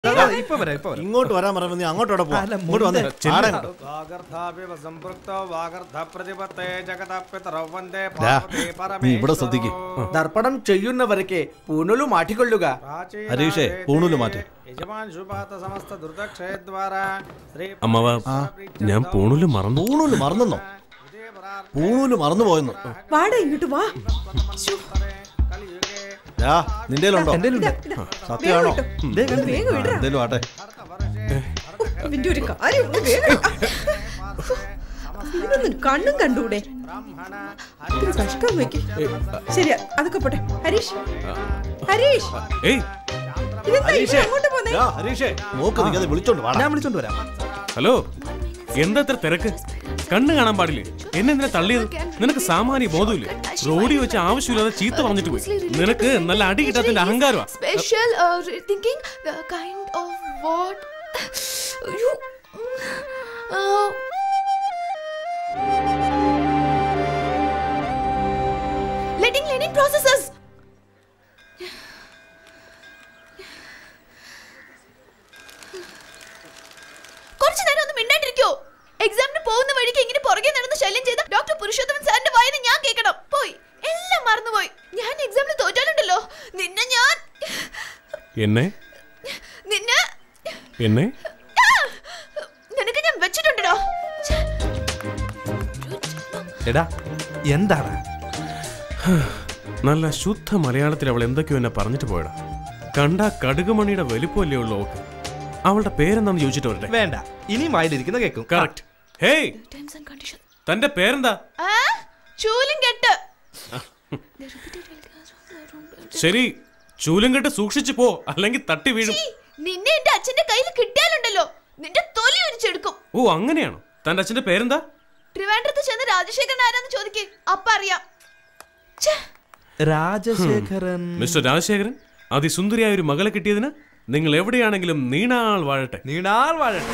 ഇപ്പൊ വരാം ഇപ്പൊ വരാം ഇങ്ങോട്ട് വരാൻ പറയുമ്പോ നീ അങ്ങോട്ടോടെ പോ അല്ല, ഇങ്ങോട്ട് വന്നേ ചെല്ല്. ആടെ ഇങ്ങോട്ട്. വാഗർദ്ധാപിവ സംപൃക്തോ വാഗർദ്ധപ്രതിപത്തേ ജഗതപിതരൗ വന്ദേ ദാ, പാർവതീ നീ ഇവിടെ ശ്രദ്ധിക്ക്. ദർപ്പണം ചെയ്യുന്നവരൊക്കെ പൂണുലു മാറ്റിക്കൊള്ളുക ഹരീഷേ, പൂണൂല് മാറ്റ്. യജമാൻ ശുഭാത്ത സമസ്ത ധൃതക്ഷയദ്വാര ശ്രീ അമ്മവ ഞാൻ പൂണൂല് മറന്നു പൂണൂല് മറന്നോ പൂണൂല് മറന്നു പോയെന്നു വാടാ ഇങ്ങോട്ട് വാ ശ്ശോ, ദാ, നിന്റേലുണ്ടോ എന്റെ ഇതാ, ഇതാ. സത്യമാണോ വേഗം ഇട്ടോ. ഒന്ന് വേഗം ഇടടാ. എന്തേലും ആട്ടെ നിന്റെ ഒരു കാര്യം ഒന്ന് വേഗം ഇടാ. ഇതിനൊന്നും കണ്ണും കണ്ടൂടെ ഇത്തിരി കഷ്ടം വെക്ക് ശരിയാ അതൊക്കെ പോട്ടെ ഹരീഷ് ഹരീഷ് ഏയ് ഇതെന്താ ഇവിടെ അങ്ങോട്ട് പോന്നേ ദാ, ഹരീഷേ നോക്ക് നിൽക്കാതെ വിളിച്ചോണ്ട് വാടാ ഞാൻ വിളിച്ചോണ്ട് വരാം ഹലോ എന്താ ഇത്ര തിരക്ക് കണ്ണ് കാണാൻ പാടില്ലേ എന്നെ എന്തിനാ തള്ളിയത് നിനക്ക് സാമാന്യ ബോധമില്ലേ റോഡിൽ വെച്ച് ആവശ്യമില്ലാതെ ചീത്ത പറഞ്ഞിട്ട് പോയി നിനക്ക് നല്ല അടി കിട്ടാത്തതിന്റെ അഹങ്കാരമാ Special uh, re- thinking, the kind of what you. Uh, letting learning processes. കുറച്ചു നേരം ഒന്ന് മിണ്ടാണ്ടിരിക്കോ എക്സാമിന് പോകുന്ന വഴിക്ക് ഇങ്ങനെ പുറകെ നടന്ന് ശല്യം ചെയ്ത ഡോക്ടർ പുരുഷോത്തമൻ സാറിന്റെ വായന ഞാൻ കേൾക്കണം പോയി എല്ലാം മറന്നുപോയി ഞാൻ എക്സാമിന് തോറ്റാലുണ്ടല്ലോ നിന്നെ ഞാൻ എന്നെ നിന്നെ എന്നെ ആ! നിനക്ക് ഞാൻ വെച്ചിട്ടുണ്ടോ ഛെ, എടാ എന്താണ് നല്ല ശുദ്ധ മലയാളത്തിൽ അവൾ എന്തൊക്കെയോ എന്നെ പറഞ്ഞിട്ട് പോയടാ കണ്ട കടുകുമണിയുടെ വലിപ്പമല്ലേ ഉള്ളൂ ഓക്ക് അവളുടെ പേരെന്താന്ന് ചോദിച്ചിട്ട് വരട്ടെ വേണ്ട ഇനി വായിലിരിക്കുന്ന കേൾക്കും correct hey terms and conditions. തന്റെ പേരെന്താ ആ? ചൂലും കെട്ട് ശരി ചൂലും കെട്ട് സൂക്ഷിച്ചു പോ അല്ലെങ്കിൽ തട്ടി വീഴും ഛീ, നിന്നെ എന്റെ അച്ഛന്റെ കയ്യിൽ കിട്ടിയാലുണ്ടല്ലോ നിന്റെ തൊലി ഉരിച്ചെടുക്കും ഓ അങ്ങനെയാണോ തന്റെ അച്ഛന്റെ പേരെന്താ ട്രിവാൻഡ്രത്ത് ചെന്ന് രാജശേഖരൻ ആരാന്ന് ചോദിക്കേ അപ്പ അറിയാം ഛെ, രാജശേഖരൻ മിസ്റ്റർ രാജശേഖരൻ അതിസുന്ദരിയായ ഒരു മകളെ കിട്ടിയതിന് നിങ്ങൾ എവിടെയാണെങ്കിലും നീണാൾ വാഴട്ടെ നീണാൾ വാഴട്ടെ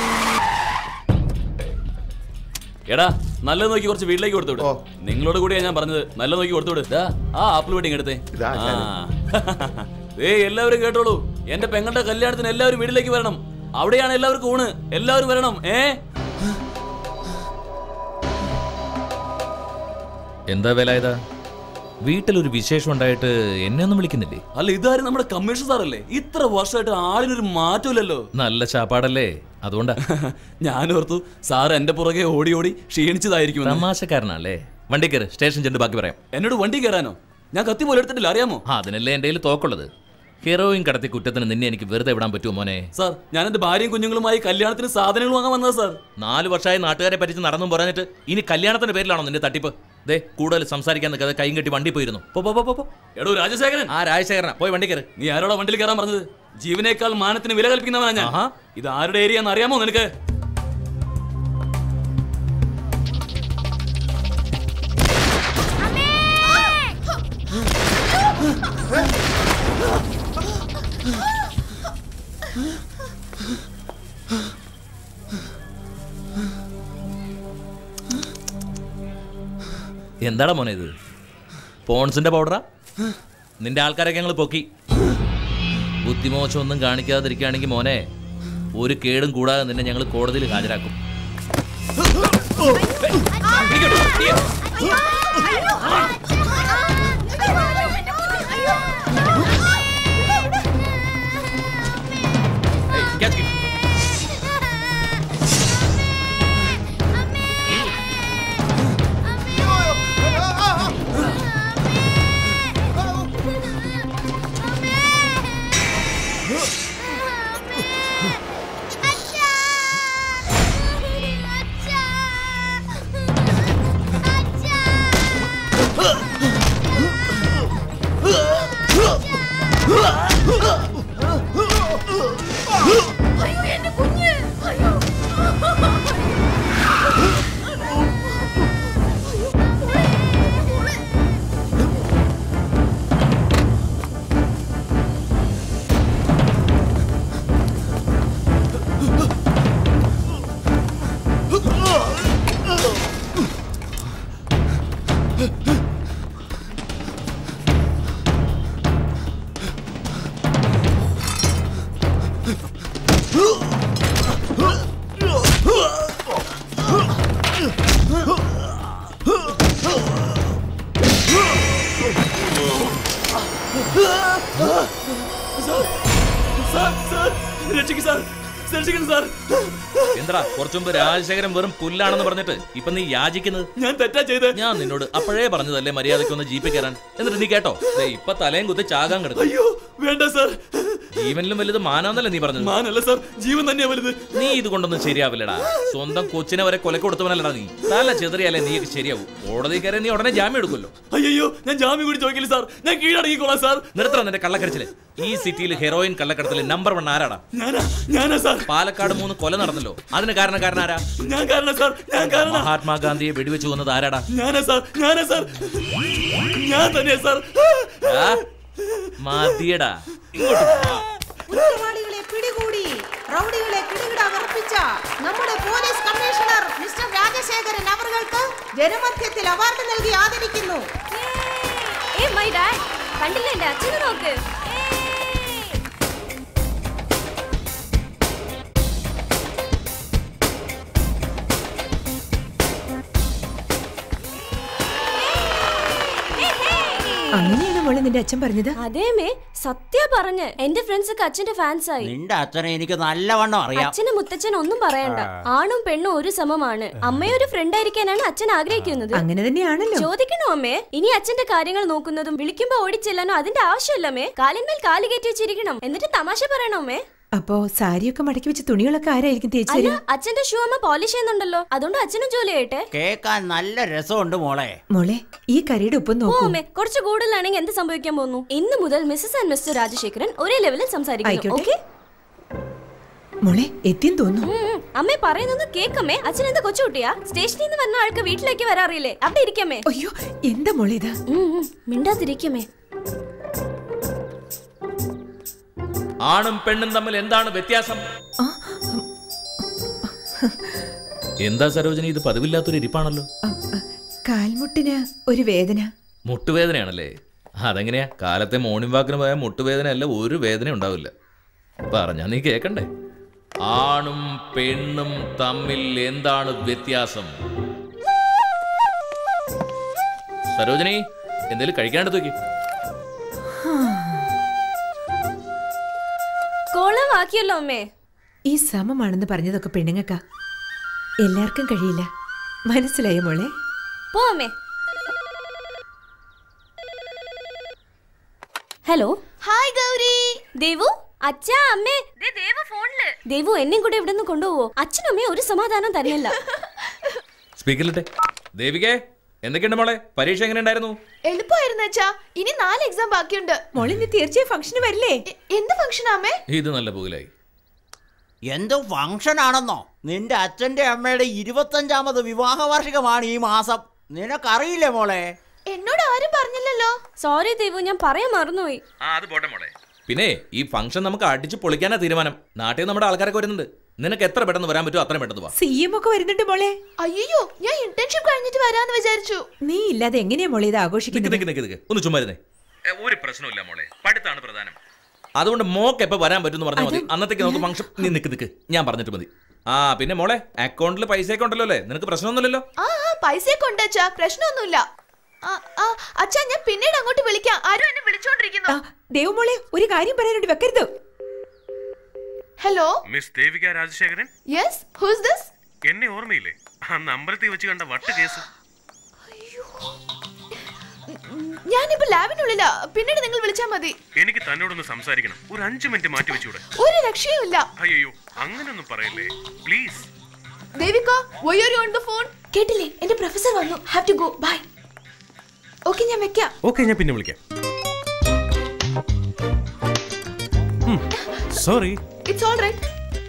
എടാ നല്ല നോക്കി കുറച്ച് വീട്ടിലേക്ക് കൊടുത്തു വിട് നിങ്ങളോട് കൂടിയാ ഞാൻ പറഞ്ഞത് നല്ല നോക്കി കൊടുത്തു വിട് ദാ, ആ ആപ്പിൾ വെഡിങ് എടുത്തേ ഏ എല്ലാവരും കേട്ടോളൂ എന്റെ പെങ്ങളുടെ കല്യാണത്തിന് എല്ലാവരും വീട്ടിലേക്ക് വരണം അവിടെയാണ് എല്ലാവർക്കും ഊണ് എല്ലാവരും വരണം ഏ എന്താ വില ഇതാ വീട്ടിലൊരു വിശേഷം ഉണ്ടായിട്ട് എന്നെ ഒന്നും വിളിക്കുന്നില്ലേ അല്ല ഇതാരും നമ്മുടെ കമ്മീഷൻ സാറല്ലേ ഇത്ര വർഷമായിട്ട് ആളിനൊരു മാറ്റമില്ലല്ലോ നല്ല ചാപ്പാടല്ലേ അതുകൊണ്ടാ ഞാൻ ഓർത്തു സാർ എന്റെ പുറകെ ഓടി ഓടി ക്ഷീണിച്ചതായിരിക്കും തമാശക്കാരനല്ലേ വണ്ടി കയറ് സ്റ്റേഷൻ ചെന്ന് ബാക്കി പറയാം എന്നോട് വണ്ടി കയറാനോ ഞാൻ കത്തി പോലെ എടുത്തിട്ടില്ല അറിയാമോ ആ അതിനല്ലേ എൻ്റെ കയ്യിൽ തോക്കുള്ളത് ഹീറോയിൻ കടത്തി കുറ്റത്തിന് നിന്നെ എനിക്ക് വെറുതെ വിടാൻ പറ്റുമോ മോനെ സാർ ഞാൻ എന്റെ ഭാര്യയും കുഞ്ഞുങ്ങളുമായി കല്യാണത്തിന് സാധനങ്ങൾ വാങ്ങാൻ വന്നതാ സാർ നാല് വർഷമായി നാട്ടുകാരെ പറ്റിച്ച് നടന്നും പറഞ്ഞിട്ട് ഇനി കല്യാണത്തിന്റെ പേരിലാണോ നിന്റെ തട്ടിപ്പ് ദേ കൂടുതൽ സംസാരിക്കാൻ നിൽക്കാതെ കൈയും കെട്ടി വണ്ടി പോയിരുന്നു പോ പോ പോ, പോ പോ എടോ രാജശേഖരൻ ആ രാജശേഖരനാ പോയി വണ്ടി കയറ് നീ ആരോടാ വണ്ടിയിൽ കയറാൻ പറഞ്ഞത് ജീവനേക്കാൾ മാനത്തിന് വില കൽപ്പിക്കുന്നവനാ ഞാൻ ആഹാ. ഇത് ആരുടെ ഏരിയ എന്ന് അറിയാമോ നിനക്ക് എന്താടാ മോനെ ഇത് പോൺസിന്റെ പൗഡറാ നിന്റെ ആൾക്കാരൊക്കെ ഞങ്ങൾ പൊക്കി ബുദ്ധിമോശം ഒന്നും കാണിക്കാതിരിക്കുകയാണെങ്കിൽ മോനെ ഒരു കേടും കൂടാതെ നിന്നെ ഞങ്ങൾ കോടതിയിൽ ഹാജരാക്കും ഏയ്, catch it. അയ്യോ രക്ഷിക്കും സാർ രക്ഷിക്കണം സാർ എന്താ കുറച്ചു മുമ്പ് രാജശേഖരൻ വെറും പുല്ലാണെന്ന് പറഞ്ഞിട്ട് ഇപ്പൊ നീ യാചിക്കുന്നത് ഞാൻ തെറ്റാ ചെയ്ത് ഞാൻ നിന്നോട് അപ്പോഴേ പറഞ്ഞതല്ലേ മര്യാദയ്ക്ക് ഒന്ന് ജീപ്പിൽ കയറാൻ എന്നിട്ട് നീ കേട്ടോ ദേ ഇപ്പൊ തലയും കുത്തി ചാകാൻ കിടക്കും അയ്യോ വേണ്ട സാർ ജീവനിലും വലുത് മാനാന്നല്ലേ നീ പറഞ്ഞത് മാനല്ല സാർ ജീവൻ തന്നെയാ വലുത് നീ ഇത് കൊണ്ടൊന്നും ശരിയാവില്ലടാ സ്വന്തം കൊച്ചിനെ വരെ കൊലക്ക് കൊടുത്തവനല്ലടാ നീ തല ചെതറിയാലേ നീയൊക്കെ ശരിയാവും കോടതി കയറി നീ ഉടനെ ജാമ്യം എടുക്കുമല്ലോ അയ്യോ ഞാൻ ജാമ്യം കൂടി ചോദിക്കില്ല സാർ ഞാൻ കീഴടങ്ങിക്കോളാം സാർ നിർത്തണം നിന്റെ കള്ളക്കരച്ചില് ഈ സിറ്റിയിൽ ഹെറോയിൻ കള്ളക്കടത്തില് നമ്പർ വൺ ആരാടാ ഞാനാ ഞാനാ സാർ പാലക്കാട് മൂന്ന് കൊല നടന്നല്ലോ അതിന് കാരണക്കാരൻ ആരാ ഞാൻ കാരണം സാർ ഞാൻ കാരണം മഹാത്മാഗാന്ധിയെ വെടിവെച്ച് കൊന്നത് ആരാടാ ഞാനാ സാർ ഞാനാ സാർ ഞാൻ തന്നെയാ സാർ ആ? മതിയടാ ഇങ്ങോട്ട് വാ. കുറ്റവാളികളെ പിടികൂടി റൗഡികളെ കിടുകിട വിറപ്പിച്ച നമ്മുടെ പോലീസ് കമ്മീഷണർ മിസ്റ്റർ രാജശേഖരൻ അവർക്ക് ജനമധ്യത്തിൽ അവാർഡ് നൽകി ആദരിക്കുന്നു ഏ മൈ ഡാഡ് കണ്ടില്ലേ എന്റെ അച്ഛനെ നോക്ക് അങ്ങനെയാണ് മോളെ നിന്റെ അച്ഛൻ പറഞ്ഞത് അതേമേ സത്യ പറഞ്ഞ് എന്റെ ഫ്രണ്ട്സ് ഒക്കെ അച്ഛന്റെ ഫാൻസ് ആയി നിന്റെ അച്ഛനെ എനിക്ക് നല്ലവണ്ണം അറിയാം അച്ഛനും മുത്തച്ഛൻ ഒന്നും പറയണ്ട ആണും പെണ്ണും ഒരു സമമാണ് അമ്മയെ ഒരു ഫ്രണ്ട് ആയിരിക്കാനാണ് അച്ഛൻ ആഗ്രഹിക്കുന്നത് അങ്ങനെ തന്നെയാണല്ലോ ചോദിക്കണോ അമ്മേ ഇനി അച്ഛന്റെ കാര്യങ്ങൾ നോക്കുന്നതും വിളിക്കുമ്പോ ഓടിച്ചെല്ലാനോ അതിന്റെ ആവശ്യമില്ലമ്മേ കാലിന്മേൽ കാല് കയറ്റി വെച്ചിരിക്കണം എന്നിട്ട് തമാശ പറയണോ അമ്മേ അപ്പോ സാരിയൊക്കെ മടക്കി വെച്ച തുണികളൊക്കെ ആരായിരിക്കും തേച്ചു അല്ല തരും അച്ഛന്റെ ഷൂ അമ്മ പോളിഷ് ചെയ്യുന്നുണ്ടല്ലോ അതുകൊണ്ട് അച്ഛനും ജോലി ചെയ്യട്ടെ കേക്കാൻ നല്ല രസമുണ്ട് മോളെ മോളെ ഈ കറിയുടെ ഉപ്പം ഓ നോക്കൂ അമ്മേ കുറച്ച് കൂടുതലാണെങ്കിൽ എന്ത് സംഭവിക്കാൻ പോകുന്നു ഇന്ന് മുതൽ മിസ്സസ് ആൻഡ് മിസ്റ്റർ രാജശേഖരൻ ഒരേ ലെവലിൽ സംസാരിക്കുന്നു ആയിക്കോട്ടെ. ഓക്കെ മോളെ എത്തിയെന്ന് തോന്നുന്നു അമ്മേ പറയുന്നത് കേക്കമ്മേ അച്ഛൻ എന്താ കൊച്ചുകുട്ടിയാ സ്റ്റേഷനിൽ നിന്ന് വന്ന ആൾക്ക് വീട്ടിലേക്ക് വരാറില്ലേ അവിടെ ഇരിക്കമ്മേ അയ്യോ എന്താ മോളെ ഇത് ഉം, ഉം, മിണ്ടാതിരിക്കമ്മേ ആണും പെണ്ണും തമ്മിൽ എന്താണ് വ്യത്യാസം എന്താ സരോജനി ഇത് പതിവില്ലാത്തൊരു ഇരിപ്പാണല്ലോ അ, അ, കാൽമുട്ടിന് ഒരു വേദന മുട്ടുവേദനയാണല്ലേ അതെങ്ങനെയാ കാലത്തെ മോർണിംഗ് വാക്കിന് പോയാൽ മുട്ടുവേദനയല്ല ഒരു വേദന ഉണ്ടാവില്ല പറഞ്ഞാ നീ കേക്കണ്ടേ ആണും പെണ്ണും തമ്മിൽ എന്താണ് വ്യത്യാസം സരോജനി എന്തേലും കഴിക്കാനെടുത്ത് നോക്കി കോളമാക്കിയല്ലോ അമ്മേ ഈ സമമാണെന്ന് പറഞ്ഞതൊക്കെ പെണ്ണുങ്ങൾക്കാ എല്ലാവർക്കും കഴിയില്ല മനസ്സിലായോ മോളെ പോ അമ്മേ ഹലോ ഹായ് ഗൗരി ദേവു അച്ഛാ അമ്മേ ദേവ ഫോണില് ദേവു എന്നെയും കൂടെ ഇവിടെ നിന്ന് കൊണ്ടുപോവോ അച്ഛനും അമ്മയും ഒരു സമാധാനം തരുന്നില്ല സ്പീക്കറിലിട്ടെ ദേവികേ എന്തൊക്കെയുണ്ട് മോളെ പരീക്ഷ എങ്ങനെ ഉണ്ടായിരുന്നു എളുപ്പമായിരുന്നു അച്ഛാ ഇനി നാല് എക്സാം ബാക്കിയുണ്ട് മോളെ നീ തീർച്ചയായും ഫംഗ്ഷന് വരില്ലേ എ- എന്ത് ഫംഗ്ഷൻ ആമേ ഇത് നല്ല പുകലായി എന്തോ ഫംഗ്ഷൻ ആണെന്നോ നിന്റെ അച്ഛന്റെ അമ്മയുടെ ഇരുപത്തഞ്ചാമത് വിവാഹ വാർഷികമാണ് ഈ മാസം നിനക്കറിയില്ലേ മോളെ എന്നോട് ആരും പറഞ്ഞില്ലല്ലോ സോറി ദേവു ഞാൻ പറയാൻ മറന്നുപോയി ആ അത് പോട്ടെ മോളെ പിന്നെ ഈ ഫംഗ്ഷൻ നമുക്ക് അടിച്ച് പൊളിക്കാനാ തീരുമാനം നാട്ടിൽ നിന്ന് നമ്മുടെ ആൾക്കാരൊക്കെ വരുന്നുണ്ട് നിനക്ക് എത്ര പെട്ടെന്ന് വരാൻ പറ്റുമോ അത്രയും പെട്ടെന്ന് വാ സി എം ഒക്കെ വരുന്നുണ്ട് മോളെ അയ്യോ ഞാൻ ഇന്റേൺഷിപ്പ് കഴിഞ്ഞിട്ട് വരാന്ന് വിചാരിച്ചു നീ ഇല്ലാതെ എങ്ങനെയാ മോളെ ഇത് നിക്ക് ആഘോഷിക്കുന്നത് നിക്ക് നിക്ക് നിക്ക് ഒന്ന് ചുമ്മാ ഇരുന്നേ ഏ, ഒരു പ്രശ്നമില്ല മോളെ പഠിത്താണ് പ്രധാനം അതുകൊണ്ട് മോക്ക് എപ്പോ വരാൻ പറ്റും പറഞ്ഞാൽ മതി അന്നത്തേക്ക് നമുക്ക് ഫംഗ്ഷൻ നീ നിക്ക് നിക്ക് ഞാൻ പറഞ്ഞിട്ട് മതി ആ പിന്നെ മോളെ അക്കൗണ്ടിൽ പൈസയൊക്കെ ഉണ്ടല്ലോ അല്ലേ നിനക്ക് പ്രശ്നമൊന്നുമില്ലല്ലോ ആ ആ പൈസയൊക്കെ ഉണ്ട് അച്ഛാ പ്രശ്നമൊന്നുമില്ല ആ ആ അച്ഛാ ഞാൻ പിന്നീട് അങ്ങോട്ട് വിളിക്കാം ആരും എന്നെ വിളിച്ചോണ്ടിരിക്കുന്നു ദേവമോളെ ഒരു കാര്യം പറയാനോട് വെക്കരുത് hello miss Devika Rajasekharan yes who's this എന്നെ ഓർമ്മയില്ലേ അന്ന് അമ്പലത്തിൽ വെച്ച് കണ്ട വട്ട് കേസ് ഞാനിപ്പോ ലാബിനുള്ളിലാ പിന്നീട് നിങ്ങൾ വിളിച്ചാൽ മതി എനിക്ക് തന്നോടൊന്ന് സംസാരിക്കണം ഒരു അഞ്ചു മിനിറ്റ് മാറ്റി വെച്ചൂടെ ഒരു രക്ഷയുമില്ല അയ്യോ അങ്ങനൊന്നും പറയല്ലേ please Devika why are you on the phone കേട്ടില്ലേ എന്റെ പ്രൊഫസർ വന്നു have to go bye okay ഞാൻ വെക്കാം ഓക്കെ ഞാൻ പിന്നെ വിളിക്കാം സോറി ഇറ്റ്സ് ഓൾ റൈറ്റ്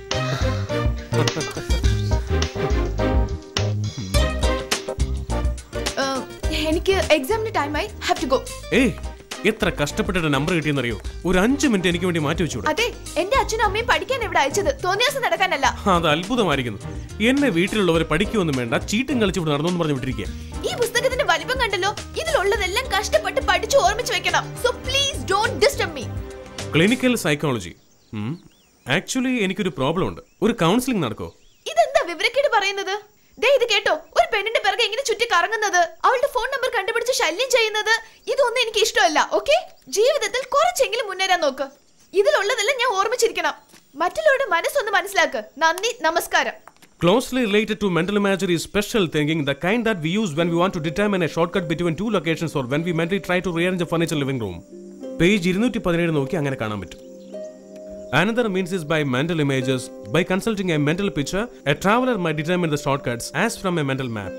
എനിക്ക് എക്സാമിന് ടൈമായി ഹാവ് ടു ഗോ ഏയ് എത്ര കഷ്ടപ്പെട്ടിട്ട് നമ്പർ കിട്ടിയെന്നറിയോ ഒരു അഞ്ചു മിനിറ്റ് എനിക്ക് വേണ്ടി മാറ്റി വെച്ചൂടെ അതെ എന്റെ അച്ഛനും അമ്മയും പഠിക്കാൻ ഇവിടെ അയച്ചത് തോന്നിയാസം നടക്കാനല്ല അത് അത്ഭുതമായിരിക്കുന്നു എന്നെ വീട്ടിലുള്ളവരെ പഠിക്കുമൊന്നും വേണ്ട ചീട്ടും കളിച്ച് ഇവിടെ നടന്നു പറഞ്ഞു വിട്ടിരിക്കുക ഈ പുസ്തകത്തിന്റെ വലിപ്പം കണ്ടല്ലോ ഇതിലുള്ളതെല്ലാം കഷ്ടപ്പെട്ട് പഠിച്ചു ഓർമ്മിച്ച് വെക്കണം so please don't disturb me clinical psychology actually എനിക്കൊരു പ്രോബ്ലം ഉണ്ട് ഒരു കൗൺസിലിംഗ് നടക്കോ ഇതെന്താ വിവരക്കേട് പറയുന്നത് ദേ ഇത് കേട്ടോ ഒരു പെണ്ണിന്റെ പിറകെ ഇങ്ങനെ ചുറ്റി കറങ്ങുന്നത് അവളുടെ ഫോൺ നമ്പർ കണ്ടുപിടിച്ച് ശല്യം ചെയ്യുന്നത് ഇതൊന്നും എനിക്ക് ഇഷ്ടമല്ല ഓക്കെ ജീവിതത്തിൽ കുറച്ചെങ്കിലും മുന്നേറാൻ നോക്ക് ഇതിലുള്ളതെല്ലാം ഞാൻ ഓർമ്മിച്ചിരിക്കണം മറ്റുള്ളവരുടെ മനസ്സൊന്ന് മനസ്സിലാക്ക് നന്ദി നമസ്കാരം Closely related to mental imagery is special thinking, the kind that we use when we want to determine a shortcut between two locations or when we mentally try to rearrange a furniture living room. Page ഇരുന്നൂറ്റി പതിനേഴ് നോക്കി അങ്ങനെ കാണാൻ പറ്റും Another means is by mental images. By consulting a mental picture, a traveler might determine the shortcuts as from a mental map.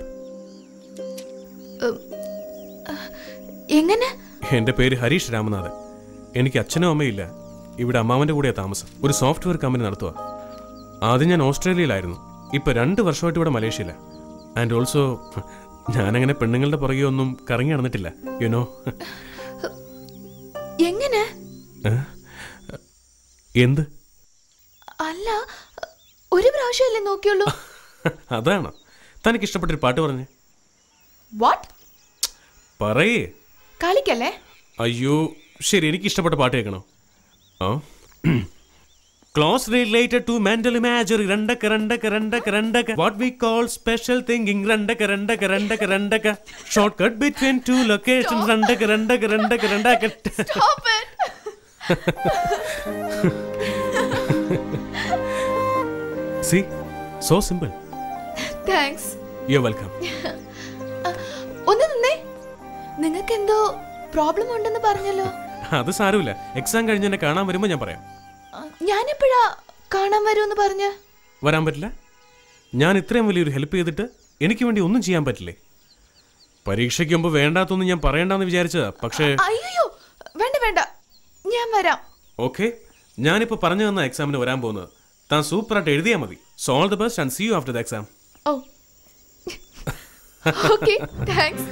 എങ്ങനെ എൻ്റെ പേര് ഹരീഷ് രാമനാഥൻ എനിക്ക് അച്ഛനും അമ്മയില്ല ഇവിടെ അമ്മാവൻ്റെ കൂടെയാണ് താമസം ഒരു സോഫ്റ്റ്വെയർ കമ്പനി നടത്തുക ആദ്യം ഞാൻ ഓസ്ട്രേലിയയിലായിരുന്നു ഇപ്പൊ രണ്ട് വർഷമായിട്ട് ഇവിടെ മലേഷ്യയില ആൻഡ് ഓൾസോ ഞാനങ്ങനെ പെണ്ണുങ്ങളുടെ പുറകെ ഒന്നും കറങ്ങി നടന്നിട്ടില്ല യുനോ എങ്ങനെ എന്ത് അല്ല ഒരു പ്രാവശ്യമല്ലേ നോക്കിയുള്ളൂ അതാണ് തനിക്ക് ഇഷ്ടപ്പെട്ടൊരു പാട്ട് പറഞ്ഞേ വാട്ട് പറയേ കളിക്കല്ലേ അയ്യോ ശരി എനിക്ക് ഇഷ്ടപ്പെട്ട പാട്ട് കേൾക്കണോ ആ clause related to mental imagery രണ്ടക്ക രണ്ടക്ക രണ്ടക്ക രണ്ടക്ക what we call spatial thinking രണ്ടക്ക രണ്ടക്ക രണ്ടക്ക രണ്ടക്ക short cut between two location രണ്ടക്ക രണ്ടക്ക രണ്ടക്ക രണ്ടക്ക Stop it. See so simple thanks you welcome ഒന്ന് നിന്നേ നിങ്ങൾക്ക് എന്തോ പ്രോബ്ലം ഉണ്ടെന്ന് പറഞ്ഞല്ലോ അത് സാരമില്ല എക്സാം കഴിഞ്ഞ് എന്നെ കാണാൻ വരുമ്പോൾ ഞാൻ പറയാം ഞാനെപ്പോഴാ കാണാൻ വരുമെന്ന് പറഞ്ഞ വരാൻ പറ്റില്ല ഞാൻ ഇത്രയും വലിയൊരു ഹെൽപ്പ് ചെയ്തിട്ട് എനിക്ക് വേണ്ടി ഒന്നും ചെയ്യാൻ പറ്റില്ലേ പരീക്ഷയ്ക്ക് മുമ്പ് വേണ്ടാത്തൊന്നും ഞാൻ പറയണ്ടെന്ന് വിചാരിച്ചതാ പക്ഷേ അയ്യോ വേണ്ട വേണ്ട ഞാൻ വരാം ഓക്കെ ഞാനിപ്പോൾ പറഞ്ഞു തന്ന എക്സാമിന് വരാൻ പോകുന്നത് താൻ സൂപ്പറായിട്ട് എഴുതിയാൽ മതി so all the best and see you after the exam oh okay thanks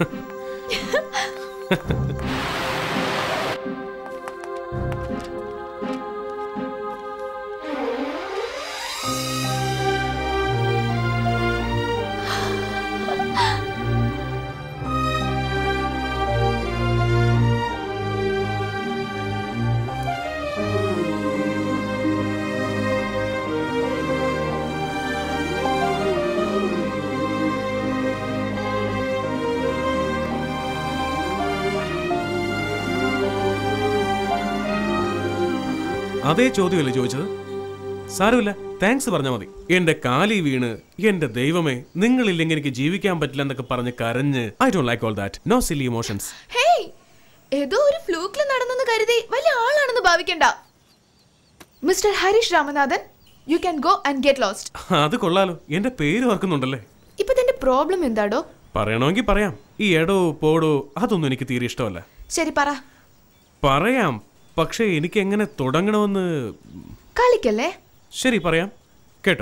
അതേ ചോദ്യമല്ലേ ചോദിച്ചത് സാരമില്ല താങ്ക്സ് പറഞ്ഞാൽ മതി എന്റെ കാലി വീണ് എന്റെ ദൈവമേ നിങ്ങളില്ലെങ്കിൽ എനിക്ക് ജീവിക്കാൻ പറ്റില്ല എന്നൊക്കെ പറഞ്ഞ് കരഞ്ഞ് I don't like all that no silly emotions hey ഏതോ ഒരു ഫ്ലൂക്കിൽ നടന്നെന്ന് കരുതി വലിയ ആളാണെന്ന് ഭാവിക്കണ്ട mister Harish Ramanathan you can go and get lost അത് കൊള്ളാലോ എന്റെ പേര് ഓർക്കുന്നുണ്ടല്ലേ ഇപ്പൊ തന്റെ പ്രോബ്ലം എന്താടോ പറയണമെങ്കിൽ പറയാം ഈ എടോ പോടോ അതൊന്നും എനിക്ക് തീരെ ഇഷ്ടമല്ല ശരി പറ പറയാം പക്ഷേ എനിക്ക് എങ്ങനെ തുടങ്ങണമെന്ന് കളിക്കല്ലേ ശരി പറയാം കേട്ടോ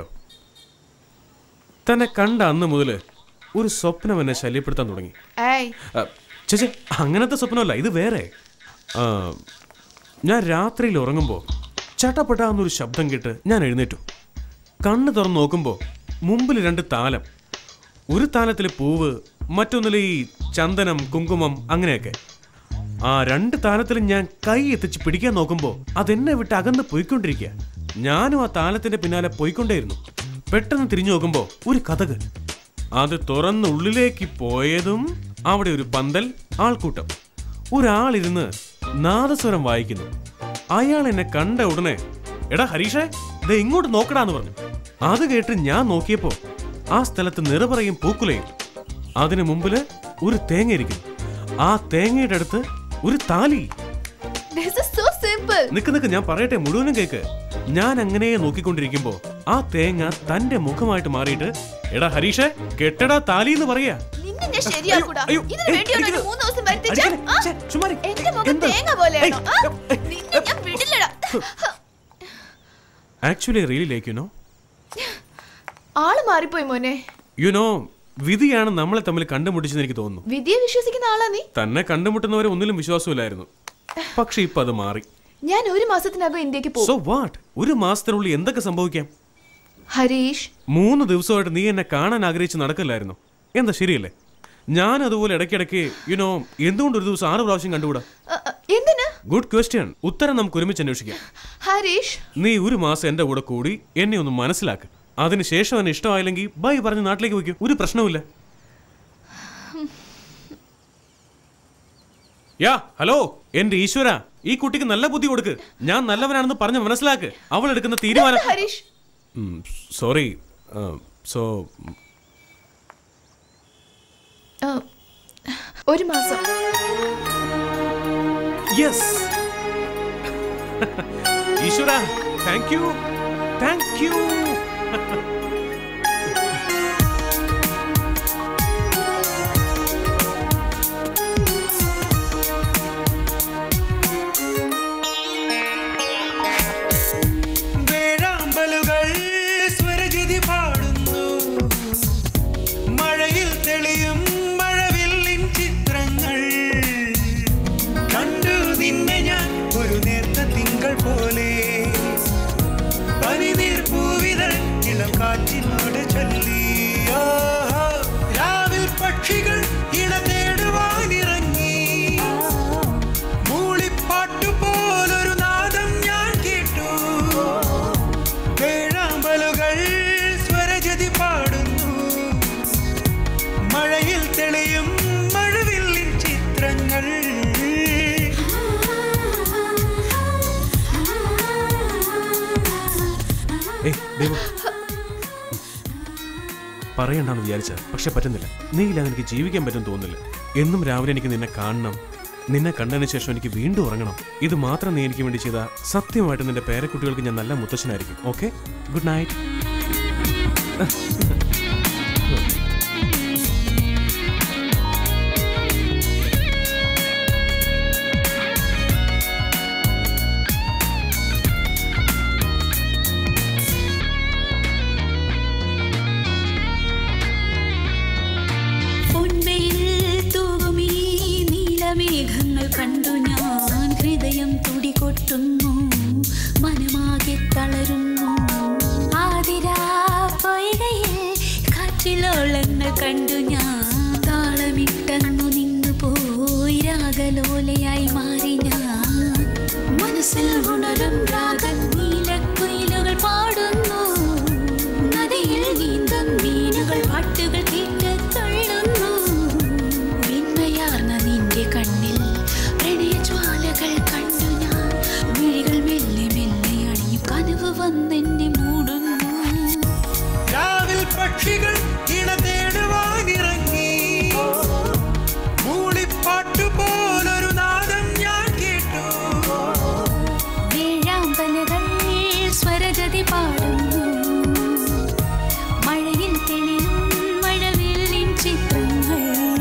തന്നെ കണ്ട അന്ന് മുതൽ ഒരു സ്വപ്നം എന്നെ ശല്യപ്പെടുത്താൻ തുടങ്ങി ഏയ് ആ, ചേച്ചി അങ്ങനത്തെ സ്വപ്നമല്ല ഇത് വേറെ ആ, ഞാൻ രാത്രിയിൽ ഉറങ്ങുമ്പോൾ ചട്ടപ്പെട്ടാന്നൊരു ശബ്ദം കേട്ട് ഞാൻ എഴുന്നേറ്റു കണ്ണ് തുറന്ന് നോക്കുമ്പോൾ മുമ്പിൽ രണ്ട് താലം ഒരു താലത്തിൽ പൂവ് മറ്റൊന്നിൽ ഈ ചന്ദനം കുങ്കുമം അങ്ങനെയൊക്കെ ആ രണ്ട് താലത്തിലും ഞാൻ കൈ എത്തിച്ച് പിടിക്കാൻ നോക്കുമ്പോൾ അതെന്നെ വിട്ട് അകന്ന് പോയിക്കൊണ്ടിരിക്കുക ഞാനും ആ താലത്തിന്റെ പിന്നാലെ പോയിക്കൊണ്ടേയിരുന്നു പെട്ടെന്ന് തിരിഞ്ഞു നോക്കുമ്പോൾ ഒരു കഥക് അത് തുറന്ന് ഉള്ളിലേക്ക് പോയതും അവിടെ ഒരു പന്തൽ ആൾക്കൂട്ടം ഒരാളിരുന്ന് നാദസ്വരം വായിക്കുന്നു അയാൾ എന്നെ കണ്ട ഉടനെ എടാ ഹരീഷേ ദേ ഇങ്ങോട്ട് നോക്കടാന്ന് പറഞ്ഞു അത് കേട്ട് ഞാൻ നോക്കിയപ്പോ ആ സ്ഥലത്ത് നിറപറയും പൂക്കുലയും അതിനു മുമ്പില് ഒരു തേങ്ങ ഇരിക്കുന്നു ആ തേങ്ങയുടെ അടുത്ത് ഒരു താലി ദിസ് ഇസ് സോ സിമ്പിൾ നിക്ക് നിക്ക് ഞാൻ പറയട്ടെ മുഴുവനും കേക്ക് ഞാൻ അങ്ങനെ നോക്കിക്കൊണ്ടിരിക്കുമ്പോ ആ തേങ്ങ തന്റെ മുഖമായിട്ട് മാറിയിട്ട് എടാ ഹരീഷേ കെട്ടടാ താലി എന്ന് പറയാ നിന്നെ ഞാൻ ശരിയാക്കൂടാ അയ്യോ, ഇതിന് ഏയ്, വേണ്ടിയാണോ എനിക്ക് എന്നെ മൂന്ന് ദിവസം വരുത്തിച്ച അടിക്കല്ലേ? ഛെ, ചുമ്മാ ഇരി. എന്റെ മുഖം എന്താ? തേങ്ങ പോലെയാണോ ആ? ഏയ്, നിന്നെ ഞാൻ വിടില്ലടാ actually really like you know ആള് മാറിപ്പോയി മോനെ യു നോ വിധിയാണ് നമ്മളെ തമ്മിൽ കണ്ടുമുട്ടിച്ചെന്ന് എനിക്ക് തോന്നുന്നു വിധിയെ വിശ്വസിക്കുന്ന ആളാ നീ തന്നെ കണ്ടുമുട്ടുന്നവരെ ഒന്നിലും വിശ്വാസമില്ലായിരുന്നു പക്ഷെ ഇപ്പൊ അത് മാറി ഞാൻ ഒരു മാസത്തിനകം ഇന്ത്യക്ക് സോ പോകും വാട്ട് ഒരു മാസത്തിനുള്ളിൽ എന്തൊക്കെ സംഭവിക്കാം ഹരീഷ് മൂന്ന് ദിവസമായിട്ട് നീ എന്നെ കാണാൻ ആഗ്രഹിച്ച് നടക്കില്ലായിരുന്നു എന്താ ശരിയല്ലേ ഞാൻ അതുപോലെ ഇടയ്ക്കിടയ്ക്ക് യുനോ എന്തുകൊണ്ട് ഒരു ദിവസം ആറ് പ്രാവശ്യം കണ്ടുകൂടാ അ, അ, എന്തിന് ഗുഡ് ക്വസ്റ്റ്യൻ ഉത്തരം നമുക്ക് ഒരുമിച്ച് അന്വേഷിക്കാം ഹരീഷ് നീ ഒരു മാസം എന്റെ കൂടെ കൂടി എന്നെ ഒന്ന് മനസ്സിലാക്ക് അതിനുശേഷം എന്നെ ഇഷ്ടമായില്ലെങ്കിൽ ബൈ പറഞ്ഞ് നാട്ടിലേക്ക് വയ്ക്കും ഒരു പ്രശ്നവുമില്ല യാ ഹലോ എന്റെ ഈശ്വര ഈ കുട്ടിക്ക് നല്ല ബുദ്ധി കൊടുക്ക് ഞാൻ നല്ലവനാണെന്ന് പറഞ്ഞ് മനസ്സിലാക്ക് അവൾ എടുക്കുന്ന തീരുമാനം ഹരീഷ് സോറി സോ ആ, ഒരു മാസം യെസ് ഈശ്വര താങ്ക് യു താങ്ക് യു വേഴാമ്പലുകൾ സ്വരജിതി പാടുന്നു മഴയിൽ തെളിയും മഴവില്ലിൻ ചിത്രങ്ങൾ കണ്ടു നിന്നെ ഞാൻ ഒരു നേർത്ത തിങ്കൾ പോലെ പനിനീർ പൂവിതൾ ഇളം കാറ്റിനോട് ചൊല്ലി ആഹാ, രാവിൽ പക്ഷികൾ ഇണ തേടുവാനിറങ്ങി മൂളിപ്പാട്ടു പോലൊരു നാദം ഞാൻ കേട്ടു വേഴാമ്പലുകൾ സ്വരജതി പാടുന്നു മഴയിൽ തെളിയും മഴവില്ലിൻ ചിത്രങ്ങൾ ഏയ് ദേവു പറയണ്ടെന്ന് വിചാരിച്ച പക്ഷെ പറ്റുന്നില്ല നീ ഇല്ലാതെ എനിക്ക് ജീവിക്കാൻ പറ്റും തോന്നുന്നില്ല എന്നും രാവിലെ എനിക്ക് നിന്നെ കാണണം നിന്നെ കണ്ടതിന് ശേഷം എനിക്ക് വീണ്ടും ഉറങ്ങണം ഇത് മാത്രം നീ എനിക്ക് വേണ്ടി ചെയ്ത സത്യമായിട്ട് നിന്റെ പേരക്കുട്ടികൾക്ക് ഞാൻ നല്ല മുത്തച്ഛനായിരിക്കും ഓക്കെ ഗുഡ് നൈറ്റ് പൊൻവെയിൽ തൂകുമീ നീലമേഘങ്ങൾ കണ്ടു ഞാൻ ഹൃദയം തുടികൊട്ടുന്നു മനമാകെ തളരുന്നു ആതിരാ പൊയ്കയിൽ കാറ്റിലോളങ്ങൾ കണ്ടു ഞാൻ താളമിട്ടന്നു നിന്നു പോയി രാഗലോലയായി മാറി ഞാൻ മനസ്സിൽ ഉണരും രാഗം നീലക്കുയിലുകൾ പാടുന്നു നദിയിൽ നീന്തും മീനുകൾ പാട്ടുകൾ കേട്ട് തള്ളുന്നു വിന്മയാർന്ന നിന്റെ കണ്ണിൽ പ്രണയജ്വാലകൾ കണ്ടു ഞാൻ മിഴികൾ മെല്ലെ മെല്ലെ അണിയും കനവ് വന്നെന്നെ മൂടുന്നു രാവിൽ പക്ഷികൾ ഇണ തേടുവാനിറങ്ങി മൂളിപ്പാട്ടു പോലൊരു നാദം ഞാൻ കേട്ടു വേഴാമ്പലുകൾ സ്വരഗതി പാടുന്നു മഴയിൽ തെളിയും മഴവില്ലിൻ ചിത്രങ്ങൾ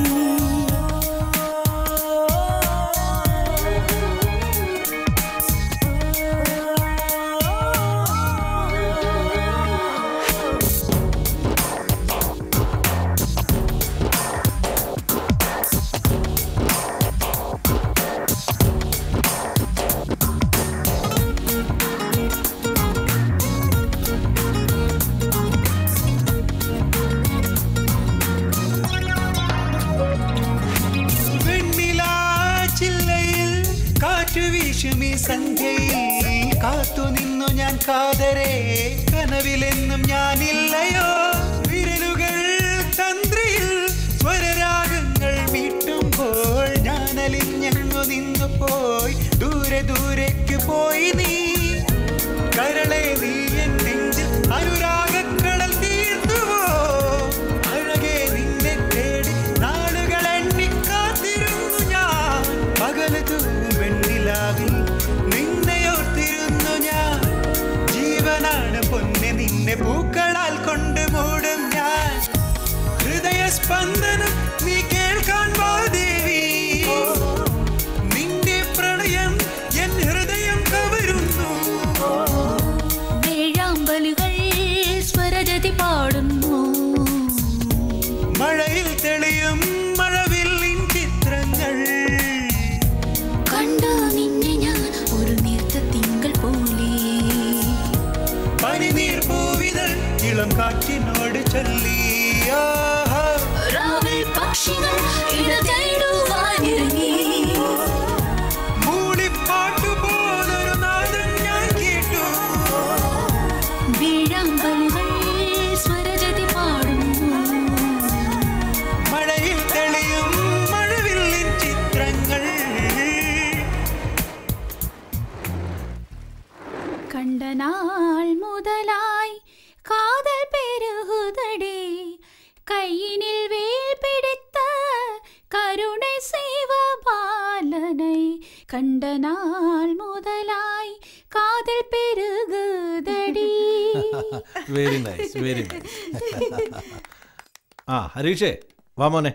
വെണ്ണിലാ ചില്ലയിൽ കാറ്റു വീശുമീ സന്ധ്യയിൽ കാത്തു നിന്നു ഞാൻ കാതരെ കനവിലെന്നും ഞാനില്ലയോ വിരലുകൾ തന്ത്രിയിൽ സ്വരരാഗങ്ങൾ മീട്ടുമ്പോൾ ഞാൻ അലിഞ്ഞങ്ങു നിന്നു പോയി ദൂരെ ദൂരേക്ക് പോയി നീ കരളെ നീ എൻ നെഞ്ചിൽ അനുരാഗക്കടൽ തീർത്തുവോ അഴകെ നിന്നെ തേടി നാളുകൾ എണ്ണിക്കാത്തിരുന്നു ഞാൻ പകല് തൂവും വെണ്ണിലാവിൽ നിന്നെയോർത്തിരുന്നു ഞാൻ ജീവനാണ് പൊന്നെ നിന്നെ പൂക്കളാൽ കൊണ്ട് മൂടും ഞാൻ ഹൃദയ സ്പന്ദനം നീ കേൾക്കാൻ വാ ദേവി നിന്റെ പ്രണയം എൻ ഹൃദയം കവരുന്നു വേഴാമ്പലുകൾ സ്വരജതി പാടുന്നു മഴയിൽ തെളിയും മഴവില്ലിൻ ചിത്രങ്ങൾ കണ്ടു നിന്നെ ഞാൻ ഒരു നീർത്ത തിങ്കൾ പോലെ പനിനീർ പൂവിതൾ ഇളം കാറ്റിനോട് ചൊല്ലി ആഹാ. രാവിൽ പക്ഷികൾ ഇട തേടുവാനിറങ്ങി മൂളിപ്പാ நாள் முதலாய் காதல் பெருகுதடே கையினில் வேல் பிடித்த கருணை செய்வ பாலனை கண்ட நாள் முதலாய் காதல் பெருகுதடி വെരി നൈസ് വെരി നൈസ് ആ ഹരീഷേ വാ മോനെ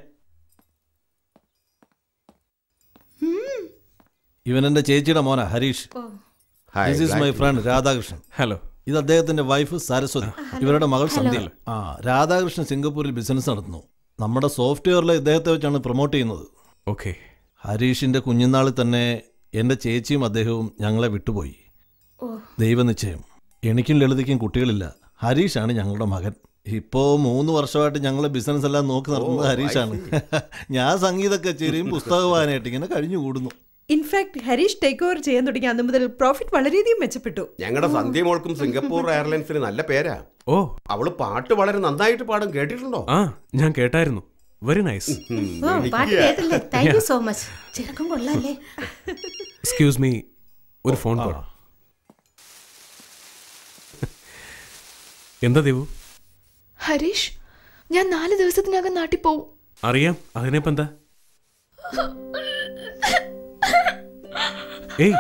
ഇവൻ എന്റെ ചേച്ചിയുടെ മോനാ Harish Hi, this is glad my to friend meet you. Radhakrishnan hello ഇത് അദ്ദേഹത്തിന്റെ വൈഫ് സരസ്വതി ഇവരുടെ മകൾ Hello. സന്ധ്യ ആ രാധാകൃഷ്ണൻ സിംഗപ്പൂരിൽ ബിസിനസ് നടത്തുന്നു നമ്മുടെ സോഫ്റ്റ്വെയറിലെ ഇദ്ദേഹത്തെ വെച്ചാണ് പ്രൊമോട്ട് ചെയ്യുന്നത് ഓക്കെ ഹരീഷിന്റെ കുഞ്ഞുനാളിൽ തന്നെ എന്റെ ചേച്ചിയും അദ്ദേഹവും ഞങ്ങളെ വിട്ടുപോയി ദൈവനിശ്ചയം എനിക്കും ലളിതയ്ക്കും കുട്ടികളില്ല ഹരീഷാണ് ഞങ്ങളുടെ മകൻ ഇപ്പോ മൂന്ന് വർഷമായിട്ട് ഞങ്ങളെ ബിസിനസ് എല്ലാം നോക്കി നടത്തുന്നത് ഓ, ഹരീഷാണ് I ഞാൻ സംഗീത കച്ചേരിയും പുസ്തക വായനയായിട്ട് ഇങ്ങനെ കഴിഞ്ഞു കൂടുന്നു ഇൻഫാക്ട് ഹരീഷ് ടേക്ക് ഓവർ ചെയ്യാൻ തുടങ്ങിയ അന്ന് മുതൽ പ്രോഫിറ്റ് വളരെയധികം മെച്ചപ്പെട്ടു ഞങ്ങളുടെ സന്ധ്യ മോൾക്കും സിംഗപ്പൂർ എയർലൈൻസിന് നല്ല പേരാ ഓ അവള് പാട്ട് വളരെ നന്നായിട്ട് പാടും കേട്ടിട്ടുണ്ടോ ആ ഞാൻ കേട്ടായിരുന്നു വെരി നൈസ് ഓ പാട്ട് കേട്ടില്ലേ താങ്ക് യു സോ മച്ച് ചെറുക്കം കൊള്ളാല്ലേ എക്സ്ക്യൂസ് മീ ഒരു ഫോൺ കോൾ എന്താ ദേവു ഹരീഷ് ഞാൻ നാല് ദിവസത്തിനകം നാട്ടിൽ പോവും അറിയാം അതിനിപ്പോ എന്താ ഏയ്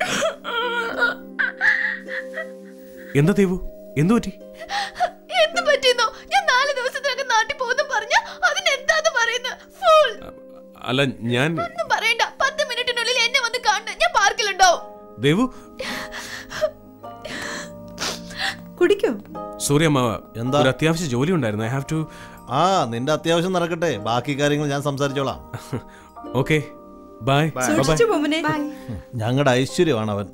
എന്താ ദേവു എന്തു പറ്റി എന്ത് പറ്റിയെന്നോ ഞാൻ നാല് ദിവസത്തിനകം നാട്ടിൽ പോകുന്നു പറഞ്ഞ അതിനെന്താന്ന് പറയുന്നത് ഫുൾ അല്ല ഞാൻ ഒന്നും പറയണ്ട പത്ത് മിനിറ്റിനുള്ളിൽ എന്നെ വന്ന് കാണുന്നു ഞാൻ പാർക്കിലുണ്ടാവും ദേവു കുടിക്കോ സോറി അമ്മാവ എന്താ? ഒരു അത്യാവശ്യ ജോലി ഉണ്ടായിരുന്നു ഐ ഹാവ് ടു ആ നിന്റെ അത്യാവശ്യം നടക്കട്ടെ ബാക്കി കാര്യങ്ങൾ ഞാൻ സംസാരിച്ചോളാം ഓക്കെ ബൈ സൂക്ഷിച്ചു പോമനെ ഞങ്ങളുടെ ഐശ്വര്യമാണ് അവൻ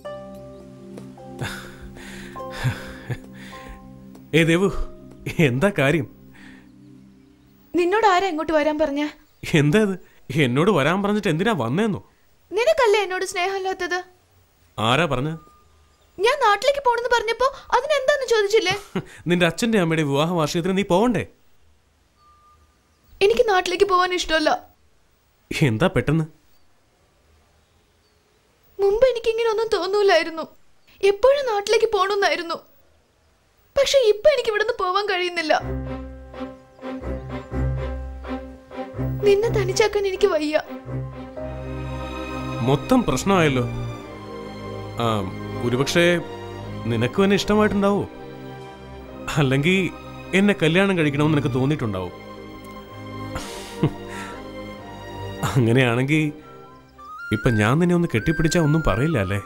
ഏ ദേവു എന്താ കാര്യം നിന്നോട് ആരാ ഇങ്ങോട്ട് വരാൻ പറഞ്ഞ എന്താ ഇത് എന്നോട് വരാൻ പറഞ്ഞിട്ട് എന്തിനാ വന്നേന്നോ നിനക്കല്ലേ എന്നോട് സ്നേഹമില്ലാത്തത് ആരാ പറഞ്ഞ ഞാൻ നാട്ടിലേക്ക് പോണെന്ന് പറഞ്ഞപ്പോ അതിനെന്താന്ന് ചോദിച്ചില്ലേ നിന്റെ അച്ഛന്റെ അമ്മയുടെ വിവാഹ വാർഷികത്തിന് നീ പോകണ്ടേ എനിക്ക് നാട്ടിലേക്ക് പോകാൻ ഇഷ്ടമല്ല എന്താ പെട്ടെന്ന് മുമ്പ് എനിക്ക് ഇങ്ങനെ ഒന്നും തോന്നൂലായിരുന്നു എപ്പോഴും നാട്ടിലേക്ക് പോണെന്നായിരുന്നു പക്ഷെ ഇപ്പൊ എനിക്ക് ഇവിടുന്ന് പോവാൻ കഴിയുന്നില്ല നിന്നെ തനിച്ചാക്കാൻ എനിക്ക് വയ്യ മൊത്തം പ്രശ്നമായല്ലോ ആ ഒരുപക്ഷെ നിനക്കും എന്നെ ഇഷ്ടമായിട്ടുണ്ടാവോ അല്ലെങ്കിൽ എന്നെ കല്യാണം കഴിക്കണമെന്ന് നിനക്ക് തോന്നിയിട്ടുണ്ടാവും അങ്ങനെയാണെങ്കിൽ ഇപ്പൊ ഞാൻ നിന്നെ ഒന്ന് കെട്ടിപ്പിടിച്ചാ ഒന്നും പറയില്ല അല്ലേ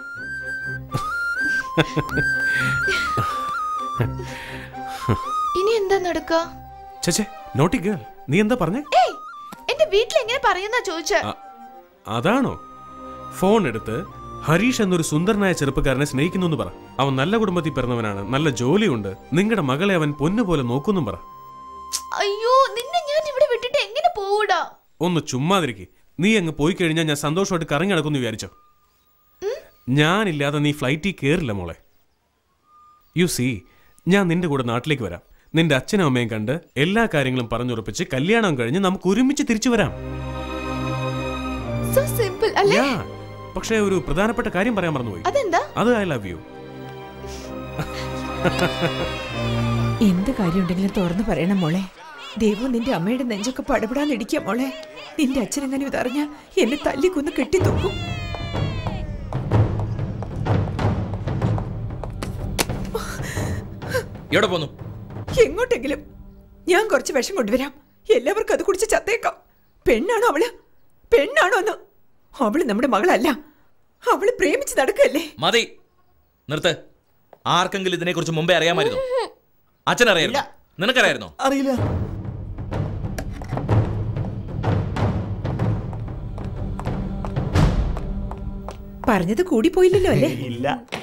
ഇനി എന്താ നടക്കുക ചേച്ചേ നോട്ടി ഗേൾ നീ എന്താ പറഞ്ഞേ ഏയ് എന്റെ വീട്ടിൽ എങ്ങനെ പറയുന്ന ചോദിച്ചേ ആ, അതാണോ ഫോൺ എടുത്ത് ഹരീഷ് എന്നൊരു സുന്ദരനായ ചെറുപ്പക്കാരനെ സ്നേഹിക്കുന്നു എന്ന് പറ അവൻ നല്ല കുടുംബത്തിൽ പിറന്നവനാണ് നല്ല ജോലിയുണ്ട് നിങ്ങളുടെ മകളെ അവൻ പൊന്നുപോലെ നോക്കുന്നു പറ അയ്യോ നിന്നെ ഞാൻ ഇവിടെ വിട്ടിട്ട് എങ്ങനെ പോവൂടാ ഒന്ന് ചുമ്മാതിരിക്കെ നീ അങ്ങ് പോയി കഴിഞ്ഞാൽ ഞാൻ സന്തോഷമായിട്ട് കറങ്ങി നടക്കുമെന്ന് വിചാരിച്ചോ ഞാനില്ലാതെ നീ ഫ്ലൈറ്റിൽ കയറില്ല മോളെ യു സി ഞാൻ നിന്റെ കൂടെ നാട്ടിലേക്ക് വരാം നിന്റെ അച്ഛനും അമ്മയും കണ്ട് എല്ലാ കാര്യങ്ങളും പറഞ്ഞുറപ്പിച്ച് കല്യാണം കഴിഞ്ഞ് നമുക്ക് ഒരുമിച്ച് തിരിച്ചു വരാം സോ സിമ്പിൾ അല്ലേ യാ, പക്ഷേ ഒരു പ്രധാനപ്പെട്ട കാര്യം പറയാൻ മറന്നുപോയി അതെന്താ അത് ഐ ലവ് യു എന്ത് കാര്യമുണ്ടെങ്കിലും തുറന്നു പറയണം മോളെ ദൈവം നിന്റെ അമ്മയുടെ നെഞ്ചൊക്കെ പടപെടാന്നിടിക്കുക മോളെ നിന്റെ അച്ഛനെങ്ങനെ ഇതറിഞ്ഞ എന്നെ തല്ലിക്കൊന്ന് കെട്ടിത്തൂക്കും എവിടെ പോന്നു എങ്ങോട്ടെങ്കിലും ഞാൻ കുറച്ച് വിഷം കൊണ്ടുവരാം എല്ലാവർക്കും അത് കുടിച്ച് ചത്തേക്കാം പെണ്ണാണോ അവള് പെണ്ണാണോ എന്ന് അവള് നമ്മുടെ മകളല്ല അവള് പ്രേമിച്ച് നടക്കല്ലേ മതി നിർത്ത് ആർക്കെങ്കിലും ഇതിനെക്കുറിച്ച് മുമ്പേ അറിയാമായിരുന്നു അച്ഛൻ അറിയായിരുന്നു നിനക്കറിയായിരുന്നോ അറിയില്ല പറഞ്ഞത് കൂടി പോയില്ലല്ലോ അല്ലേ ഇല്ല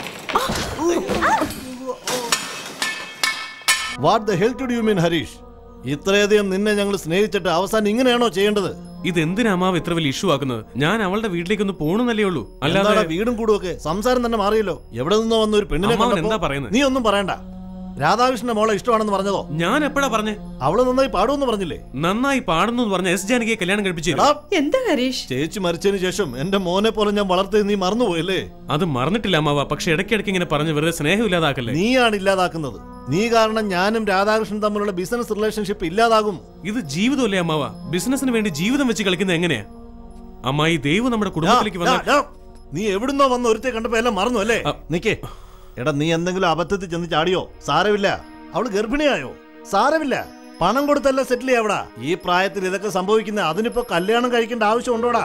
what the hell do you mean Harish ഇത്രയധികം നിന്നെ ഞങ്ങൾ സ്നേഹിച്ചിട്ട് അവസാനം ഇങ്ങനെയാണോ ചെയ്യേണ്ടത് ഇത് എന്തിനാ അമ്മാവ് ഇത്ര വലിയ ഇഷ്യൂ ആക്കുന്നത് ഞാൻ അവളുടെ വീട്ടിലേക്ക് ഒന്ന് പോണെന്നല്ലേ ഉള്ളൂ അല്ലാതെ അല്ലാതെ വീടും കൂടും ഒക്കെ സംസാരം തന്നെ മാറിയല്ലോ എവിടെ നിന്നോ വന്ന ഒരു പെണ്ണിനെ അമ്മാവൻ കണ്ടപ്പോ എന്താ പറയുന്നത്? നീ ഒന്നും പറയണ്ട രാധാകൃഷ്ണന്റെ മോളെ ഇഷ്ടമാണെന്ന് പറഞ്ഞതോ ഞാൻ എപ്പോഴാ പറഞ്ഞേ അവള് നന്നായി പാടുമെന്ന് പറഞ്ഞില്ലേ നന്നായി പാടുന്നു എന്ന് പറഞ്ഞ എസ് ജാനകിയെ കല്യാണം കഴിപ്പിച്ചു എടാ, എന്താ ഹരീഷ് ചേച്ചി മരിച്ചതിന് ശേഷം എന്റെ മോനെ പോലെ ഞാൻ വളർത്തിയത് നീ മറന്നുപോയല്ലേ അത് മറന്നിട്ടില്ല അമ്മാവ പക്ഷെ ഇടയ്ക്കിടയ്ക്ക് ഇങ്ങനെ പറഞ്ഞ് വെറുതെ സ്നേഹമില്ലാതാക്കല്ലേ നീയാണ് ഇല്ലാതാക്കുന്നത് നീ കാരണം ഞാനും രാധാകൃഷ്ണൻ തമ്മിലുള്ള ബിസിനസ് റിലേഷൻഷിപ്പ് ഇല്ലാതാകും ഇത് ജീവിതമല്ലേ അമ്മാവ ബിസിനസിന് വേണ്ടി ജീവിതം വെച്ച് കളിക്കുന്നത് എങ്ങനെയാ അമ്മായി ദൈവം നമ്മുടെ കുടുംബത്തിലേക്ക് ഡാ, വന്ന ഡാ, നീ എവിടുന്നോ വന്ന് ഒരുത്തെ കണ്ടപ്പോ എല്ലാം മറന്നു അല്ലേ നിക്കേ എടാ നീ എന്തെങ്കിലും അബദ്ധത്തിൽ ചെന്ന് ചാടിയോ സാരമില്ല അവള് ഗർഭിണിയായോ സാരമില്ല പണം കൊടുത്തല്ല സെറ്റിൽ ചെയ്യാവടാ ഈ പ്രായത്തിൽ ഇതൊക്കെ സംഭവിക്കുന്ന അതിനിപ്പോ കല്യാണം കഴിക്കേണ്ട ആവശ്യം ഉണ്ടോടാ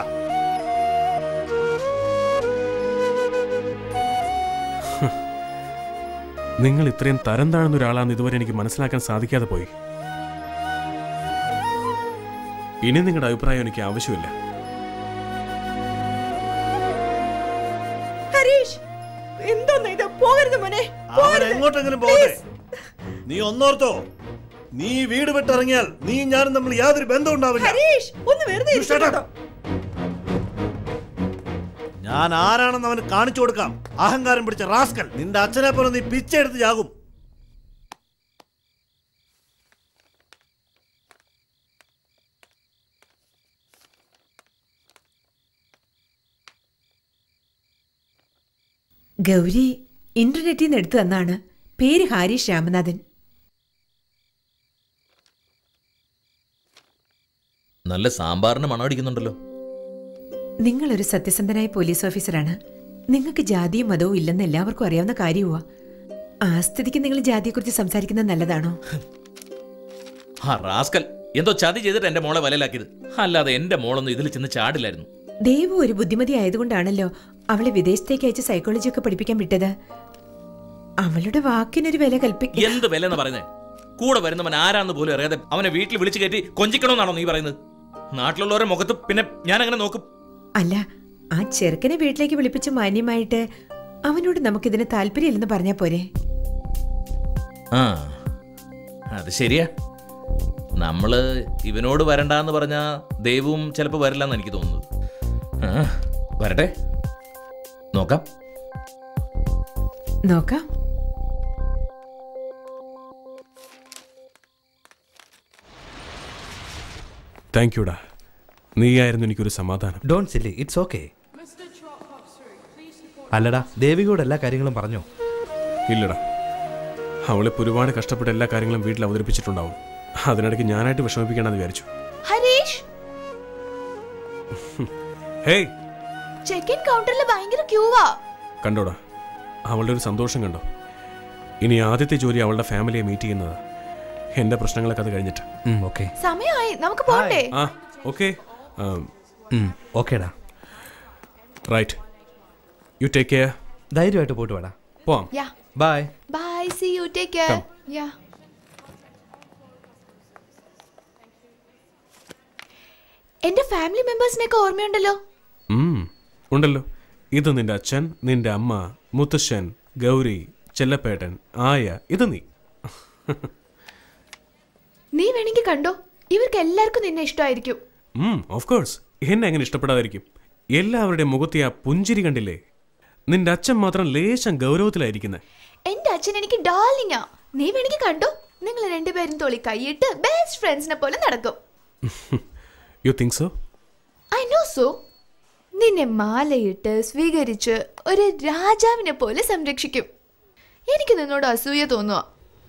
നിങ്ങൾ ഇത്രയും തരം താഴ്ന്ന ഒരാളാണെന്ന് ഇതുവരെ എനിക്ക് മനസ്സിലാക്കാൻ സാധിക്കാതെ പോയി ഇനി നിങ്ങളുടെ അഭിപ്രായം എനിക്ക് ആവശ്യമില്ല ഹരീഷ് എന്തോന്ന് ഇത് പോകരുത് മോനെ അവൻ എങ്ങോട്ടെങ്കിലും പോകട്ടെ നീ ഒന്നോർത്തോ നീ ഈ വീട് വിട്ടിറങ്ങിയാൽ നീ ഞാനും തമ്മിൽ യാതൊരു ബന്ധം ഉണ്ടാവില്ല ഹരീഷ് ഒന്ന് വെറുതെ You shut up. ഇരിക്കട്ടോ. ഞാൻ ആരാണെന്ന് അവന് കാണിച്ചു കൊടുക്കാം അഹങ്കാരം പിടിച്ച റാസ്കൽ നിന്റെ അച്ഛനെ പോലെ നീ പിച്ചെടുത്ത് ചാകും ഗൗരി ഇന്റർനെറ്റിൽ നിന്ന് എടുത്തു തന്നാണ് പേര് ഹാരീഷ് രാമനാഥൻ നല്ല സാമ്പാറിന് മണമടിക്കുന്നുണ്ടല്ലോ നിങ്ങളൊരു സത്യസന്ധനായ പോലീസ് ഓഫീസറാണ് നിങ്ങൾക്ക് ജാതിയും മതവും ഇല്ലെന്ന് എല്ലാവർക്കും അറിയാവുന്ന കാര്യവുമാ ആ സ്ഥിതിക്ക് നിങ്ങൾ ജാതിയെക്കുറിച്ച് സംസാരിക്കുന്നത് നല്ലതാണോ ആ റാസ്കൽ എന്തോ ചതി ചെയ്തിട്ട് എന്റെ മോളെ വലയിലാക്കിയത് അല്ലാതെ എന്റെ മോളൊന്നും ഇതിൽ ചെന്ന് ചാടില്ലായിരുന്നു ദേവു ഒരു ബുദ്ധിമതി ആയതുകൊണ്ടാണല്ലോ അവളെ വിദേശത്തേക്ക് അയച്ച് സൈക്കോളജി ഒക്കെ പഠിപ്പിക്കാൻ വിട്ടത് അവളുടെ വാക്കിനൊരു വില കൽപ്പിക്ക എന്ത് വില എന്ന് പറയുന്നത് കൂടെ വരുന്നവൻ ആരാന്ന് പോലും അറിയാതെ അവനെ വീട്ടിൽ വിളിച്ചു കയറ്റി കൊഞ്ചിക്കണമെന്നാണോ നീ പറയുന്നത് നാട്ടിലുള്ളവരുടെ മുഖത്ത് പിന്നെ ഞാൻ അങ്ങനെ നോക്കും അല്ല ആ ചെറുക്കനെ വീട്ടിലേക്ക് വിളിപ്പിച്ച് മാന്യമായിട്ട് അവനോട് നമുക്കിതിന് താല്പര്യമില്ലെന്ന് പറഞ്ഞാ പോരെ ആ അത് ശരിയാ നമ്മള് ഇവനോട് വരണ്ടെന്ന് പറഞ്ഞാ ദൈവവും ചിലപ്പോൾ വരില്ലെന്ന് എനിക്ക് തോന്നുന്നത് ആ, വരട്ടെ നോക്കാം നോക്കാം താങ്ക് യുടാ നീയായിരുന്നു എനിക്കൊരു സമാധാനം ഡോൺ സില്ലി ഇറ്റ്സ് ഓക്കെ അല്ലടാ ദേവികയോട് എല്ലാ കാര്യങ്ങളും പറഞ്ഞോ ഇല്ലടാ അവളിപ്പോൾ ഒരുപാട് കഷ്ടപ്പെട്ട് എല്ലാ കാര്യങ്ങളും വീട്ടിൽ അവതരിപ്പിച്ചിട്ടുണ്ടാവും അതിനിടയ്ക്ക് ഞാനായിട്ട് വിഷമിപ്പിക്കണമെന്ന് വിചാരിച്ചു ഹരീഷ് ഹേയ് ചെക്ക് ഇൻ കൗണ്ടറിൽ ഭയങ്കര ക്യൂവാ കണ്ടോടാ അവളുടെ ഒരു സന്തോഷം കണ്ടോ ഇനി ആദ്യത്തെ ജോലി അവളുടെ ഫാമിലിയെ മീറ്റ് ചെയ്യുന്നത് എൻ്റെ പ്രശ്നങ്ങളൊക്കെ അത് കഴിഞ്ഞിട്ട് ഓക്കെ സമയമായി നമുക്ക് പോണ്ടേ ആ ഓക്കെ ഓക്കേടാ റൈറ്റ് യു ടേക്ക് കെയർ ധൈര്യമായിട്ട് പോയിട്ട് വേടാ പോവാം yeah bye bye see you take care Come. Yeah എന്റെ ഫാമിലി മെമ്പേഴ്സിനെയൊക്കെ ഓർമ്മയുണ്ടല്ലോ ഉം, ഉണ്ടല്ലോ ഇത് നിന്റെ അച്ഛൻ നിന്റെ അമ്മ മുത്തശ്ശൻ ഗൗരി ചെല്ലപ്പേട്ടൻ ആയ ഇത് നീ നീ വേണമെങ്കിൽ കണ്ടോ ഇവർക്ക് എല്ലാവർക്കും നിന്നെ ഇഷ്ടമായിരിക്കും ഓഫ് കോഴ്സ് എന്നെ എങ്ങനെ ഇഷ്ടപ്പെടാതിരിക്കും എല്ലാവരുടെയും മുഖത്തെ ആ പുഞ്ചിരി കണ്ടില്ലേ നിന്റെ അച്ഛൻ മാത്രം ലേശം ഗൗരവത്തിലായിരിക്കുന്നത് എന്റെ അച്ഛൻ എനിക്ക് ഡാർലിങ്ങാ നീ വേണമെങ്കിൽ കണ്ടോ നിങ്ങൾ രണ്ടുപേരും തോളി കൈയിട്ട് ബെസ്റ്റ് ഫ്രണ്ട്സിനെ പോലെ നടക്കും you think so I know so നിന്നെ മാലയിട്ട് സ്വീകരിച്ച് ഒരു രാജാവിനെ പോലെ സംരക്ഷിക്കും എനിക്ക് നിന്നോട് അസൂയ തോന്നുക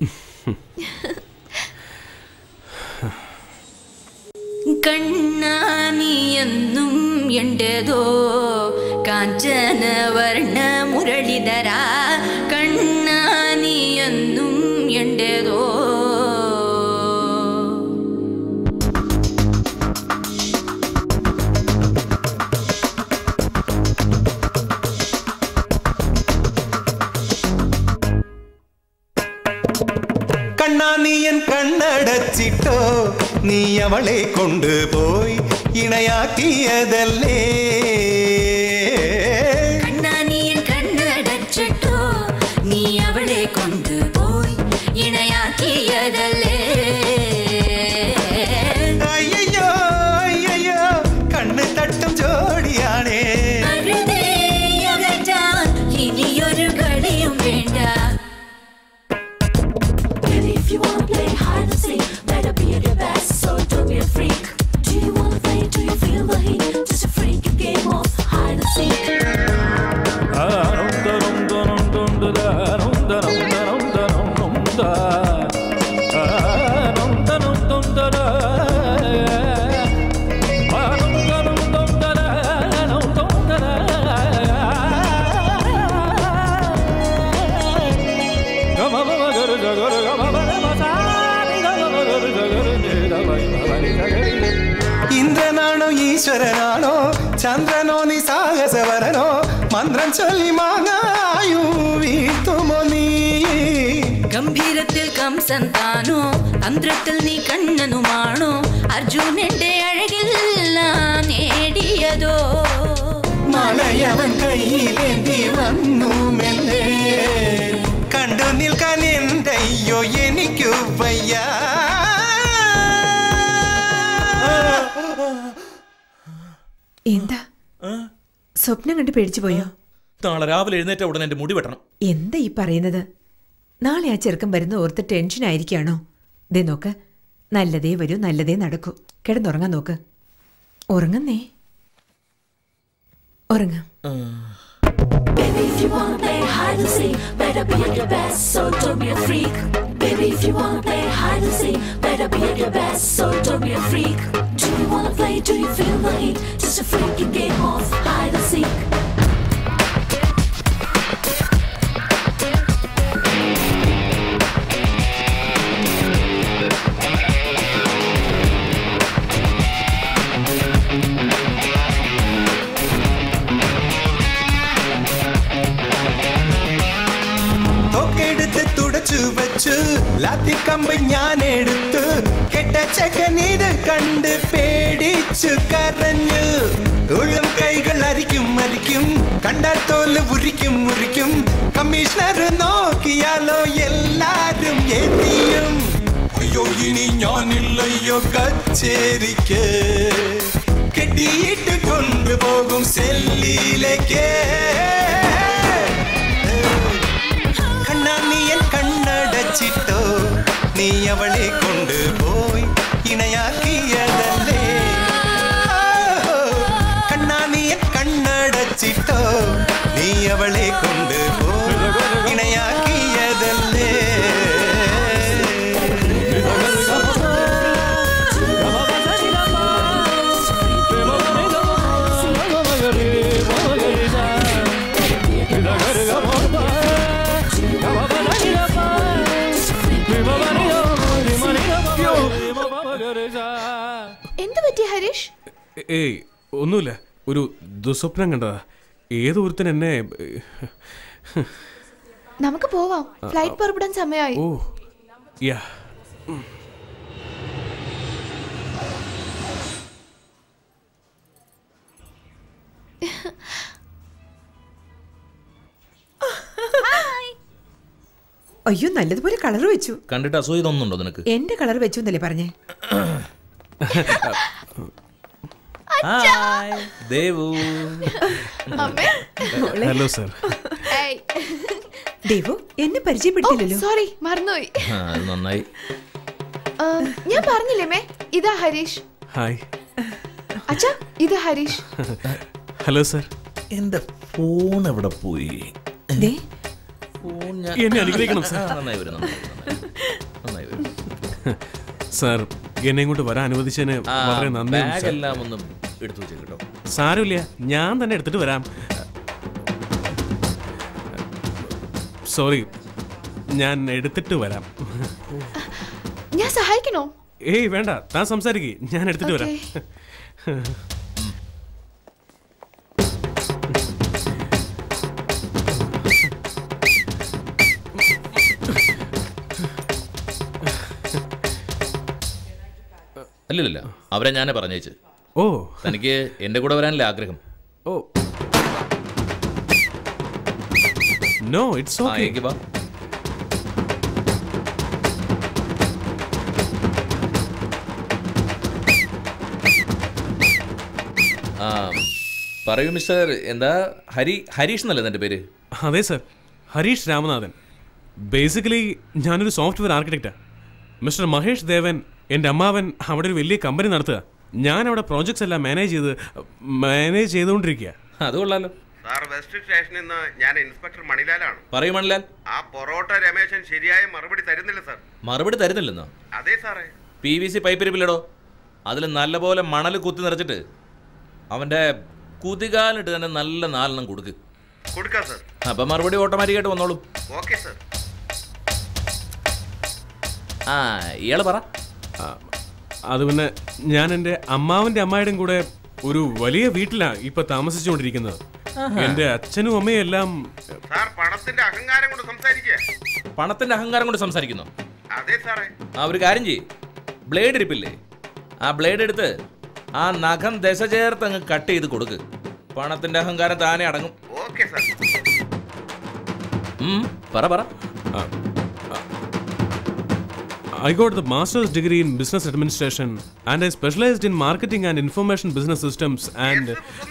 കണ്ണാനിയെന്നും എൻ്റെതോ കാഞ്ചന വർണ്ണ മുരളിധര കണ്ണാനിയെന്നും എൻ്റെതോ കണ്ണാ നീ എൻ കണ്ണടച്ചിട്ടോ നീ അവളെ കൊണ്ടുപോയി ഇണയാക്കിയതല്ലേ കണ്ണാനിയൻ കണ്ണടച്ചിട്ടോ നീ അവളെ കൊണ്ടുപോയി ഇണയാക്കിയതല്ലേ അയ്യോ അയ്യോ കണ്ണ് തട്ടും ജോഡിയാണേ അരുതേ അകറ്റാൻ ഇനിയൊരു കളിയും വേണ്ട if you wanna play hide and seek, better be at your best, so don't be a freak. Do you wanna play? Do you feel the heat? Just a freaking game of hide and seek. ഇന്ദ്രനാണോ ഈശ്വരനാണോ ചന്ദ്രനോ നീ സാഹസവരനോ മന്ത്രം ചൊല്ലി മാങ്ങായു വീഴ്ത്തുമോ നീ ഗംഭീരത്തിൽ കംസൻ താനോ തന്ത്രത്തിൽ നീ കണ്ണനുമാണോ അർജുനന്റെ അഴകിൽ ഞാൻ നേടിയതോ മലയവൻ കയ്യിലേന്തി വന്നു മെല്ലെ കണ്ടു നിൽക്കാൻ എൻ്റെ അയ്യോ എനിക്കു വയ്യ എന്താ സ്വപ്നം കണ്ട് പേടിച്ചു പോയോ നാളെ രാവിലെ എഴുന്നേറ്റ ഉടനെ എന്റെ മുടി വെട്ടണം എന്താ ഈ പറയുന്നത് നാളെ ആ ചെറുക്കൻ വരുന്ന ഓർത്ത് ടെൻഷൻ ആയിരിക്കാണോ ദേ നോക്ക് നല്ലതേ വരൂ നല്ലതേ നടക്കൂ കിടന്നുറങ്ങാൻ നോക്ക് ഉറങ്ങുന്നേ ഉറങ്ങാം Baby, if you wanna play hide and seek, better be at your best, so don't be a freak. Baby, if you wanna play hide and seek, better be at your best, so don't be a freak. Do you wanna play? Do you feel the heat? Just a freaking game of hide and seek. തൊക്കെടുത്ത് തുടച്ചു വെച്ചു ലാത്തിക്കമ്പ് ഞാൻ എടുത്തു കെട്ട ചെക്കൻ ഇത് കണ്ട് പേടിച്ചു കരഞ്ഞു ഉള്ളം കൈകൾ അരിക്കും അരിക്കും കണ്ടാൽ തോല് ഉരിക്കും ഉരിക്കും കമ്മീഷണർ നോക്കിയാലോ എല്ലാരും എത്തിയും അയ്യോ ഇനി ഞാനില്ലയ്യോ കച്ചേരിക്ക് കെട്ടിയിട്ട് കൊണ്ടുപോകും സെല്ലിലേക്ക് കണ്ണാന്നിയൻ കണ്ണടച്ചിട്ടോ നീ അവളെ കൊണ്ടുപോയി ഇണയാക്കിയതല്ലേ ഓ, കണ്ണാന്നിയൻ കണ്ണടച്ചിട്ടോ നീ അവളെ കൊണ്ടുപോയി ഇണയാക്കിയതല്ലേ എന്ത് പറ്റി ഹരീഷ് ഏയ് ഒന്നുമില്ല ഒരു ദുസ്വപ്നം കണ്ടതാ ഏതോ ഒരുത്തൻ എന്നെ നമുക്ക് പോവാം ഫ്ലൈറ്റ് പുറപ്പെടാൻ സമയമായി ഓ യാ അയ്യോ നല്ലതുപോലെ കളർ വെച്ചു കണ്ടിട്ട് അസൂയ തോന്നുന്നുണ്ടോ നിനക്ക് എന്റെ കളർ വെച്ചു എന്നല്ലേ പറഞ്ഞേ ഹായ് ദേവു ഹലോ സർ ഏയ്. ദേവു എന്നെ പരിചയപ്പെടുത്തില്ലല്ലോ സോറി മറന്നുപോയി ആ, അത് നന്നായി ആ, ഞാൻ പറഞ്ഞില്ലേ മേ ഇതാ ഹരീഷ് ഹായ് അച്ഛാ ഇത് ഹരീഷ് ഹലോ സർ എന്റെ ഫോൺ എവിടെ പോയി ദേ ഫോൺ ഞാൻ എന്നെ അനുഗ്രഹിക്കണം സർ ആ, നന്നായി വരും നന്നായി വരും, നന്നായി വരും. സാർ എന്നെ ഇങ്ങോട്ട് വരാൻ അനുവദിച്ചതിന് ആ, വളരെ നന്ദിയുണ്ട് ബാഗ് സർ. എല്ലാം ഒന്ന് എടുത്തു വെച്ചേ കേട്ടോ സാരമില്ല ഞാൻ തന്നെ എടുത്തിട്ട് വരാം സോറി ഞാൻ എടുത്തിട്ട് വരാം ഞാൻ സഹായിക്കണോ ഏയ് വേണ്ട താൻ സംസാരിക്കേ ഞാൻ എടുത്തിട്ട് വരാം അല്ലല്ല അവരെ ഞാനേ പറഞ്ഞേച്ച് ഓ തനിക്ക് എന്റെ കൂടെ വരാനല്ലേ ആഗ്രഹം ഓ നോ ഇറ്റ്സ് ആ, ഓക്കെ എങ്കി വാ ആ പറയൂ മിസ്റ്റർ എന്താ ഹരി ഹരീഷ് എന്നല്ലേ തന്റെ പേര് അതെ സർ ഹരീഷ് രാമനാഥൻ ബേസിക്കലി ഞാനൊരു സോഫ്റ്റ്വെയർ ആർക്കിടെക്റ്റാ മിസ്റ്റർ മഹേഷ് ദേവൻ എൻ്റെ അമ്മാവൻ അവിടെ ഒരു വലിയ കമ്പനി നടത്തുക ഞാൻ അവിടെ പ്രോജക്ട്സ് എല്ലാം മാനേജ് ചെയ്ത് മാനേജ് ചെയ്തുകൊണ്ടിരിക്കുക അത് കൊള്ളാലോ സാർ വെസ്റ്റ് സ്റ്റേഷനിൽ നിന്ന് ഞാൻ ഇൻസ്പെക്ടർ മണിലാലാണ് പറയൂ മണിലാൽ ആ പൊറോട്ട രമേശൻ ശരിയായ മറുപടി തരുന്നില്ല സാർ മറുപടി തരുന്നില്ലെന്നോ അതെ സാറേ പി വി സി പൈപ്പ് ഇരിപ്പില്ലടോ അതിൽ നല്ലപോലെ മണൽ കുത്തി നിറച്ചിട്ട് അവൻ്റെ കുതികാലിട്ട് തന്നെ നല്ല നാലെണ്ണം കൊടുക്ക് കൊടുക്കാം സാർ അപ്പം മറുപടി ഓട്ടോമാറ്റിക്കായിട്ട് വന്നോളും ഓക്കെ സാർ ആ ഇയാള് പറ അത് പിന്നെ ഞാൻ എൻ്റെ അമ്മാവൻ്റെ അമ്മായിയുടെയും കൂടെ ഒരു വലിയ വീട്ടിലാണ് ഇപ്പൊ താമസിച്ചുകൊണ്ടിരിക്കുന്നത് ആഹാ. എൻ്റെ അച്ഛനും അമ്മയും എല്ലാം സാർ പണത്തിന്റെ അഹങ്കാരം കൊണ്ട് സംസാരിക്കുക പണത്തിന്റെ അഹങ്കാരം കൊണ്ട് സംസാരിക്കുന്നു അതെ സാറേ ആ ഒരു കാര്യം ചെയ്യ് ബ്ലേഡ് ഇരിപ്പില്ലേ ആ ബ്ലേഡ് എടുത്ത് ആ നഖം ദശ ചേർത്ത് അങ്ങ് കട്ട് ചെയ്ത് കൊടുക്ക് പണത്തിന്റെ അഹങ്കാരം താനെ അടങ്ങും ഓക്കെ സാർ ഉം, പറ പറ I got the master's degree in business administration and I specialized in marketing and information business systems and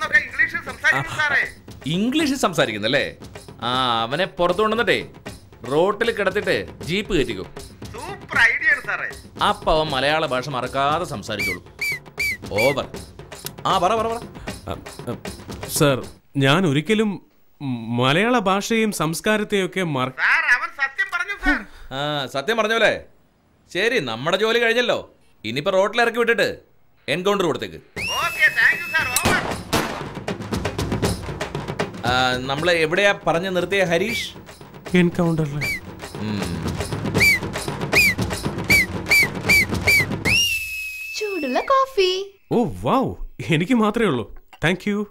ഇംഗ്ലീഷിൽ സംസാരിക്കുന്നല്ലേ ആ അവനെ പുറത്തു കൊണ്ടുവന്നിട്ടേ റോട്ടിൽ കിടത്തിട്ട് ജീപ്പ് കയറ്റിക്കും സൂപ്പർ ഐഡിയ ആണ് സാറേ അപ്പൊ അവൻ മലയാള ഭാഷ മറക്കാതെ സംസാരിച്ചോളൂ ഓവർ ആ പറ പറ പറ സർ ഞാൻ ഒരിക്കലും ഉം, മലയാള ഭാഷയും സംസ്കാരത്തെയൊക്കെ മറ ആ സത്യം പറഞ്ഞോലേ ശരി നമ്മുടെ ജോലി കഴിഞ്ഞല്ലോ ഇനിയിപ്പോ റോട്ടിൽ ഇറക്കി വിട്ടിട്ട് എൻകൗണ്ടർ കൊടുത്തേക്ക് ആ, നമ്മള് എവിടെയാ പറഞ്ഞു നിർത്തിയ ഹരീഷ് എൻകൗണ്ടറിൽ ചൂടുള്ള കോഫി ഓ വാവ് എനിക്ക് മാത്രമേ ഉള്ളൂ താങ്ക് യു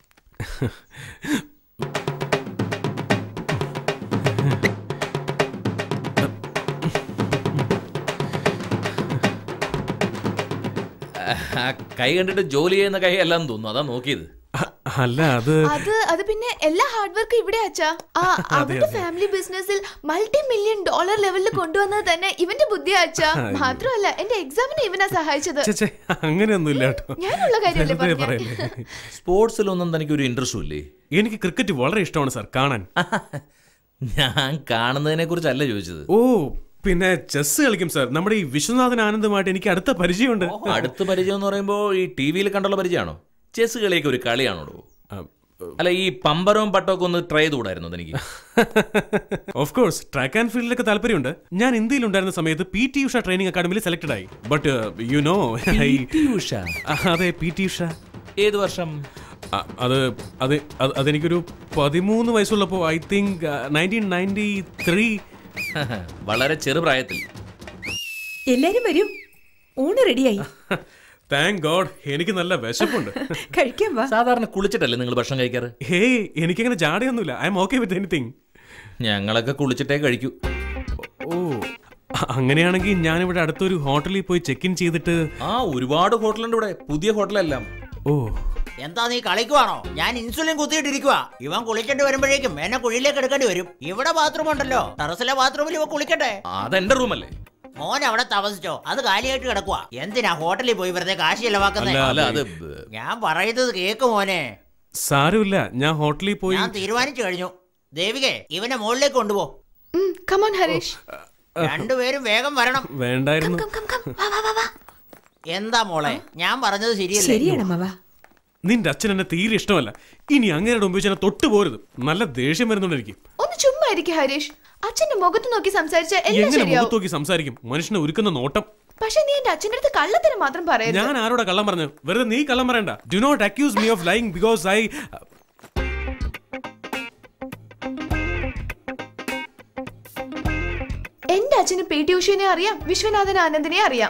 ആ, കൈ കണ്ടിട്ട് ജോലി ചെയ്യുന്ന കൈ അല്ലാന്ന് തോന്നുന്നു അതാ നോക്കിയത് അല്ല അത് അത് അത് പിന്നെ എല്ലാ ഹാർഡ് വർക്കും ഇവിടെ അച്ഛാ ആ അവരുടെ ഫാമിലി ബിസിനസ്സിൽ മൾട്ടി മില്യൺ ഡോളർ ലെവലിൽ കൊണ്ടുവന്നത് തന്നെ ഇവന്റെ ബുദ്ധിയാ അച്ഛാ അയ്യോ. മാത്രമല്ല എന്റെ എക്സാമിന് ഇവനാ സഹായിച്ചത് ഛെ, ഛെ, അങ്ങനെയൊന്നുമില്ല കേട്ടോ ഞാനുള്ള കാര്യമല്ലേ വെറുതെ പറഞ്ഞേ? പറയല്ലേ. സ്പോർട്സിലൊന്നും തനിക്ക് ഒരു ഇൻട്രസ്റ്റും ഇല്ലേ എനിക്ക് ക്രിക്കറ്റ് വളരെ ഇഷ്ടമാണ് സാർ കാണാൻ ഞാൻ കാണുന്നതിനെ കുറിച്ചല്ല ചോദിച്ചത് ഓ പിന്നെ ചെസ് കളിക്കും സാർ നമ്മുടെ ഈ വിശ്വനാഥൻ ആനന്ദുമായിട്ട് എനിക്ക് അടുത്ത പരിചയമുണ്ട് അടുത്ത പരിചയം എന്ന് പറയുമ്പോൾ ഈ ടി വിയിൽ കണ്ടുള്ള പരിചയമാണോ ചെസ് കളിയൊക്കെ ഒരു കളിയാണോ അല്ല ഈ പമ്പരവും പട്ടമൊക്കെ ഒന്ന് ട്രൈ ചെയ്തുകൂടായിരുന്നു എനിക്ക് ഓഫ് കോഴ്സ് ട്രാക്ക് ആൻഡ് ഫീൽഡിലൊക്കെ താല്പര്യമുണ്ട് ഞാൻ ഇന്ത്യയിൽ ഉണ്ടായിരുന്ന സമയത്ത് പി ടി ഉഷ ട്രെയിനിങ് അക്കാഡമിയിൽ സെലക്ടഡ് ആയി but you know PT Usha? അതെ പി ടി ഉഷ ഏത് വർഷം അ- അത് അത് അത് അതെനിക്കൊരു പതിമൂന്ന് വയസ്സുള്ളപ്പോൾ I think nineteen ninety three വളരെ ചെറുപ്രായത്തിൽ എല്ലാരും വരൂ ഊണ് റെഡിയായി താങ്ക് ഗോഡ് എനിക്ക് നല്ല വിശപ്പുണ്ട് കഴിക്കാൻ വാ സാധാരണ കുളിച്ചിട്ടല്ലേ നിങ്ങൾ ഭക്ഷണം കഴിക്കാറ് ഹേയ് എനിക്കങ്ങനെ ജാടയൊന്നുമില്ല I'm okay with anything ഞങ്ങളൊക്കെ കുളിച്ചിട്ടേ കഴിക്കൂ ഓ അ- അങ്ങനെയാണെങ്കിൽ ഞാനിവിടെ അടുത്തൊരു ഹോട്ടലിൽ പോയി ചെക്ക് ഇൻ ചെയ്തിട്ട് ആ ഒരുപാട് ഹോട്ടലുണ്ട് ഇവിടെ പുതിയ ഹോട്ടലെല്ലാം ഓ എന്താ നീ കളിക്കുവാണോ ഞാൻ ഇൻസുലിൻ കുത്തിയിട്ടിരിക്കുക ഇവൻ കുളിച്ചിട്ട് വരുമ്പോഴേക്കും എന്നെ കുഴിയിലേക്ക് എടുക്കേണ്ടി വരും ഇവിടെ ബാത്റൂം ഉണ്ടല്ലോ ടെറസിലെ ബാത്റൂമിൽ ഇവ കുളിക്കട്ടെ അതെന്റെ റൂമല്ലേ മോൻ അവിടെ താമസിച്ചോ അത് കാലിയായിട്ട് കിടക്കുക എന്തിനാ ഹോട്ടലിൽ പോയി വെറുതെ കാശ് ചെലവാക്കുന്നേ അല്ല, അല്ല, അത് ഞാൻ പറയുന്നത് കേക്ക് മോനെ സാരമില്ല ഞാൻ ഹോട്ടലിൽ പോയി ഞാൻ തീരുമാനിച്ചു കഴിഞ്ഞു ദേവികെ ഇവനെ മുകളിലേക്ക് കൊണ്ടുപോ കമോൺ ഹരീഷ് രണ്ടുപേരും വേഗം വരണം വേണ്ടായിരുന്നു എന്താ മോളെ ഞാൻ പറഞ്ഞത് ശരിയല്ലേ ശരിയാണ് അമ്മവ നിന്റെ അച്ഛൻ എന്നെ തീരെ ഇഷ്ടമല്ല ഇനി അങ്ങേരുടെ മുമ്പ് വെച്ച് എന്നെ തൊട്ടു പോരുത് നല്ല ദേഷ്യം വരുന്നുണ്ട് എനിക്ക് ഒന്ന് ചുമ്മാ ഇരിക്കും ഹരീഷ് അച്ഛന്റെ മുഖത്ത് നോക്കി സംസാരിച്ച എല്ലാം എങ്ങനെ ശരിയാവും മുഖത്ത് നോക്കി സംസാരിക്കും മനുഷ്യനെ ഒരുക്കുന്ന നോട്ടം പക്ഷെ നീ എന്റെ അച്ഛന്റെ അടുത്ത് കള്ളത്തരം മാത്രം പറയരുത് ഞാൻ ആരോടാ കള്ളം പറഞ്ഞു വെറുതെ നീ കള്ളം പറയണ്ട do not accuse me of lying because I എന്റെ അച്ഛന് പി ടി ഉഷനെ അറിയാം വിശ്വനാഥൻ ആനന്ദിനെ അറിയാം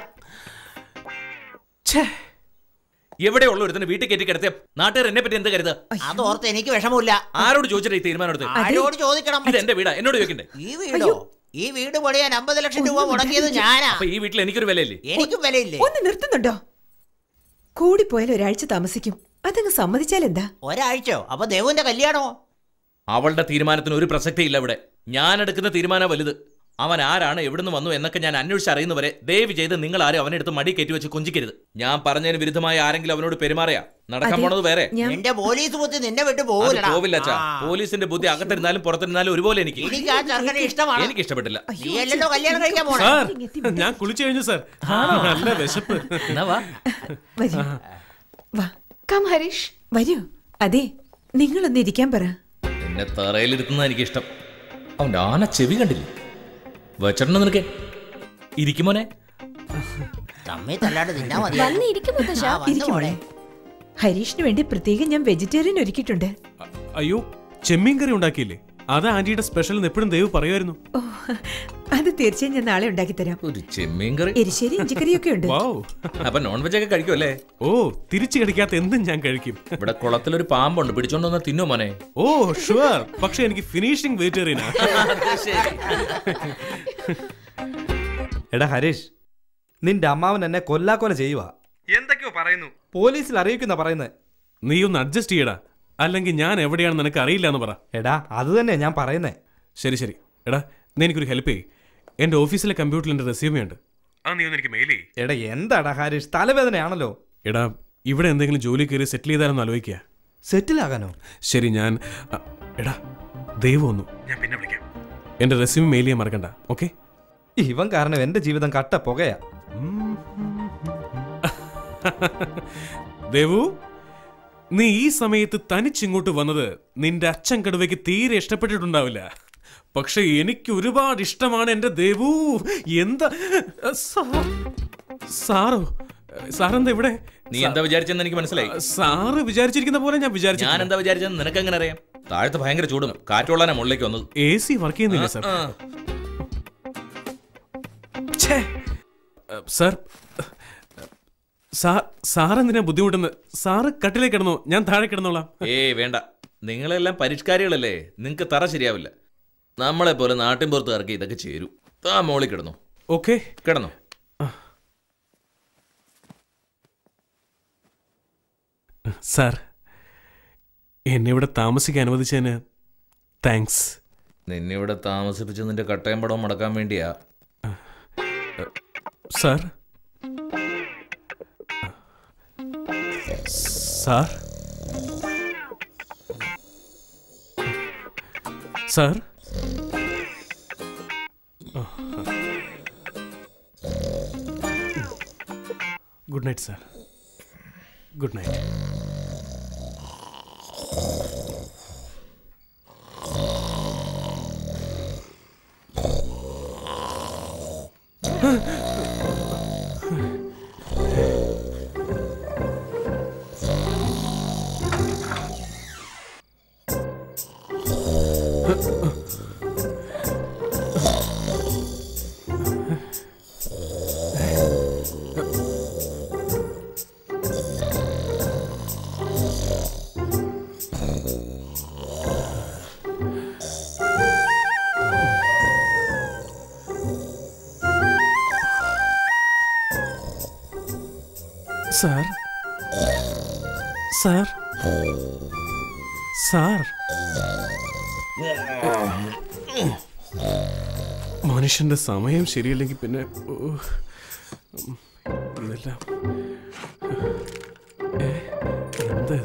എവിടെയുള്ള ഒരുത്തന്നെ വീട്ടിൽ കയറ്റി കിടത്തിയ നാട്ടുകാർ എന്നെ പറ്റി എന്ത് കരുതുക അതോർത്ത് എനിക്ക് വിഷമമില്ല ആരോട് ചോദിച്ചിട്ട് ഈ തീരുമാനം എടുത്ത് ആരോട് ചോദിക്കണം ഇത് എന്റെ വീടാ എന്നോട് ചോദിക്കണ്ടേ ഈ വീടോ ഈ വീട് പണിയാൻ അമ്പത് ലക്ഷം രൂപ മുടക്കിയത് ഞാനാ അപ്പൊ ഈ വീട്ടിൽ എനിക്കൊരു വിലയില്ലേ എനിക്കും വിലയില്ലേ ഒന്ന് നിർത്തുന്നുണ്ടോ കൂടിപ്പോയാൽ ഒരാഴ്ച താമസിക്കും അതങ്ങ് സമ്മതിച്ചാൽ എന്താ ഒരാഴ്ചയോ അപ്പൊ ദേവുവിന്റെ കല്യാണമോ അവളുടെ തീരുമാനത്തിന് ഒരു പ്രസക്തി ഇല്ല ഇവിടെ ഞാൻ എടുക്കുന്ന തീരുമാനം വലുത് അവൻ ആരാണ് എവിടുന്ന് വന്നു എന്നൊക്കെ ഞാൻ അന്വേഷിച്ച് അറിയുന്നവരെ ദയവ് ചെയ്ത് നിങ്ങൾ ആരും അവനെ എടുത്ത് മടി കയറ്റി വെച്ച് കൊഞ്ചിക്കരുത് ഞാൻ പറഞ്ഞതിന് വിരുദ്ധമായി ആരെങ്കിലും അവനോട് പെരുമാറിയാ നടക്കാൻ അതെ, പോണത് വേറെ നിന്റെ പോലീസ് ബുദ്ധി നിന്നെ വിട്ട് അത് പോവില്ലടാ പോവില്ല അച്ഛാ ആ. പോലീസിന്റെ ബുദ്ധി അകത്തിരുന്നാലും പുറത്തിരുന്നാലും ഒരുപോലെ എനിക്ക് എനിക്ക് ആ ചെറുക്കനെ ഇഷ്ടമാണ് എനിക്ക് ഇഷ്ടപ്പെട്ടില്ല നീ അല്ലല്ലോ കല്യാണം കഴിക്കാൻ പോണേ സാർ ഞാൻ കുളിച്ചു കഴിഞ്ഞു സാർ നല്ല വിശപ്പ് വരൂ വാ കം ഹരീഷ് വരൂ അതെ നിങ്ങളൊന്ന് ഇരിക്കാൻ പറ എന്നെ തറയിലിരുത്തുന്ന എനിക്ക് ഇഷ്ടം അവന്റെ ആന ചെവി കണ്ടില്ലേ വെച്ചിട്ടുണ്ടോ നിനക്ക് ഇരിക്കുമോനെ തമ്മി തല്ലാണ്ട് നിന്നാ മതി വന്നിരിക്കും മോളെ ഹരീഷിന് വേണ്ടി പ്രത്യേകം ഞാൻ വെജിറ്റേറിയൻ ഒരുക്കിയിട്ടുണ്ട് അയ്യോ ചെമ്മീൻ കറി ഉണ്ടാക്കിയില്ലേ അത് ആന്റിയുടെ സ്പെഷ്യൽ എന്ന് എപ്പോഴും ദൈവ് പറയുമായിരുന്നു ഓ അത് തീർച്ചയായും ഞാൻ നാളെ ഉണ്ടാക്കി തരാം ഒരു ചെമ്മീൻ കറി എരിശ്ശേരി ഇഞ്ചിക്കറിയൊക്കെ ഉണ്ട് അപ്പൊ നോൺ വെജ് ഒക്കെ കഴിക്കുമല്ലേ ഓ തിരിച്ചു കടിക്കാത്ത എന്തും ഞാൻ കഴിക്കും ഇവിടെ കുളത്തിലൊരു പാമ്പുണ്ട് പിടിച്ചോണ്ട് വന്ന തിന്നോ മോനെ ഓ ഷുവർ പക്ഷെ എനിക്ക് ഫിനിഷിംഗ് വെജിറ്റേറിയനാ എടാ ഹരീഷ് നിന്റെ അമ്മാവൻ എന്നെ കൊല്ലാക്കൊല ചെയ്യുക എന്തൊക്കെയോ പറയുന്നു പോലീസിൽ അറിയിക്കുന്ന പറയുന്നത് നീ ഒന്ന് അഡ്ജസ്റ്റ് ചെയ്യടാ അല്ലെങ്കിൽ ഞാൻ എവിടെയാണെന്ന് നിനക്ക് അറിയില്ല എന്ന് പറ എടാ അത് തന്നെ ഞാൻ പറയുന്നേ ശരി ശരി എടാ നീ എനിക്കൊരു ഹെൽപ്പ് ചെയ്യ് എന്റെ ഓഫീസിലെ കമ്പ്യൂട്ടറിൽ എന്റെ റെസ്യൂമേ ഉണ്ട് ആ നീ ഒന്ന് എനിക്ക് മെയിൽ ചെയ്യ് എടാ എന്താടാ ഹരീഷ് തലവേദനയാണല്ലോ എടാ ഇവിടെ എന്തെങ്കിലും ജോലി കയറി സെറ്റിൽ ചെയ്താലെന്ന് ആലോചിക്കുക സെറ്റിൽ ആകാനോ ശരി ഞാൻ അ, എടാ ദൈവം ഒന്നു ഞാൻ പിന്നെ വിളിക്കാം എന്റെ റെസ്യൂമേ മെയിൽ ചെയ്യാൻ മറക്കണ്ട ഓക്കെ ഇവൻ കാരണം എന്റെ ജീവിതം കട്ട പുകയാ ദേവു നീ ഈ സമയത്ത് തനിച്ചിങ്ങോട്ട് വന്നത് നിന്റെ അച്ഛൻ കടുവയ്ക്ക് തീരെ ഇഷ്ടപ്പെട്ടിട്ടുണ്ടാവില്ല പക്ഷെ എനിക്ക് ഒരുപാട് ഇഷ്ടമാണ് എന്റെ ദേവു എന്താ സാ- സാറോ സാറെന്താ ഇവിടെ നീ എന്താ വിചാരിച്ചെന്ന് എനിക്ക് മനസ്സിലായി സാറ് വിചാരിച്ചിരിക്കുന്ന പോലെ ഞാൻ വിചാരിച്ചു ഞാൻ എന്താ വിചാരിച്ചെന്ന് നിനക്ക് എങ്ങനെ അറിയാം താഴത്ത് ഭയങ്കര ചൂടും കാറ്റുള്ളാനാ മുകളിലേക്ക് വന്നത് എ സി വർക്ക് ചെയ്യുന്നില്ല സാർ ആ, ഛേ. അഹ് സാർ സാർ സാർ എന്തിനാ ബുദ്ധിമുട്ടുന്നത് സാറ് കട്ടിലേക്ക് കിടന്നോ ഞാൻ താഴെ കിടന്നോളാം ഏയ് വേണ്ട നിങ്ങളെല്ലാം പരിഷ്കാരികളല്ലേ നിങ്ങൾക്ക് തറ ശരിയാവില്ല നമ്മളെ പോലെ നാട്ടിൻ പുറത്തുകാർക്ക് ഇതൊക്കെ ചേരൂ താ മോളിൽ കിടന്നു ഓക്കെ കിടന്നു സാർ എന്നെ ഇവിടെ താമസിക്കാൻ അനുവദിച്ചതിന് താങ്ക്സ് നിന്നെ ഇവിടെ താമസിപ്പിച്ച് നിന്റെ കട്ടയം പടം മുടക്കാൻ വേണ്ടിയാ sir sir sir good night sir good night sir sir sir മനുഷ്യന്റെ സമയം ശരിയല്ലെങ്കിൽ പിന്നെ ഓ, ഉം, ഇതെല്ലാം ഏ, എന്ത്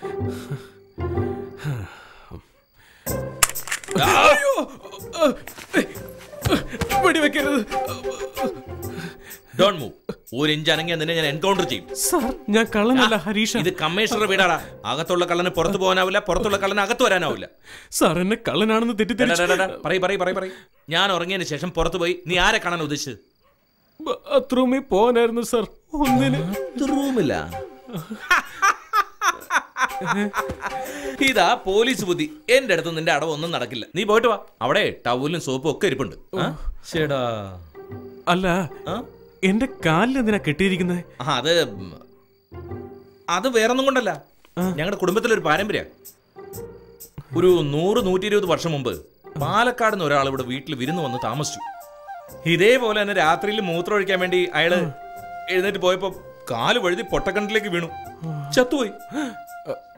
അയ്യോ! വെടിവെക്കരുത് ഡോൺ മൂവ് ഒരു ഇഞ്ച് അനങ്ങിയ നിന്നെ ഞാൻ എൻകൗണ്ടർ ചെയ്യും സാർ ഞാൻ കള്ളനല്ല ഹരീഷ ഇത് കമ്മീഷണർ വീടാടാ അകത്തുള്ള കള്ളന് പുറത്തു പോകാനാവില്ല പുറത്തുള്ള കള്ളന് അകത്ത് വരാനാവില്ല സാർ എന്നെ കള്ളനാണെന്ന് തെറ്റിദ്ധരിച്ചു പറയ് പറയ് പറയ് പറയ് ഞാൻ ഉറങ്ങിയതിന് ശേഷം പുറത്തു പോയി നീ ആരെ കാണാൻ ഉദ്ദേശിച്ചത് ബാത്റൂമിൽ പോകാനായിരുന്നു സാർ ഒന്നിന് റൂമില്ല ഇതാ പോലീസ് ബുദ്ധി എന്റെ അടുത്ത് നിന്റെ അടവൊന്നും നടക്കില്ല നീ പോയിട്ട് വാ അവിടെ ടവലും സോപ്പും ഒക്കെ ഇരിപ്പുണ്ട് ആ? ശ്ശേടാ. അല്ല എന്റെ കാലിൽ എന്തിനാ കെട്ടിയിരിക്കുന്നത് ആ, അത് ഉം, അത് വേറൊന്നും കൊണ്ടല്ല ഞങ്ങളുടെ കുടുംബത്തിലൊരു പാരമ്പര്യ ഒരു നൂറ് നൂറ്റി ഇരുപത് വർഷം മുമ്പ് പാലക്കാട് നിന്ന് ഒരാൾ ഇവിടെ വീട്ടിൽ വിരുന്ന് വന്ന് താമസിച്ചു ഇതേപോലെ തന്നെ രാത്രിയിൽ മൂത്രം ഒഴിക്കാൻ വേണ്ടി അയാള് എഴുന്നേറ്റ് പോയപ്പോ കാല് വഴുതി പൊട്ടക്കണ്ടിലേക്ക് വീണു ചത്തുപോയി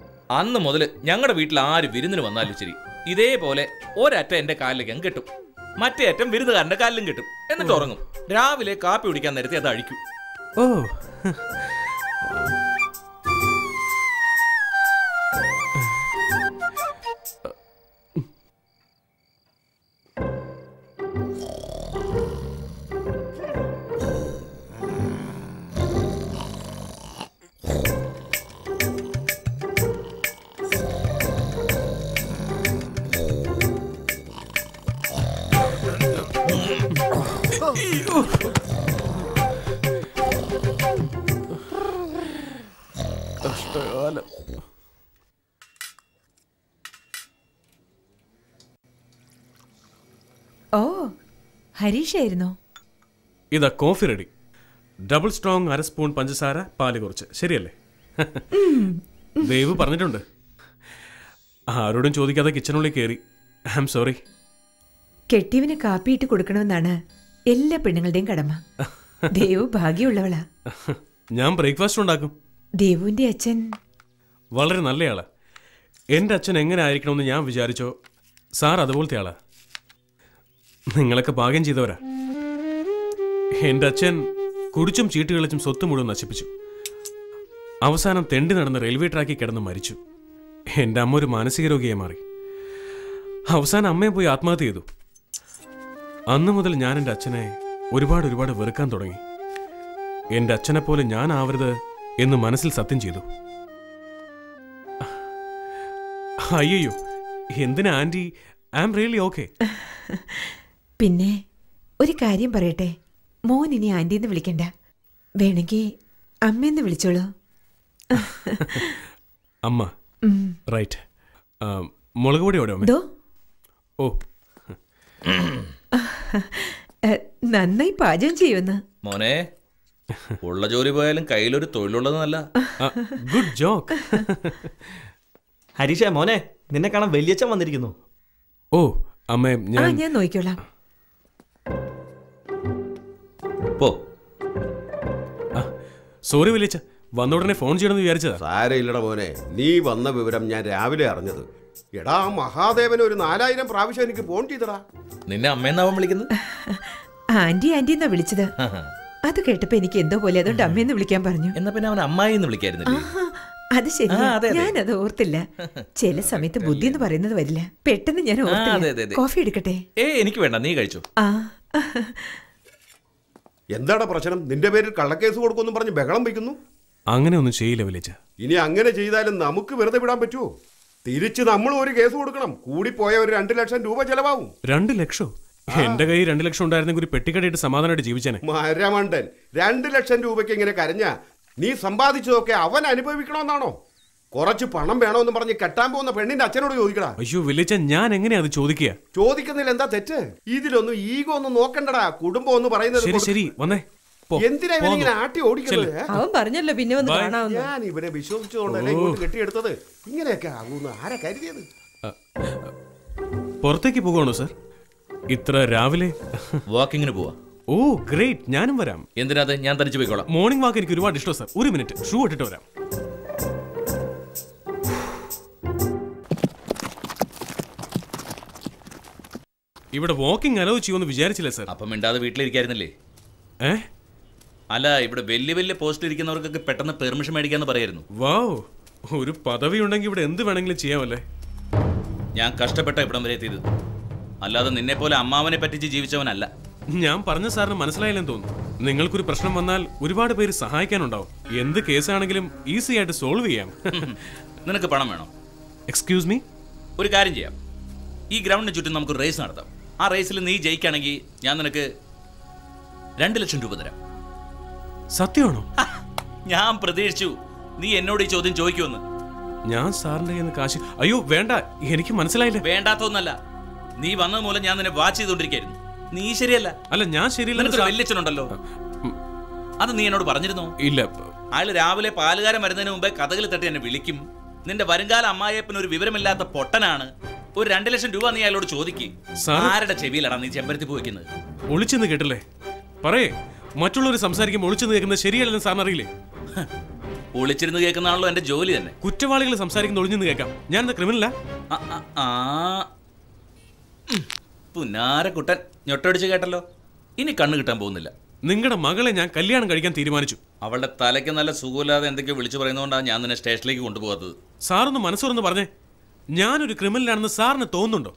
അന്ന് മുതൽ ഞങ്ങളുടെ വീട്ടിൽ ആര് വിരുന്നിന് വന്നാലും ശരി ഇതേപോലെ ഒരറ്റ എന്റെ കാലിലേക്ക് അങ്ങ് കെട്ടും മറ്റേ അറ്റം വിരുന്നുകാരന്റെ കാലിലും കിട്ടും എന്നിട്ട് ഉറങ്ങും രാവിലെ കാപ്പി കുടിക്കാൻ നേരത്തെ അത് അഴിക്കും ഓ കഷ്ടകാലം ഓ ഹരീഷായിരുന്നോ ഇതാ കോഫി റെഡി ഡബിൾ സ്ട്രോങ് അര സ്പൂൺ പഞ്ചസാര പാല് കുറച്ച് ശരിയല്ലേ ദേവ് പറഞ്ഞിട്ടുണ്ട് ആരോടും ചോദിക്കാതെ കിച്ചണുള്ളിൽ കയറി ഐ ആം സോറി കെട്ടിയവന് കാപ്പിയിട്ട് കൊടുക്കണമെന്നാണ് എല്ലാ പെണ്ണുങ്ങളുടെയും കടമ ദേവു ഭാഗ്യമുള്ളവളാ ഞാൻ ബ്രേക്ക്ഫാസ്റ്റ് ഉണ്ടാക്കും ദേവുവിന്റെ അച്ഛൻ വളരെ നല്ലയാളാ എൻ്റെ അച്ഛൻ എങ്ങനെ ആയിരിക്കണമെന്ന് ഞാൻ വിചാരിച്ചോ സാർ അതുപോലത്തെ ആളാ നിങ്ങളൊക്കെ ഭാഗ്യം ചെയ്തവരാ എൻ്റെ അച്ഛൻ കുടിച്ചും ചീട്ട് കളിച്ചും സ്വത്ത് മുഴുവൻ നശിപ്പിച്ചു അവസാനം തെണ്ടി നടന്ന് റെയിൽവേ ട്രാക്കിൽ കിടന്ന് മരിച്ചു എൻ്റെ അമ്മ ഒരു മാനസിക രോഗിയായി മാറി അവസാനം അമ്മയെ പോയി ആത്മഹത്യ ചെയ്തു അന്ന് മുതൽ ഞാൻ എൻ്റെ അച്ഛനെ ഒരുപാട് ഒരുപാട് വെറുക്കാൻ തുടങ്ങി എൻ്റെ അച്ഛനെ പോലെ ഞാൻ ആവരുത് എന്ന് മനസ്സിൽ സത്യം ചെയ്തു അയ്യോ എന്തിനാ aunty I am really okay പിന്നെ ഒരു കാര്യം പറയട്ടെ മോൻ ഇനി ആന്റിന്ന് വിളിക്കണ്ട വേണമെങ്കിൽ അമ്മയെന്ന് വിളിച്ചോളൂ അമ്മ ഉം. റൈറ്റ് മുളക് പൊടി എവിടെ അമ്മേ ദോ ഓ ഏ, നന്നായി പാചകം ചെയ്യുമെന്ന് മോനെ ഉള്ള ജോലി പോയാലും കയ്യിലൊരു തൊഴിലുള്ളതെന്നല്ല ഗുഡ് ജോക്ക് ഹരീഷ മോനെ നിന്നെ കാണാൻ വലിയച്ഛൻ വന്നിരിക്കുന്നു ഓ അമ്മേ ആ ഞാൻ ഞാൻ നോക്കിക്കോളാം പോ സോറി വലിയച്ച വന്ന ഉടനെ ഫോൺ ചെയ്യണമെന്ന് വിചാരിച്ചതാ സാരയില്ലട മോനെ നീ വന്ന വിവരം ഞാൻ രാവിലെ അറിഞ്ഞത് എടാ ആ മഹാദേവൻ ഒരു നാലായിരം പ്രാവശ്യം എനിക്ക് ഫോൺ ചെയ്തടാ നിന്നെ അമ്മയെന്നാവൻ വിളിക്കുന്നത് ആന്റി ആന്റി എന്നാ വിളിച്ചത് അത് കേട്ടപ്പോ എനിക്ക് എന്തോ പോലെ അതുകൊണ്ട് അമ്മയെന്ന് വിളിക്കാൻ പറഞ്ഞു എന്നാ പിന്നെ അവൻ അമ്മായി എന്ന് വിളിക്കായിരുന്നില്ലേ ആഹാ, അത് ശരി ആ, അതെ, അതെ. ഞാനത് ഓർത്തില്ല ചില സമയത്ത് ബുദ്ധി എന്ന് പറയുന്നത് വരില്ല പെട്ടെന്ന് ഞാൻ ആ, അതെ, അതെ, ഓർത്തില്ല അതെ. കോഫി എടുക്കട്ടെ ഏ എനിക്ക് വേണ്ട നീ കഴിച്ചോ ആ എന്താടാ പ്രശ്നം നിന്റെ പേരിൽ കള്ളക്കേസ് കൊടുക്കുമെന്നും പറഞ്ഞ് ബഹളം വയ്ക്കുന്നു അങ്ങനെ ഒന്നും ചെയ്യില്ല വലിയച്ച ഇനി അങ്ങനെ ചെയ്താലും നമുക്ക് വെറുതെ വിടാൻ പറ്റുമോ തിരിച്ച് നമ്മൾ ഒരു കേസ് കൊടുക്കണം കൂടിപ്പോയ ഒരു രണ്ട് ലക്ഷം രൂപ ചെലവാകും രണ്ട് ലക്ഷോ എന്റെ കയ്യിൽ രണ്ട് ലക്ഷം ഉണ്ടായിരുന്നെങ്കിൽ ഒരു പെട്ടിക്കടയിട്ട് സമാധാനമായിട്ട് ജീവിച്ചേനെ മരമണ്ടൻ രണ്ട് ലക്ഷം രൂപയ്ക്ക് ഇങ്ങനെ കരഞ്ഞ നീ സമ്പാദിച്ചതൊക്കെ അവൻ അനുഭവിക്കണമെന്നാണോ കുറച്ച് പണം വേണമെന്ന് പറഞ്ഞ് കെട്ടാൻ പോകുന്ന പെണ്ണിന്റെ അച്ഛനോട് ചോദിക്കടാ അയ്യോ വലിയച്ച ഞാൻ എങ്ങനെയാ അത് ചോദിക്കുക ചോദിക്കുന്നതിൽ എന്താ തെറ്റ് ഇതിലൊന്നും ഈഗോ ഒന്നും നോക്കണ്ടടാ കുടുംബം എന്ന് പറയുന്നത് ശരി കൊടു- ശരി വന്നേ പോ. എന്തിനാ ഇവനിങ്ങനെ പോന്നു. ആട്ടി ഓടിക്കുന്നത് ചെല്ല്. ഏ? അവൻ പറഞ്ഞല്ലോ പിന്നെ വന്ന് Bye. കാണാവുന്ന ഞാൻ ഇവനെ വിശ്വസിച്ചുകൊണ്ടല്ലേ ഓ. ഇങ്ങോട്ട് കെട്ടിയെടുത്തത് ഇങ്ങനെയൊക്കെ ആകൂന്ന് ആരാ കരുതിയത് പുറത്തേക്ക് പോകുവാണോ സർ ഇത്ര രാവിലെ വാക്കിങ്ങിന് പോവാ ഓ ഗ്രേറ്റ് ഞാനും വരാം എന്തിനാത് ഞാൻ തനിച്ച് പോയിക്കോളാം മോർണിംഗ് വാക്ക് എനിക്ക് ഒരുപാട് ഇഷ്ടം സർ ഒരു മിനിറ്റ് ഷൂ ഇട്ടിട്ട് വരാം ഇവിടെ വാക്കിംഗ് അലോ ചെയ്യുമെന്ന് വിചാരിച്ചില്ല സർ അപ്പം മിണ്ടാതെ വീട്ടിലിരിക്കായിരുന്നില്ലേ ഏ അല്ല ഇവിടെ വലിയ വലിയ പോസ്റ്റിൽ ഇരിക്കുന്നവർക്കൊക്കെ പെട്ടെന്ന് പെർമിഷൻ മേടിക്കാന്ന് പറയായിരുന്നു വാവ് ഒരു പദവി ഉണ്ടെങ്കിൽ ഇവിടെ എന്ത് വേണമെങ്കിലും ചെയ്യാമല്ലേ ഞാൻ കഷ്ടപ്പെട്ട ഇവിടം വരെ എത്തിയത് അല്ലാതെ നിന്നെ പോലെ അമ്മാവനെ പറ്റിച്ച് ജീവിച്ചവനല്ല ഞാൻ പറഞ്ഞ സാറിന് മനസ്സിലായില്ലെന്ന് തോന്നുന്നു നിങ്ങൾക്കൊരു പ്രശ്നം വന്നാൽ ഒരുപാട് പേര് സഹായിക്കാനുണ്ടാവും എന്ത് കേസാണെങ്കിലും ഈസി ആയിട്ട് സോൾവ് ചെയ്യാം നിനക്ക് പണം വേണോ എക്സ്ക്യൂസ് മീ ഒരു കാര്യം ചെയ്യാം ഈ ഗ്രൗണ്ടിന് ചുറ്റും നമുക്ക് റേസ് നടത്താം ആ റേസിൽ നീ ജയിക്കുകയാണെങ്കിൽ ഞാൻ നിനക്ക് രണ്ട് ലക്ഷം രൂപ തരാം സത്യമാണോ ഞാൻ പ്രതീക്ഷിച്ചു നീ എന്നോട് ഈ ചോദ്യം ചോദിക്കുമെന്ന് ഞാൻ സാറിന്റെ കയ്യിൽ നിന്ന് കാശ് അയ്യോ വേണ്ട എനിക്ക് മനസ്സിലായില്ല വേണ്ടാത്തൊന്നല്ല നീ വന്നത് മൂലം ഞാൻ നിന്നെ വാച്ച് ചെയ്തോണ്ടിരിക്കായിരുന്നു നീ ശരിയല്ല അല്ല ഞാൻ ശരിയല്ല നിനക്കൊരു വല്യച്ഛനുണ്ടല്ലോ അത് നീ എന്നോട് പറഞ്ഞിരുന്നോ ഇല്ല അയാൾ രാവിലെ പാലുകാരൻ വരുന്നതിന് മുമ്പേ കഥകൾ തട്ടി എന്നെ വിളിക്കും നിന്റെ വരുംകാല അമ്മായിയപ്പന് ഒരു വിവരമില്ലാത്ത പൊട്ടനാണ് ഒരു രണ്ട് ലക്ഷം രൂപ നീ അയാളോട് ചോദിക്കും സാർ- ആരുടെ ചെവിയിലാണ് നീ ചെമ്പരത്തി പോയിക്കുന്നത് ഒളിച്ചെന്ന് കേട്ടില്ലേ പറയേ മറ്റുള്ളവർ സംസാരിക്കുമ്പോൾ ഒളിച്ചെന്ന് കേൾക്കുന്നത് ശരിയല്ലെന്ന് സാറിന് അറിയില്ലേ ഒളിച്ചിരുന്ന് കേൾക്കുന്നതാണല്ലോ എന്റെ ജോലി തന്നെ കുറ്റവാളികൾ സംസാരിക്കുന്ന ഒളിഞ്ഞെന്ന് കേൾക്കാം ഞാൻ ക്രിമിനലാ ആ, ആ, ആ. ഉം. പുന്നാരക്കുട്ടൻ ഞൊട്ടടിച്ച് കേട്ടല്ലോ ഇനി കണ്ണ് കിട്ടാൻ പോകുന്നില്ല നിങ്ങളുടെ മകളെ ഞാൻ കല്യാണം കഴിക്കാൻ തീരുമാനിച്ചു അവളുടെ തലയ്ക്ക് നല്ല സുഖമില്ലാതെ എന്തൊക്കെയോ വിളിച്ചു പറയുന്നതുകൊണ്ടാണ് ഞാൻ നിന്നെ സ്റ്റേഷനിലേക്ക് കൊണ്ടുപോകാത്തത് സാറൊന്ന് മനസ്സുറന്ന് പറഞ്ഞേ ഞാനൊരു ക്രിമിനലാണെന്ന് സാറിന് തോന്നുന്നുണ്ടോ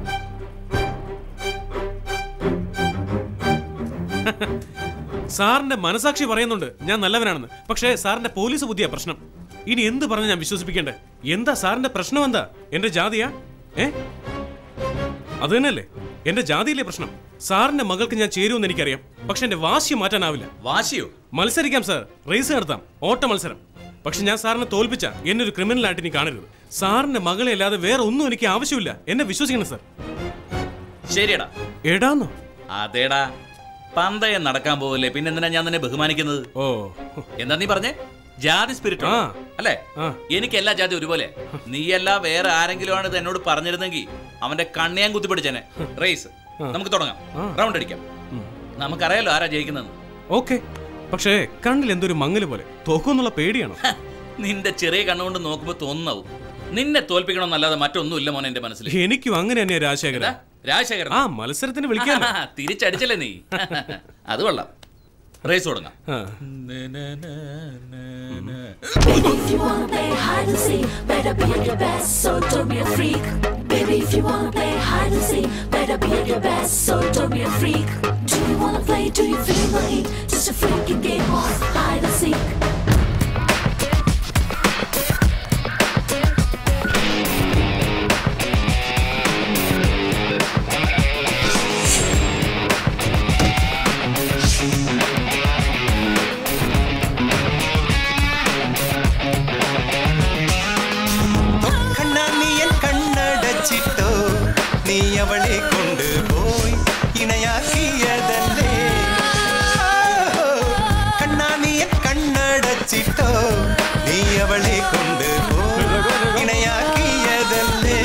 സാറിന്റെ മനസാക്ഷി പറയുന്നുണ്ട് ഞാൻ നല്ലവനാണെന്ന് പക്ഷേ സാറിന്റെ പോലീസ് ബുദ്ധിയാ പ്രശ്നം ഇനി എന്ത് പറഞ്ഞ് ഞാൻ വിശ്വസിപ്പിക്കണ്ടേ എന്താ സാറിന്റെ പ്രശ്നം എന്താ എന്റെ ജാതിയാ ഏ അത് തന്നെയല്ലേ എന്റെ ജാതിയിലെ പ്രശ്നം സാറിന്റെ മകൾക്ക് ഞാൻ ചേരുമെന്ന് എനിക്കറിയാം പക്ഷെ എന്റെ വാശി മാറ്റാനാവില്ല വാശിയോ മത്സരിക്കാം സാർ റേസ് നടത്താം ഓട്ട മത്സരം പക്ഷെ ഞാൻ സാറിനെ തോൽപ്പിച്ച എന്നെ ഒരു ക്രിമിനൽ ആയിട്ട് ഇനി കാണരുത് സാറിന്റെ മകളെ അല്ലാതെ വേറെ ഒന്നും എനിക്ക് ആവശ്യമില്ല എന്നെ വിശ്വസിക്കണം സാർ ശരിയടാ എടാന്നോ അതേടാ പന്തയം നടക്കാൻ പോവല്ലേ പിന്നെ എന്തിനാ ഞാൻ നിന്നെ ബഹുമാനിക്കുന്നത് ഓ എന്താ നീ പറഞ്ഞേ ജാതി സ്പിരിറ്റ് ആ. അല്ലേ എനിക്ക് എല്ലാ ജാതി ഒരുപോലെ നീയല്ല വേറെ ആരെങ്കിലും ആണ് ഇത് എന്നോട് പറഞ്ഞിരുന്നെങ്കിൽ അവന്റെ കണ്ണിയാൻ കുത്തിപ്പിടിച്ചേനെ റേസ് നമുക്ക് തുടങ്ങാം റൗണ്ട് അടിക്കാം നമുക്കറിയാലോ ആരാ ജയിക്കുന്നത് ഓക്കെ പക്ഷേ കണ്ണിൽ എന്തൊരു മങ്ങല് പോലെ തോക്കുന്നുള്ള പേടിയാണോ നിന്റെ ചെറിയ കണ്ണുകൊണ്ട് നോക്കുമ്പോ തോന്നുന്നാവും നിന്നെ തോൽപ്പിക്കണമെന്നല്ലാതെ മറ്റൊന്നുമില്ല മോനെ എന്റെ മനസ്സിൽ എനിക്കും അങ്ങനെ തന്നെയാ രാജശേഖരൻ രാജശേഖരൻ ആ മത്സരത്തിന് വിളിക്കാം തിരിച്ചടിച്ചല്ലേ നീ അത് കൊള്ളാം റേസ് തുടങ്ങാം Baby, if you wanna play hide and seek, better be at your best, so don't be a freak. Baby, if you wanna play hide and seek, better be at your best, so don't be a freak. Do you wanna play? Do you feel the heat? Just a freaking game of hide and seek. കണ്ണാനിയൻ കണ്ണടച്ചിട്ടോ നീ അവളെ കൊണ്ടുപോയി ഇണയാക്കിയതല്ലേ കണ്ണാനിയൻ കണ്ണടച്ചിട്ടോ നീ അവളെ കൊണ്ടുപോയി ഇണയാക്കിയതല്ലേ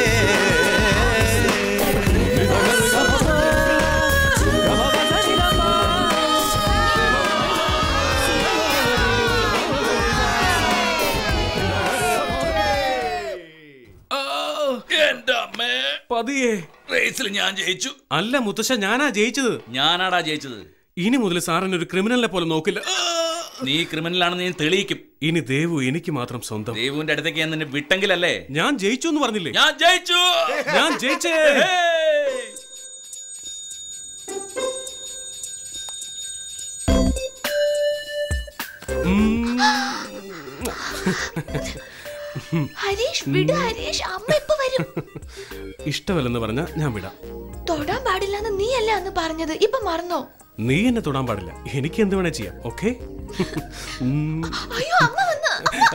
എന്റെ അമ്മേ പതിയെ റേസിൽ ഞാൻ ജയിച്ചു അല്ല മുത്തശ്ശ ഞാനാ ജയിച്ചത് ഞാനാടാ ജയിച്ചത് ഇനി മുതൽ സാറിന് ഒരു ക്രിമിനലിനെ പോലെ നോക്കില്ല നീ ക്രിമിനൽ ആണെന്ന് ഞാൻ തെളിയിക്കും ഇനി ദേവു എനിക്ക് മാത്രം സ്വന്തം ദേവുവിന്റെ അടുത്തേക്ക് ഞാൻ നിന്നെ വിട്ടെങ്കിലല്ലേ ഞാൻ ജയിച്ചു എന്ന് പറഞ്ഞില്ലേ ഞാൻ ജയിച്ചു ഞാൻ ജയിച്ചേ ഹരീഷ് വിട് ഹരീഷ് അമ്മ ഇപ്പൊ വരും ഇഷ്ടമല്ലെന്ന് പറഞ്ഞ ഞാൻ വിടാം തൊടാൻ പാടില്ലെന്ന് നീ അല്ലേ അന്ന് പറഞ്ഞത് ഇപ്പൊ മറന്നോ നീ എന്നെ തൊടാൻ പാടില്ല എനിക്ക് എന്ത് വേണേ ചെയ്യാം ഓക്കെ അയ്യോ അമ്മ വന്ന്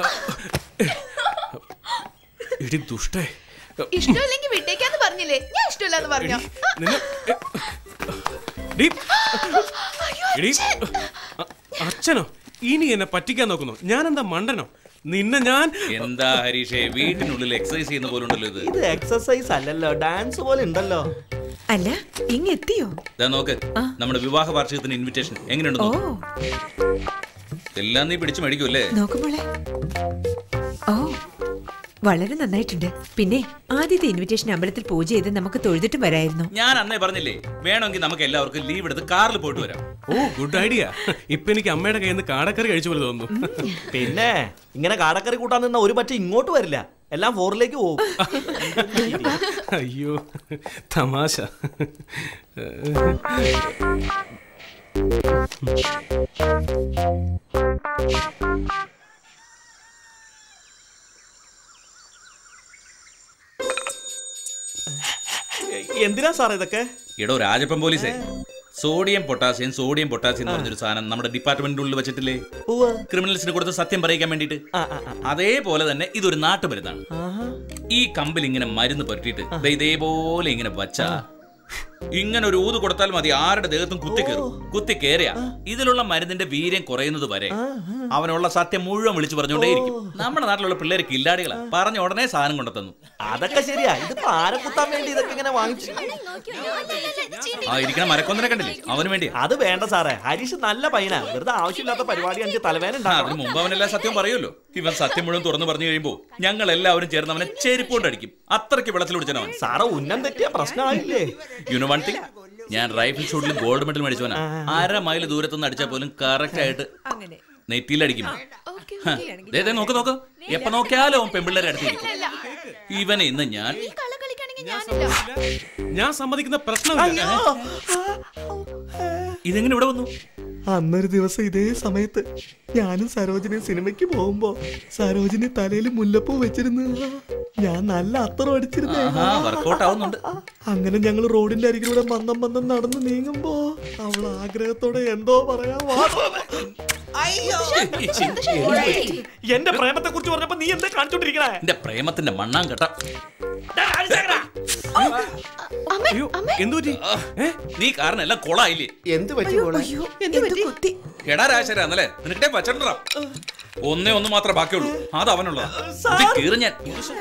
ഇടി ദുഷ്ടേ ഇഷ്ടമില്ലെങ്കിൽ വിട്ടേക്കാന്ന് പറഞ്ഞില്ലേ ഞാൻ ഇഷ്ടമില്ലാന്ന് പറഞ്ഞോ നിന്നെ ഡി, എടീ, അ- അച്ഛനോ ഇനി എന്നെ പറ്റിക്കാൻ നോക്കുന്നു ഞാൻ എന്താ മണ്ടനോ നിന്നെ ഞാൻ എന്താ ഹരീഷേ വീട്ടിനുള്ളിൽ എക്സസൈസ് ചെയ്യുന്ന പോലെ ഉണ്ടല്ലോ ഇത് ഇത് എക്സസൈസ് അല്ലല്ലോ ഡാൻസ് പോലെ ഉണ്ടല്ലോ അല്ല ഇങ്ങെത്തിയോ ദാ നോക്ക് നമ്മുടെ വിവാഹ വാർഷികത്തിന് ഇൻവിറ്റേഷൻ എങ്ങനെയുണ്ട് ഓ എല്ലാം നീ പിടിച്ചു മേടിക്കുമല്ലേ നോക്കുമോളെ ഓ വളരെ നന്നായിട്ടുണ്ട് പിന്നെ ആദ്യത്തെ ഇൻവിറ്റേഷൻ അമ്പലത്തിൽ പൂജ ചെയ്ത് നമുക്ക് തൊഴുതിട്ടും വരായിരുന്നു ഞാൻ അന്നേ പറഞ്ഞില്ലേ വേണമെങ്കിൽ നമുക്ക് എല്ലാവർക്കും ലീവ് എടുത്ത് കാറിൽ പോയിട്ട് വരാം ഓ ഗുഡ് ഐഡിയ ഇപ്പൊ എനിക്ക് അമ്മയുടെ കയ്യിൽ നിന്ന് കാടക്കറി കഴിച്ച പോലെ തോന്നുന്നു പിന്നെ ഇങ്ങനെ കാടക്കറി കൂട്ടാൻ നിന്ന ഒരു പറ്റ ഇങ്ങോട്ട് വരില്ല എല്ലാം ഫോറിലേക്ക് പോകും അയ്യോ തമാശ എന്തിനാ സാർ ഇതൊക്കെ എടോ രാജപ്പൻ പോലീസേ സോഡിയം പൊട്ടാസ്യം സോഡിയം പൊട്ടാസ്യം എന്ന് പറഞ്ഞൊരു സാധനം നമ്മുടെ ഡിപ്പാർട്ട്മെന്റിന്റെ ഉള്ളിൽ വെച്ചിട്ടില്ലേ ക്രിമിനൽസിന് കൊടുത്ത് സത്യം പറയിക്കാൻ വേണ്ടിയിട്ട് അതേപോലെ തന്നെ ഇതൊരു നാട്ടുമരുന്നാണ് ഈ കമ്പിൽ ഇങ്ങനെ മരുന്ന് പറ്റിയിട്ട് ദേ ഇതേപോലെ ഇങ്ങനെ വച്ചാ ഇങ്ങനെ ഒരു ഊത് കൊടുത്താൽ മതി ആരുടെ ദേഹത്തും കുത്തി കയറും കുത്തി കയറിയ ഇതിലുള്ള മരുന്നിന്റെ വീര്യം കുറയുന്നത് വരെ അവനുള്ള സത്യം മുഴുവൻ വിളിച്ചു പറഞ്ഞുകൊണ്ടേയിരിക്കും നമ്മുടെ നാട്ടിലുള്ള പിള്ളേര് കില്ലാടികളാ പറഞ്ഞ ഉടനെ സാധനം കൊണ്ടുതന്നു അതൊക്കെ ശരിയാ ഇതിപ്പോ ആരെ കുത്താൻ വേണ്ടി ഇതൊക്കെ ഇങ്ങനെ വാങ്ങിച്ചു ആ ഇരിക്കണ മരക്കൊന്നിനെ കണ്ടില്ലേ അവന് വേണ്ടിയാ അത് വേണ്ട സാറേ ഹരീഷ് നല്ല പയ്യനാ വെറുതെ ആവശ്യമില്ലാത്ത പരിപാടി അഞ്ച് തലവേന അതിന് മുമ്പ് അവനെല്ലാം സത്യം പറയുമല്ലോ ഇവൻ സത്യം മുഴുവൻ തുറന്നു പറഞ്ഞു കഴിയുമ്പോ ഞങ്ങൾ എല്ലാവരും ചേർന്ന് അവനെ ചെരുപ്പ് കൊണ്ട് അടിക്കും അത്രയ്ക്ക് വെള്ളത്തിൽ പിടിച്ചവൻ സാറേ ഉന്നം തെറ്റിയ പ്രശ്നമായില്ലേ യുനോ വൺ തിങ് ഞാൻ റൈഫിൾ ഷൂട്ടിൽ ഗോൾഡ് മെഡൽ മേടിച്ചവനാ അര മൈൽ ദൂരത്തുനിന്ന് അടിച്ചാൽ പോലും കറക്റ്റ് ആയിട്ട് അങ്ങനെ നെറ്റിയിലടിക്കും ഹ, ദേ, ദേ, നോക്ക് നോക്ക് എപ്പ നോക്കിയാലും അവൻ പെമ്പിള്ളേരെ അടുത്തിരിക്കും ഇവനെ ഇന്ന് ഞാൻ ഞാൻ സമ്മതിക്കുന്ന പ്രശ്നമില്ല ഇതെങ്ങനെ ഇവിടെ വന്നു അന്നൊരു ദിവസം ഇതേ സമയത്ത് ഞാനും സരോജിനി സിനിമയ്ക്ക് പോകുമ്പോ സരോജിനി തലയിൽ മുല്ലപ്പൂ വെച്ചിരുന്നു ഞാൻ നല്ല അത്തറം അടിച്ചിരുന്നേ ആഹാ, workout ആവുന്നുണ്ട്. അങ്ങനെ ഞങ്ങൾ റോഡിന്റെ അരികിലൂടെ മന്ദം മന്ദം നടന്ന് നീങ്ങുമ്പോ അവൾ ആഗ്രഹത്തോടെ എന്തോ പറയാ എന്റെ പ്രേമത്തെ കുറിച്ച് പറഞ്ഞപ്പോ നീ എന്താ കാണിച്ചോണ്ടിരിക്കണേ എന്റെ പ്രേമത്തിന്റെ മണ്ണാൻ കേട്ട എന്തു പറ്റി നീ കാരണം എല്ലാം കൊളായില്ലേ എന്ത് പറ്റി അയ്യോ എന്ത് പറ്റി എടാ രാശരാ എന്നല്ലേ നിനക്കിട്ടേ പച്ചണ്ടാ ഒന്നേ ഒന്ന് മാത്രമേ ബാക്കിയുള്ളൂ അത് അവനുള്ളതാ ഇത് കീറി ഞാൻ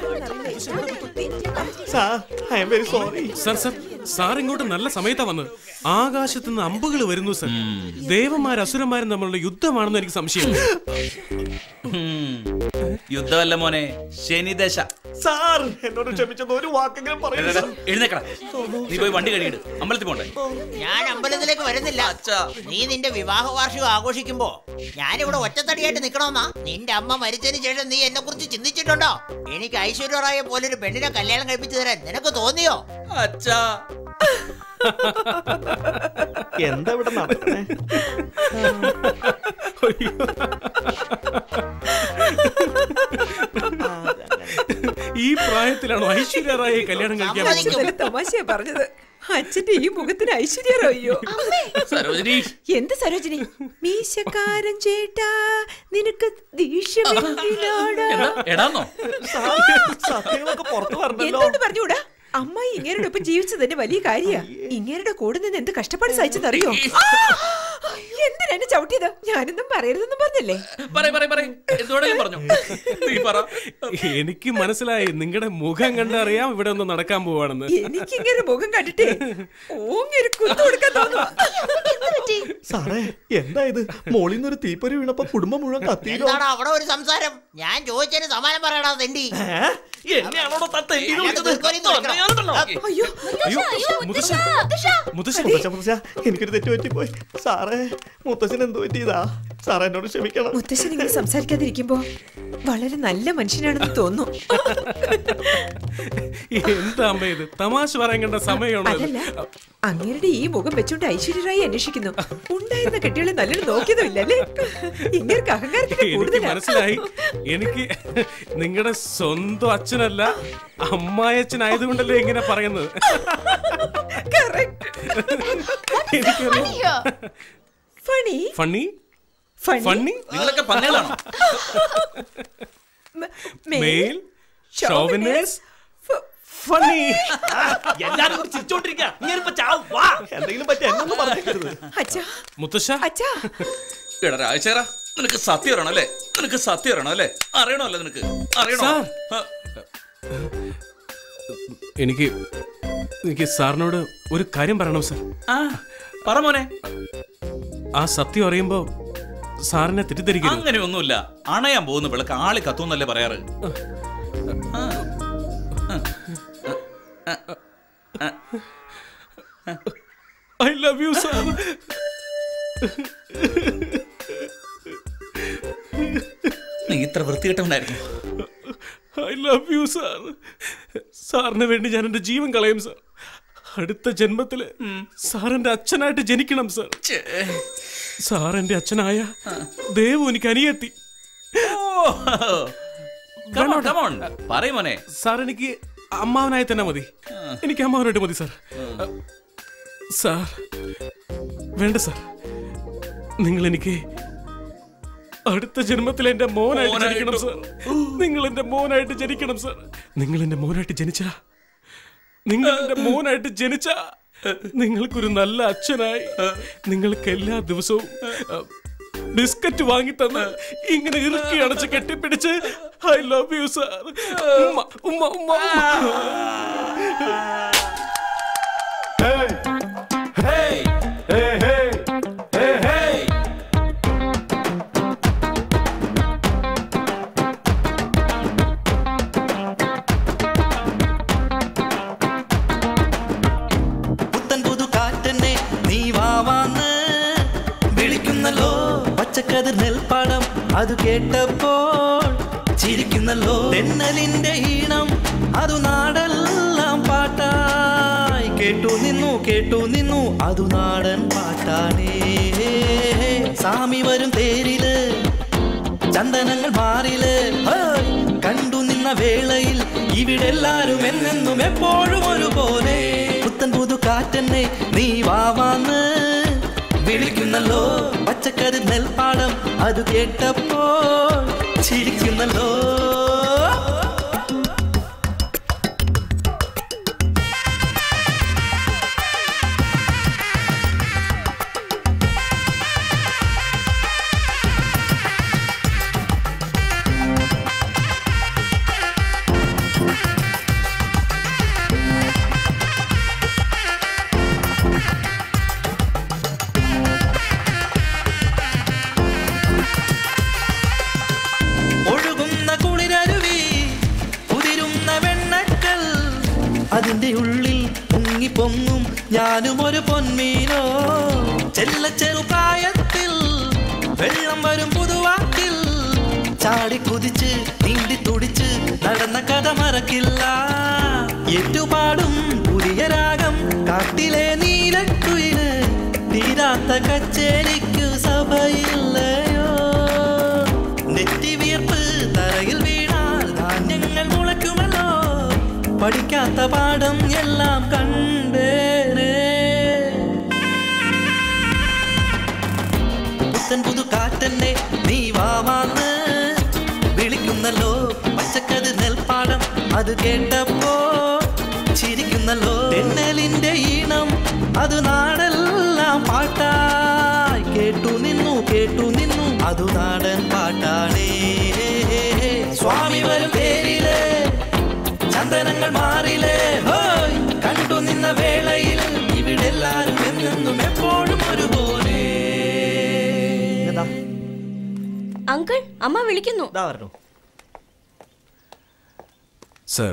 sir I'm very sorry sir sir sir ഇങ്ങോട്ട് നല്ല സമയത്താ വന്നത് ആകാശത്ത് നിന്ന് അമ്പുകൾ വരുന്നു സർ ദേവന്മാരും അസുരന്മാരും തമ്മിലുള്ള യുദ്ധമാണെന്ന് എനിക്ക് സംശയം ഉം. യുദ്ധമല്ല മോനെ ശനിദശ സാർ എന്നോട് ക്ഷമിച്ചെന്ന് ഒരു വാക്കെങ്കിലും പറയരുത് എടാ, എഴുന്നേക്കടാ നീ പോയി വണ്ടി കഴുകിയിട് അമ്പലത്തിൽ പോണ്ടേ ഞാൻ അമ്പലത്തിലേക്ക് വരുന്നില്ല നീ നിന്റെ വിവാഹ വാർഷികം ആഘോഷിക്കുമ്പോ ഞാനിവിടെ ഒറ്റത്തടിയായിട്ട് നിക്കണമെന്നാ നിന്റെ അമ്മ മരിച്ചതിന് ശേഷം നീ എന്നെ കുറിച്ച് ചിന്തിച്ചിട്ടുണ്ടോ എനിക്ക് ഐശ്വര്യറായ പോലൊരു പെണ്ണിനെ കല്യാണം കഴിപ്പിച്ചു തരാൻ നിനക്ക് തോന്നിയോ അച്ഛാ എന്താ ഇവിടെ നടക്കണേ ഈ പ്രായത്തിലാണോ ഐശ്വര്യറായെ കല്യാണം കഴിക്കാൻ ഇന്നലെ തമാശയാ പറഞ്ഞത് അച്ഛന്റെ ഈ മുഖത്തിന് ഐശ്വര്യോ അയ്യോ സരോജിനി എന്ത് സരോജിനി മീശക്കാരൻ ചേട്ടാ നിനക്ക് ദേഷ്യമെങ്കിലോടാ. എന്താ എടാന്നോ സത്യങ്ങളൊക്കെ പുറത്തു പറഞ്ഞല്ലോ എന്തുകൊണ്ട് പറഞ്ഞൂടാ അമ്മായി ഇങ്ങേരുടെ ഒപ്പം ജീവിച്ചതിന്റെ വലിയ കാര്യ ഇങ്ങേരുടെ കൂടെ നിന്ന് എന്ത് കഷ്ടപ്പാട് സഹിച്ചെന്നറിയോ എന്തിനാ എന്നെ ചവിട്ടിയത് ഞാനൊന്നും പറയരുതെന്ന് പറഞ്ഞല്ലേ പറയ് പറയ് പറയ് എന്തുവേണേലും പറഞ്ഞു നീ പറ എനിക്ക് മനസ്സിലായി നിങ്ങളുടെ മുഖം കണ്ടറിയാം ഇവിടെ ഒന്ന് നടക്കാൻ പോവാണെന്ന് എനിക്ക് ഇങ്ങനെ മുഖം കണ്ടിട്ടേ ഓങ്ങൊരു കുത്തു കൊടുക്കാൻ തോന്നുവാ സാറേ എന്താ ഇത് മോളിൽ നിന്ന് ഒരു തീപ്പൊരി വീണപ്പോ കുടുംബം മുഴുവൻ കത്തിയില്ലോ എന്താണ് അവിടെ ഒരു സംസാരം ഞാൻ ചോദിച്ചതിന് സമാനം പറയടാ തെണ്ടി എന്നെയാണോ താൻ തെണ്ടി എന്ന് അതിനകത്ത് വിളിച്ചത്? തീർക്കോലി നിർത്തണം. ഞാനുണ്ടല്ലോ. അയ്യോ മുത്തശ്ശ മുത്തശ്ശ മുത്തശ്ശ, മുത്തശ്ശ, എനിക്കൊരു തെറ്റ് പറ്റിപ്പോയി സാറേ മുത്തശ്ശൻ എന്ത് പറ്റിയതാ സാറേ എന്നോട് ക്ഷമിക്കണം മുത്തശ്ശൻ ഇങ്ങനെ സംസാരിക്കാതിരിക്കുമ്പോ വളരെ നല്ല മനുഷ്യനാണെന്ന് തോന്നുന്നു എന്താ അമ്മ ഇത് തമാശ പറയാൻ കണ്ട സമയമാണോ ഇത്? അതല്ല അങ്ങേരുടെ ഈ മുഖം വെച്ചോണ്ട് ഐശ്വര്യറായി അന്വേഷിക്കുന്നു ഉണ്ടായിരുന്ന കെട്ടികളെ നല്ലോണം നോക്കിയതും ഇല്ലല്ലേ ഇങ്ങനെ അഹങ്കാരത്തിന്റെ എനിക്ക് കൂടുതലാ മനസ്സിലായി എനിക്ക് നിങ്ങളുടെ സ്വന്തം അച്ഛനല്ല അമ്മായച്ഛനായതുകൊണ്ടല്ലേ ഇങ്ങനെ പറയുന്നത് എനിക്കറിയാം ഫണി ഫണ്ണി ഫണി ഫണ്ണി നിങ്ങളൊക്കെ പന്നേളാണോ മെയിൽ ഷോവിനേഴ്സ് ഫണ്ണി എല്ലാരും കൂടി ചിരിച്ചോണ്ടിരിക്കുക ഇങ്ങനെ ചാവും വാ എന്തെങ്കിലും പറ്റി എന്നൊന്നും പറഞ്ഞേക്കരുത് അച്ഛാ മുത്തശ്ശ അച്ഛാ എടാ രാജശേഖര നിനക്ക് സത്യം അറിയണം അല്ലേ നിനക്ക് സത്യം അറിയണം അല്ലേ അറിയണമല്ലോ നിനക്ക് അറിയണോ സാർ. ആ, എനിക്ക് എനിക്ക് സാറിനോട് ഒരു കാര്യം പറയണം സാർ ആ പറ മോനെ ആ സത്യം അറിയുമ്പോ സാറിനെ തെറ്റിദ്ധരിക്കരുത് അങ്ങനെയൊന്നുമില്ല അണയാൻ പോകുന്ന വിളക്ക് ആളി കത്തുന്നല്ലേ പറയാറ് ആ. ഐ ലവ് യു സാർ നീ ഇത്ര വൃത്തികെട്ടവനായിരുന്നു ഐ ലവ് യു സാർ സാറിന് വേണ്ടി ഞാൻ എന്റെ ജീവൻ കളയും സാർ അടുത്ത ജന്മത്തില് സാർ എന്റെ അച്ഛനായിട്ട് ജനിക്കണം സാർ സാർ എന്റെ അച്ഛനായ ദേവു എനിക്ക് അനിയെത്തി പറയും മോനെ സാർ എനിക്ക് അമ്മാവനായി തന്നെ മതി എനിക്ക് അമ്മാവനായിട്ട് മതി സാർ സാർ വേണ്ട സാർ നിങ്ങൾ എനിക്ക് അടുത്ത ജന്മത്തിൽ എന്റെ മോനായിട്ട് ജനിക്കണം സാർ നിങ്ങൾ എന്റെ മോനായിട്ട് ജനിക്കണം സാർ നിങ്ങൾ എന്റെ മോനായിട്ട് ജനിച്ച നിങ്ങൾ എന്റെ മോനായിട്ട് ജനിച്ച നിങ്ങൾക്കൊരു നല്ല അച്ഛനായി നിങ്ങൾക്ക് എല്ലാ ദിവസവും അഹ്, ബിസ്ക്കറ്റ് വാങ്ങി തന്ന് ഇങ്ങനെ ഇറുക്കി അടച്ച് കെട്ടിപ്പിടിച്ച് ഐ ലവ് യു സാർ ഉമ്മ ഉമ്മ ഉമ്മ പച്ചക്കതിർ നെൽപ്പാടം അത് കേട്ടപ്പോൾ ചിരിക്കുന്നല്ലോ തെന്നലിന്റെ ഈണം അതു നാടെല്ലാം പാട്ടായി കേട്ടു നിന്നു കേട്ടു നിന്നു അതു നാടൻ പാട്ടാണേ സാമി വരും തേരില് ചന്ദനങ്ങൾ മാറില് ഹേയ്! കണ്ടു നിന്ന വേളയിൽ ഇവിടെല്ലാരും എന്നെന്നും എപ്പോഴും ഒരുപോലെ പുത്തൻ പുതു കാറ്റെന്നെ നീ വാവാന്ന് വിളിക്കുന്നല്ലോ പച്ചക്കറി നെൽപ്പാടം അത് കേട്ടപ്പോൾ ചിരിക്കുന്നല്ലോ ഒഴുകുന്ന കുളിരരുവി കുതിരുന്ന വെണ്ണക്കൽ അതിന്റെ ഉള്ളിൽ മുങ്ങിപ്പൊങ്ങും ഞാനും ഒരു പൊന്മീനോ ചെല്ല ചെറുപ്രായത്തിൽ വെള്ളം വരും പുതുവാക്കിൽ ചാടി കുതിച്ച് നീന്തി തുടിച്ച് നടന്ന കഥ മറക്കില്ല ഏറ്റുപാടും പുതിയ രാഗം കാട്ടിലെ നീലക്കുയില് തീരാത്ത കച്ചേരിക്കു സഭയില്ലയോ നെറ്റി വിയർപ്പ് തറയിൽ വീണാൽ ധാന്യങ്ങൾ മുളയ്ക്കുമല്ലോ പഠിക്കാത്ത പാഠം എല്ലാം കണ്ടേരേ പുത്തൻ പുതു കാറ്റന്നെ നീ വാവാന്ന് വിളിക്കുന്നല്ലോ പച്ചക്കത് നെൽപ്പാടം അത് കേട്ടപ്പോ ചിരിക്കുന്നല്ലോ തെന്നലിന്റെ ഈണം അത് നാടെല്ലാം പാട്ടായി കേട്ടു നിന്നു കേട്ടു നിന്നു അതു നാടൻ പാട്ടാണേ സ്വാമി വരും പേരില് ചന്ദനങ്ങൾ മാറിലേ ഹോയ് കണ്ടു നിന്ന വേളയിൽ ഇവിടെല്ലാരും എന്നെന്നും എപ്പോഴും ഒരുപോലെ അങ്കിൾ അമ്മ വിളിക്കുന്നു സർ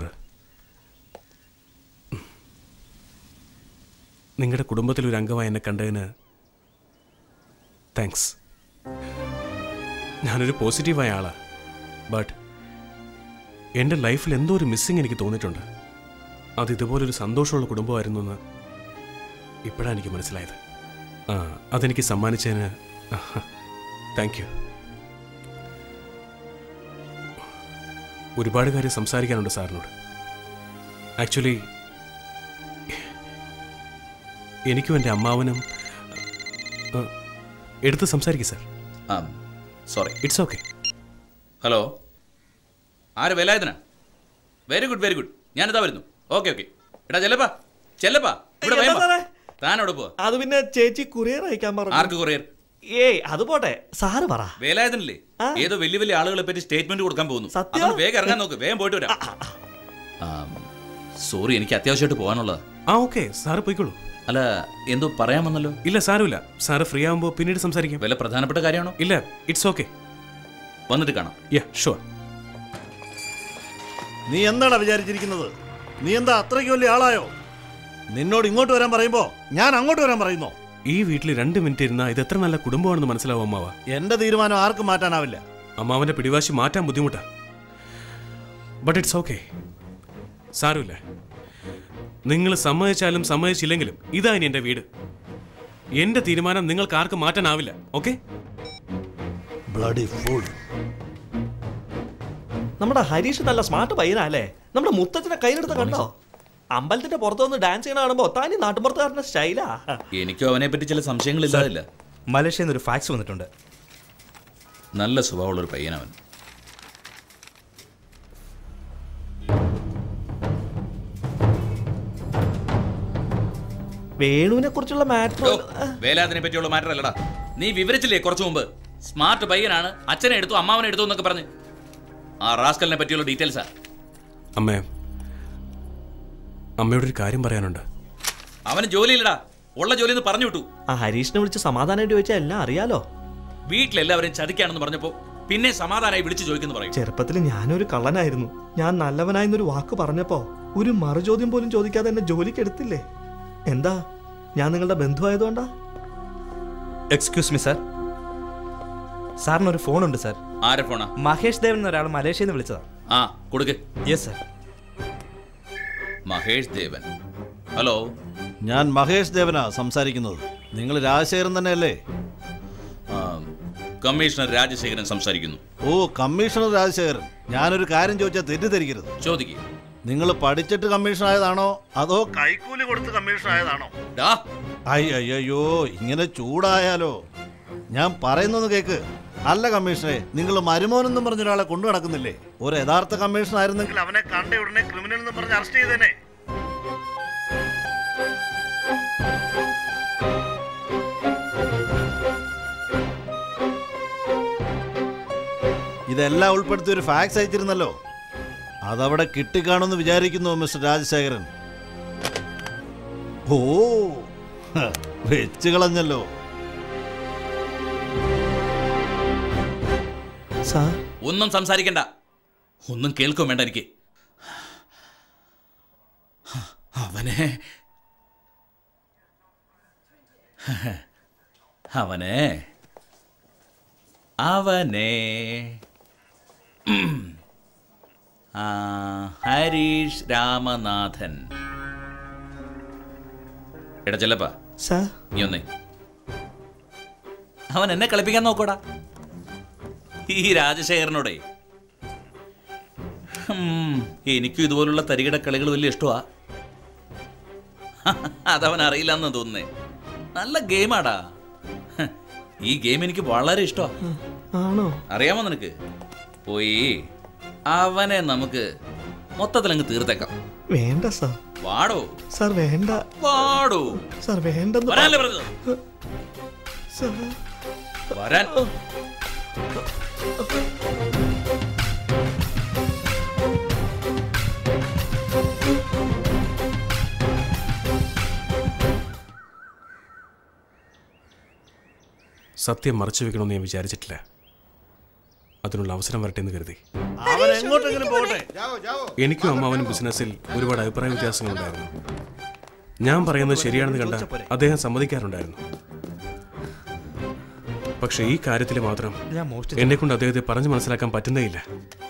നിങ്ങളുടെ കുടുംബത്തിൽ ഒരു അംഗമായി എന്നെ കണ്ടതിന് താങ്ക്സ് ഞാനൊരു പോസിറ്റീവായ ആളാ ബട്ട് എൻ്റെ ലൈഫിൽ എന്തോ ഒരു മിസ്സിങ് എനിക്ക് തോന്നിയിട്ടുണ്ട് അത് ഇതുപോലൊരു സന്തോഷമുള്ള കുടുംബമായിരുന്നു എന്ന് ഇപ്പോഴാണ് എനിക്ക് മനസ്സിലായത് ആ അതെനിക്ക് സമ്മാനിച്ചതിന് താങ്ക് യു ഒരുപാട് കാര്യം സംസാരിക്കാനുണ്ട് സാറിനോട് ആക്ച്വലി എനിക്കും എൻ്റെ അമ്മാവനും ആ, എടുത്ത് സംസാരിക്കും സാർ ആ സോറി ഇറ്റ്സ് ഓക്കെ ഹലോ ആര് വേലായുധന വെരി ഗുഡ് വെരി ഗുഡ് ഞാനിതാ വരുന്നു ഓക്കെ ഓക്കെ എടാ ചെല്ലപ്പാ ചെല്ലപ്പാ ഇവിടെ എന്താ വേഗം വാ. സാറേ? താൻ അവിടെ പോവാ അത് പിന്നെ ചേച്ചി കുറിയർ അയക്കാൻ പറഞ്ഞു ആർക്ക് കൊറിയർ ഏയ് അത് പോട്ടെ സാറ് പറ വേലായുധനല്ലേ ഏതോ വലിയ വലിയ ആളുകളെ പറ്റി സ്റ്റേറ്റ്മെന്റ് കൊടുക്കാൻ പോകുന്നു സത്യം? അതൊന്ന് വേഗം ഇറങ്ങാൻ നോക്ക് വേഗം പോയിട്ട് വരാം സോറി എനിക്ക് അത്യാവശ്യമായിട്ട് പോകാനുള്ളതാ ആ ഓക്കെ സാറ് പോയിക്കോളൂ അല്ല എന്തോ പറയാമെന്നല്ലോ ഇല്ല സാരമില്ല സാറ് ഫ്രീ ആകുമ്പോൾ പിന്നീട് സംസാരിക്കാം വല്ല പ്രധാനപ്പെട്ട കാര്യമാണോ ഇല്ല ഇറ്റ്സ് ഓക്കെ വന്നിട്ട് കാണാം യാ ഷുവർ നീ എന്താണ് വിചാരിച്ചിരിക്കുന്നത് നീ എന്താ അത്രയ്ക്ക് വലിയ ആളായോ നിന്നോട് ഇങ്ങോട്ട് വരാൻ പറയുമ്പോ ഞാൻ അങ്ങോട്ട് വരാൻ പറയുന്നോ ഈ വീട്ടിൽ രണ്ട് മിനിറ്റ് ഇരുന്നാൽ ഇത് എത്ര നല്ല കുടുംബമാണെന്ന് മനസ്സിലാവും അമ്മാവ എന്റെ തീരുമാനം ആർക്കും മാറ്റാനാവില്ല അമ്മാവന്റെ പിടിവാശി മാറ്റാൻ ബുദ്ധിമുട്ടാ ബട്ട് ഇറ്റ്സ് ഓക്കെ സാരമില്ല നിങ്ങൾ സമ്മതിച്ചാലും സമ്മതിച്ചില്ലെങ്കിലും ഇതാ ഇനി എൻ്റെ വീട് എന്റെ തീരുമാനം നിങ്ങൾക്ക് ആർക്കും മാറ്റാനാവില്ല ഓക്കെ ബ്ലഡി ഫുൾ നമ്മുടെ ഹരീഷ് നല്ല സ്മാർട്ട് പയ്യനല്ലേ നമ്മുടെ മുത്തച്ഛനെ കയ്യിലെടുത്ത് കണ്ടോ അമ്പലത്തിന്റെ പുറത്തു വന്ന് ഡാൻസ് ചെയ്യണ കാണുമ്പോ താനി നാട്ടുമ്പുറത്തുകാരന്റെ സ്റ്റൈലാ എനിക്കും അവനെ പറ്റി ചില സംശയങ്ങളില്ലാതില്ല മലേഷ്യയിൽ നിന്ന് ഒരു ഫാക്സ് വന്നിട്ടുണ്ട് നല്ല സ്വഭാവമുള്ള ഒരു പയ്യനവൻ വേണുവിനെ കുറിച്ചുള്ള മാറ്റർ വേലാതിനെ പറ്റിയുള്ള മാറ്റർ അല്ലടാ നീ വിവരിച്ചില്ലേ കുറച്ചു മുമ്പ് സ്മാർട്ട് പയ്യനാണ് അച്ഛനെ എടുത്തു അമ്മാവനെ എടുത്തു എന്നൊക്കെ പറഞ്ഞ് ആ റാസ്കലിനെ പറ്റിയുള്ള ഡീറ്റെയിൽസാ അമ്മേ അമ്മയോട് ഒരു കാര്യം പറയാനുണ്ട് അവന് ജോലിയില്ലടാ ഉള്ള ജോലി എന്ന് പറഞ്ഞു വിട്ടു ആ ഹരീഷിനെ വിളിച്ച് സമാധാനമായിട്ട് ചോദിച്ചാൽ എല്ലാം അറിയാലോ വീട്ടിലെല്ലാവരും ചതിക്കാണെന്ന് പറഞ്ഞപ്പോ പിന്നെ സമാധാനമായി വിളിച്ചു ചോദിക്കുന്നു പറയും ചെറുപ്പത്തിൽ ഞാനൊരു കള്ളനായിരുന്നു ഞാൻ നല്ലവനായെന്നൊരു വാക്ക് പറഞ്ഞപ്പോ ഒരു മറുചോദ്യം പോലും ചോദിക്കാതെ എന്നെ ജോലിക്ക് എടുത്തില്ലേ എന്താ ഞാൻ നിങ്ങളുടെ ബന്ധുവായതുകൊണ്ടാ എക്സ്ക്യൂസ് മി സാർ സാറിനൊരു ഫോണുണ്ട് സാർ ആരെ ഫോണാ മഹേഷ് ദേവൻ എന്നൊരാൾ മലേഷ്യയിൽ നിന്ന് വിളിച്ചതാ ആ കൊടുക്ക് yes sir Mahesh Devan hello ഞാൻ മഹേഷ് ദേവനാ സംസാരിക്കുന്നത് നിങ്ങൾ രാജശേഖരൻ തന്നെയല്ലേ ആ, കമ്മീഷണർ രാജശേഖരൻ സംസാരിക്കുന്നു ഓ കമ്മീഷണർ രാജശേഖരൻ ഞാനൊരു കാര്യം ചോദിച്ചാൽ തെറ്റിദ്ധരിക്കരുത് ചോദിക്കുക നിങ്ങൾ പഠിച്ചിട്ട് കമ്മീഷൻ ആയതാണോ അതോ കൈക്കൂലി കൊടുത്ത് കമ്മീഷൻ ആയതാണോ അയ്യോ ഇങ്ങനെ ചൂടായാലോ ഞാൻ പറയുന്നത് കേക്ക് അല്ല കമ്മീഷണറെ നിങ്ങൾ മരുമോനെന്നും പറഞ്ഞ ഒരാളെ കൊണ്ടു നടക്കുന്നില്ലേ ഒരു യഥാർത്ഥ കമ്മീഷൻ ആയിരുന്നെങ്കിൽ അവനെ കണ്ട ഉടനെ ക്രിമിനൽ എന്ന് പറഞ്ഞ് അറസ്റ്റ് ചെയ്തേനെ ഇതെല്ലാം ഉൾപ്പെടുത്തി ഒരു ഫാക്സ് അയച്ചിരുന്നല്ലോ അതവിടെ കിട്ടിക്കാണുമെന്ന് വിചാരിക്കുന്നു മിസ്റ്റർ രാജശേഖരൻ ഓ ഹ, വെച്ച് കളഞ്ഞല്ലോ സാർ ഒന്നും സംസാരിക്കണ്ട ഒന്നും കേൾക്കും വേണ്ട എനിക്ക് അവനെ അവനെ അവനെ ഉം. ആ, ഹരീഷ് രാമനാഥൻ എടാ ചെല്ലപ്പാ സാർ നീ ഒന്നേ അവൻ എന്നെ കളിപ്പിക്കാൻ നോക്കോടാ ഈ രാജശേഖരനോടെ ഹും, എനിക്കും ഇതുപോലുള്ള തരികിട കളികൾ വലിയ ഇഷ്ടമാ അതവൻ അറിയില്ല എന്ന് തോന്നുന്നേ നല്ല ഗെയിമാടാ ഹ, ഈ ഗെയിം എനിക്ക് വളരെ ഇഷ്ടമാ ആണോ അറിയാമോ നിനക്ക് പോയി അവനെ നമുക്ക് മൊത്തത്തിൽ അങ്ങ് തീർത്തേക്കാം വേണ്ട സാർ വാടോ സാർ വേണ്ട വാടോ സാർ വേണ്ടെന്ന് വരാനല്ലേ പറഞ്ഞത് സാർ വരാൻ സത്യം മറച്ചു വെക്കണമെന്ന് ഞാൻ വിചാരിച്ചിട്ടില്ല അതിനുള്ള അവസരം വരട്ടെ എന്ന് കരുതി അവൻ എങ്ങോട്ടെങ്കിലും പോകട്ടെ എനിക്കും അമ്മാവനും ബിസിനസ്സിൽ ഒരുപാട് അഭിപ്രായ വ്യത്യാസങ്ങളുണ്ടായിരുന്നു ഞാൻ പറയുന്നത് ശരിയാണെന്ന് കണ്ട അദ്ദേഹം സമ്മതിക്കാറുണ്ടായിരുന്നു പക്ഷെ ഈ കാര്യത്തിൽ മാത്രം ഞാൻ മോഷ്ടിച്ചു. എന്നെ കൊണ്ട് അദ്ദേഹത്തെ പറഞ്ഞു മനസ്സിലാക്കാൻ പറ്റുന്നേയില്ല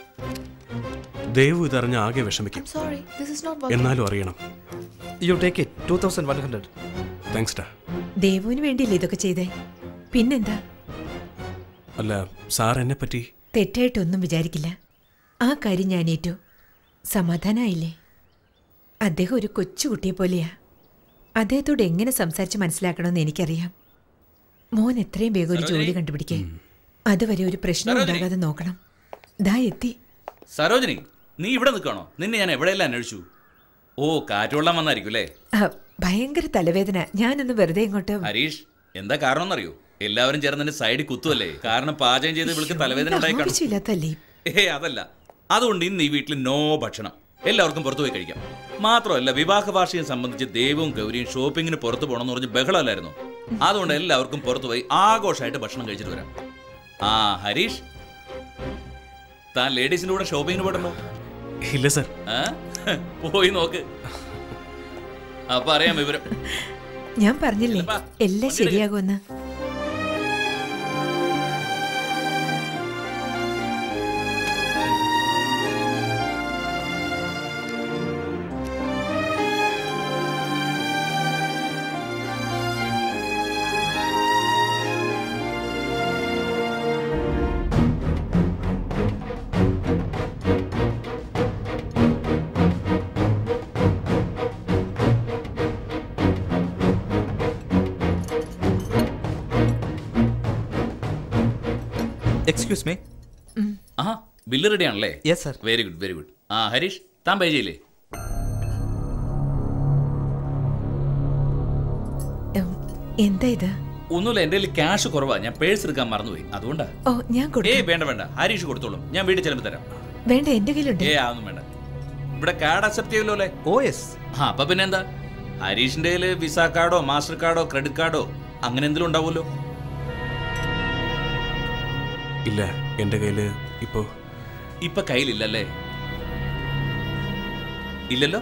ദൈവം ഇതറിഞ്ഞ ആകെ വിഷമിക്കും സോറി ദിസ് ഇസ് നോട്ട് എന്നാലും അറിയണം you take it two thousand one hundred thanks ഡാ ദേവുവിന് വേണ്ടിയില്ലേ ഇതൊക്കെ ചെയ്തേ പിന്നെന്താ അല്ല സാർ എന്നെ പറ്റി തെറ്റായിട്ടൊന്നും വിചാരിക്കില്ല ആ കാര്യം ഞാൻ ഏറ്റു സമാധാനായില്ലേ അദ്ദേഹം ഒരു കൊച്ചുകുട്ടിയെ പോലെയാ അദ്ദേഹത്തോട് എങ്ങനെ സംസാരിച്ച് മനസ്സിലാക്കണമെന്ന് എനിക്കറിയാം മോൻ എത്രയും വേഗം ഒരു ജോലി കണ്ടുപിടിക്കേ അതുവരെ ഒരു പ്രശ്നം ഉണ്ടാകാതെ നോക്കണം ദാ എത്തി സരോജിനി നീ ഇവിടെ നിൽക്കണോ നിന്നെ ഞാൻ എവിടെയെല്ലാം അന്വേഷിച്ചു ഓ കാറ്റുകൊള്ളാൻ വന്നായിരിക്കും അല്ലേ ആ, ഭയങ്കര തലവേദന ഞാനൊന്ന് വെറുതെ ഇങ്ങോട്ട് ഹരീഷ് എന്താ കാരണം എന്നറിയോ എല്ലാവരും ചേർന്ന് എന്റെ സൈഡിൽ കുത്തുവല്ലേ കാരണം പാചകം ചെയ്ത് ഇവൾക്ക് തലവേദന ഉണ്ടായി കാണും ആവശ്യമില്ലാത്തല്ലേ ഏ അതല്ല അതുകൊണ്ട് ഇന്ന് ഈ വീട്ടിൽ നോ ഭക്ഷണം എല്ലാവർക്കും പുറത്തു പോയി കഴിക്കാം മാത്രമല്ല വിവാഹ വാർഷികം സംബന്ധിച്ച് ദേവും ഗൗരിയും ഷോപ്പിങ്ങിന് പുറത്തു പോകണമെന്ന് പറഞ്ഞ് ബഹളമല്ലായിരുന്നു അതുകൊണ്ട് എല്ലാവർക്കും പുറത്തു പോയി ആഘോഷമായിട്ട് ഭക്ഷണം കഴിച്ചിട്ട് വരാം ആ ഹരീഷ് താൻ ലേഡീസിന്റെ കൂടെ ഷോപ്പിങ്ങിന് പോയിട്ടുണ്ടോ ഇല്ല സർ ആ? പോയി നോക്ക് അപ്പൊ അറിയാം വിവരം ഞാൻ പറഞ്ഞില്ലേ എല്ലാം ശരിയാകുമെന്ന് എക്സ്ക്യൂസ് മീ ആ ബില്ല് റെഡി ആണല്ലേ yes sir very good very good ആ ഹരീഷ് താൻ പേ ചെയ്യില്ലേ എന്താ ഇത് ഒന്നുമില്ല എന്റെ കയ്യിൽ ക്യാഷ് കുറവാ ഞാൻ പേഴ്സ് എടുക്കാൻ മറന്നുപോയി അതുകൊണ്ടാ ഓ ഞാൻ കൊടുക്കാം ഏയ് വേണ്ട വേണ്ട ഹരീഷ് കൊടുത്തോളും ഞാൻ വീട്ടിൽ ചെല്ലുമ്പോൾ തരാം വേണ്ട എന്റെ കയ്യിലുണ്ട് ഏ അതൊന്നും വേണ്ട ഇവിടെ കാർഡ് അക്സെപ്റ്റ് ചെയ്യല്ലോ അല്ലേ ഓ യെസ് ആ അപ്പൊ പിന്നെ എന്താ ഹരീഷിന്റെ കയ്യില് വിസ കാർഡോ മാസ്റ്റർ കാർഡോ ക്രെഡിറ്റ് കാർഡോ അങ്ങനെ എന്തെങ്കിലും ഉണ്ടാവുമല്ലോ ഇല്ല എൻ്റെ കയ്യിൽ ഇപ്പോ ഇപ്പൊ കയ്യിലില്ലല്ലേ ഇല്ലല്ലോ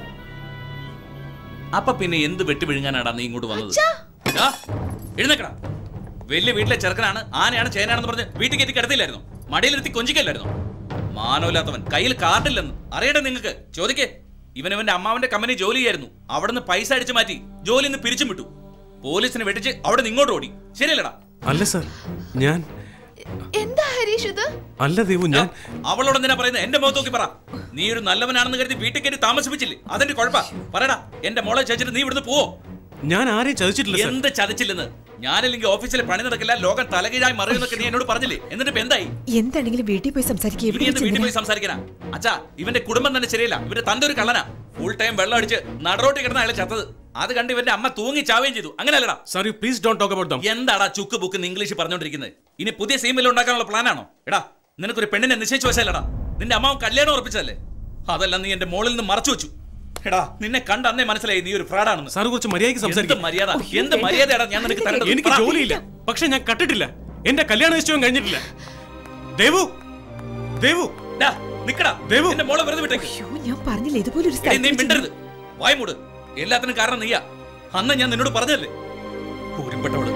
അപ്പൊ പിന്നെ എന്ത് വെട്ടി വിഴുങ്ങാനാടാ നീ ഇങ്ങോട്ട് വന്നത് ആ, എഴുന്നേക്കടാ വലിയ വീട്ടിലെ ചെറുക്കനാണ് ആനയാണ് ചേനാണെന്ന് പറഞ്ഞ് വീട്ടിൽ കയറ്റി കിടത്തില്ലായിരുന്നു മടിയിലിരുത്തി കൊഞ്ചിക്കല്ലായിരുന്നു മാനമില്ലാത്തവൻ കയ്യിൽ കാർഡില്ലെന്ന് അറിയട്ടെ നിങ്ങൾക്ക് ചോദിക്കേ ഇവൻ ഇവന്റെ അമ്മാവന്റെ കമ്പനി ജോലി ചെയ്യായിരുന്നു അവിടുന്ന് പൈസ അടിച്ചു മാറ്റി ജോലി നിന്ന് പിരിച്ചും വിട്ടു പോലീസിനെ വെട്ടിച്ച് അവിടെ നിന്ന് ഇങ്ങോട്ട് ഓടി ശരിയല്ലടാ അല്ല സർ ഞാൻ എന്താ ഹരീഷ് ഇത് അല്ല ദേവു ഞാൻ അവളോട് എന്തിനാ പറയുന്നത് എന്റെ മുഖത്ത് നോക്കി പറ നീ ഒരു നല്ലവനാണെന്ന് കരുതി വീട്ടിൽ കയറ്റി താമസിപ്പിച്ചില്ലേ അതെന്റെ കുഴപ്പ പറയടാ എന്റെ മോളെ ചേച്ചിട്ട് നീ ഇവിടുന്ന് പോവോ ഞാൻ ആരെയും ചതിച്ചിട്ടില്ല സർ എന്ത് ചതിച്ചില്ലെന്ന് ഞാനില്ലെങ്കിൽ ഓഫീസിലെ പണി നടക്കില്ല ലോകം തലകീഴായി മറിയുന്നൊക്കെ നീ എന്നോട് പറഞ്ഞില്ലേ എന്നിട്ട് ഇപ്പൊ എന്തായി എന്താണെങ്കിലും വീട്ടിൽ പോയി സംസാരിക്കുക ഇനി എന്ത് വീട്ടിൽ പോയി സംസാരിക്കാനാ അച്ഛാ ഇവന്റെ കുടുംബം തന്നെ ശരിയല്ല ഇവന്റെ തന്റെ ഒരു കള്ളനാ ഫുൾ ടൈം വെള്ളം അടിച്ച് നടറോട്ടി കിടന്ന അയാളെ ചത്തത് അത് കണ്ട് ഇവന്റെ അമ്മ തൂങ്ങി ചാവുകയും ചെയ്തു അങ്ങനെയല്ലടാ sir you please don't talk about them എന്താടാ ചുക്ക് ബുക്ക് ഇംഗ്ലീഷ് പറഞ്ഞോണ്ടിരിക്കുന്നത് ഇനി പുതിയ സീമിൽ ഉണ്ടാക്കാനുള്ള പ്ലാനാണോ എടാ നിനക്കൊരു പെണ്ണിനെ നിശ്ചയിച്ചു വെച്ചല്ലടാ നിന്റെ അമ്മാവൻ കല്യാണം ഉറപ്പിച്ചതല്ലേ അതെല്ലാം നീ എന്റെ മോളിൽ നിന്ന് മറച്ചു വെച്ചു എടാ നിന്നെ കണ്ട അന്നേ മനസ്സിലായി നീ ഒരു ഫ്രോഡാണെന്ന് സാർ കുറച്ച് മര്യാദയ്ക്ക് സംസാരിക്കും എന്ത് മര്യാദ എന്ത് മര്യാദയാടാ ഞാൻ നിനക്ക് തരേണ്ടത്? എനിക്ക് പറ. ജോലിയില്ല പക്ഷെ ഞാൻ കട്ടിട്ടില്ല എന്റെ കല്യാണ നിശ്ചയം കഴിഞ്ഞിട്ടില്ല ദേവു ദേവു ഡാ, നിക്കടാ ദേവു എന്റെ മോളെ വെറുതെ വിട്ടേക്ക് ഞാൻ പറഞ്ഞില്ല ഇതുപോലെ ഒരു എടീ, നീ മിണ്ടരുത് വായ് മൂട് എല്ലാത്തിനും കാരണം നീയാ അന്ന് ഞാൻ നിന്നോട് പറഞ്ഞല്ലേ ഊരിപ്പെട്ടവള്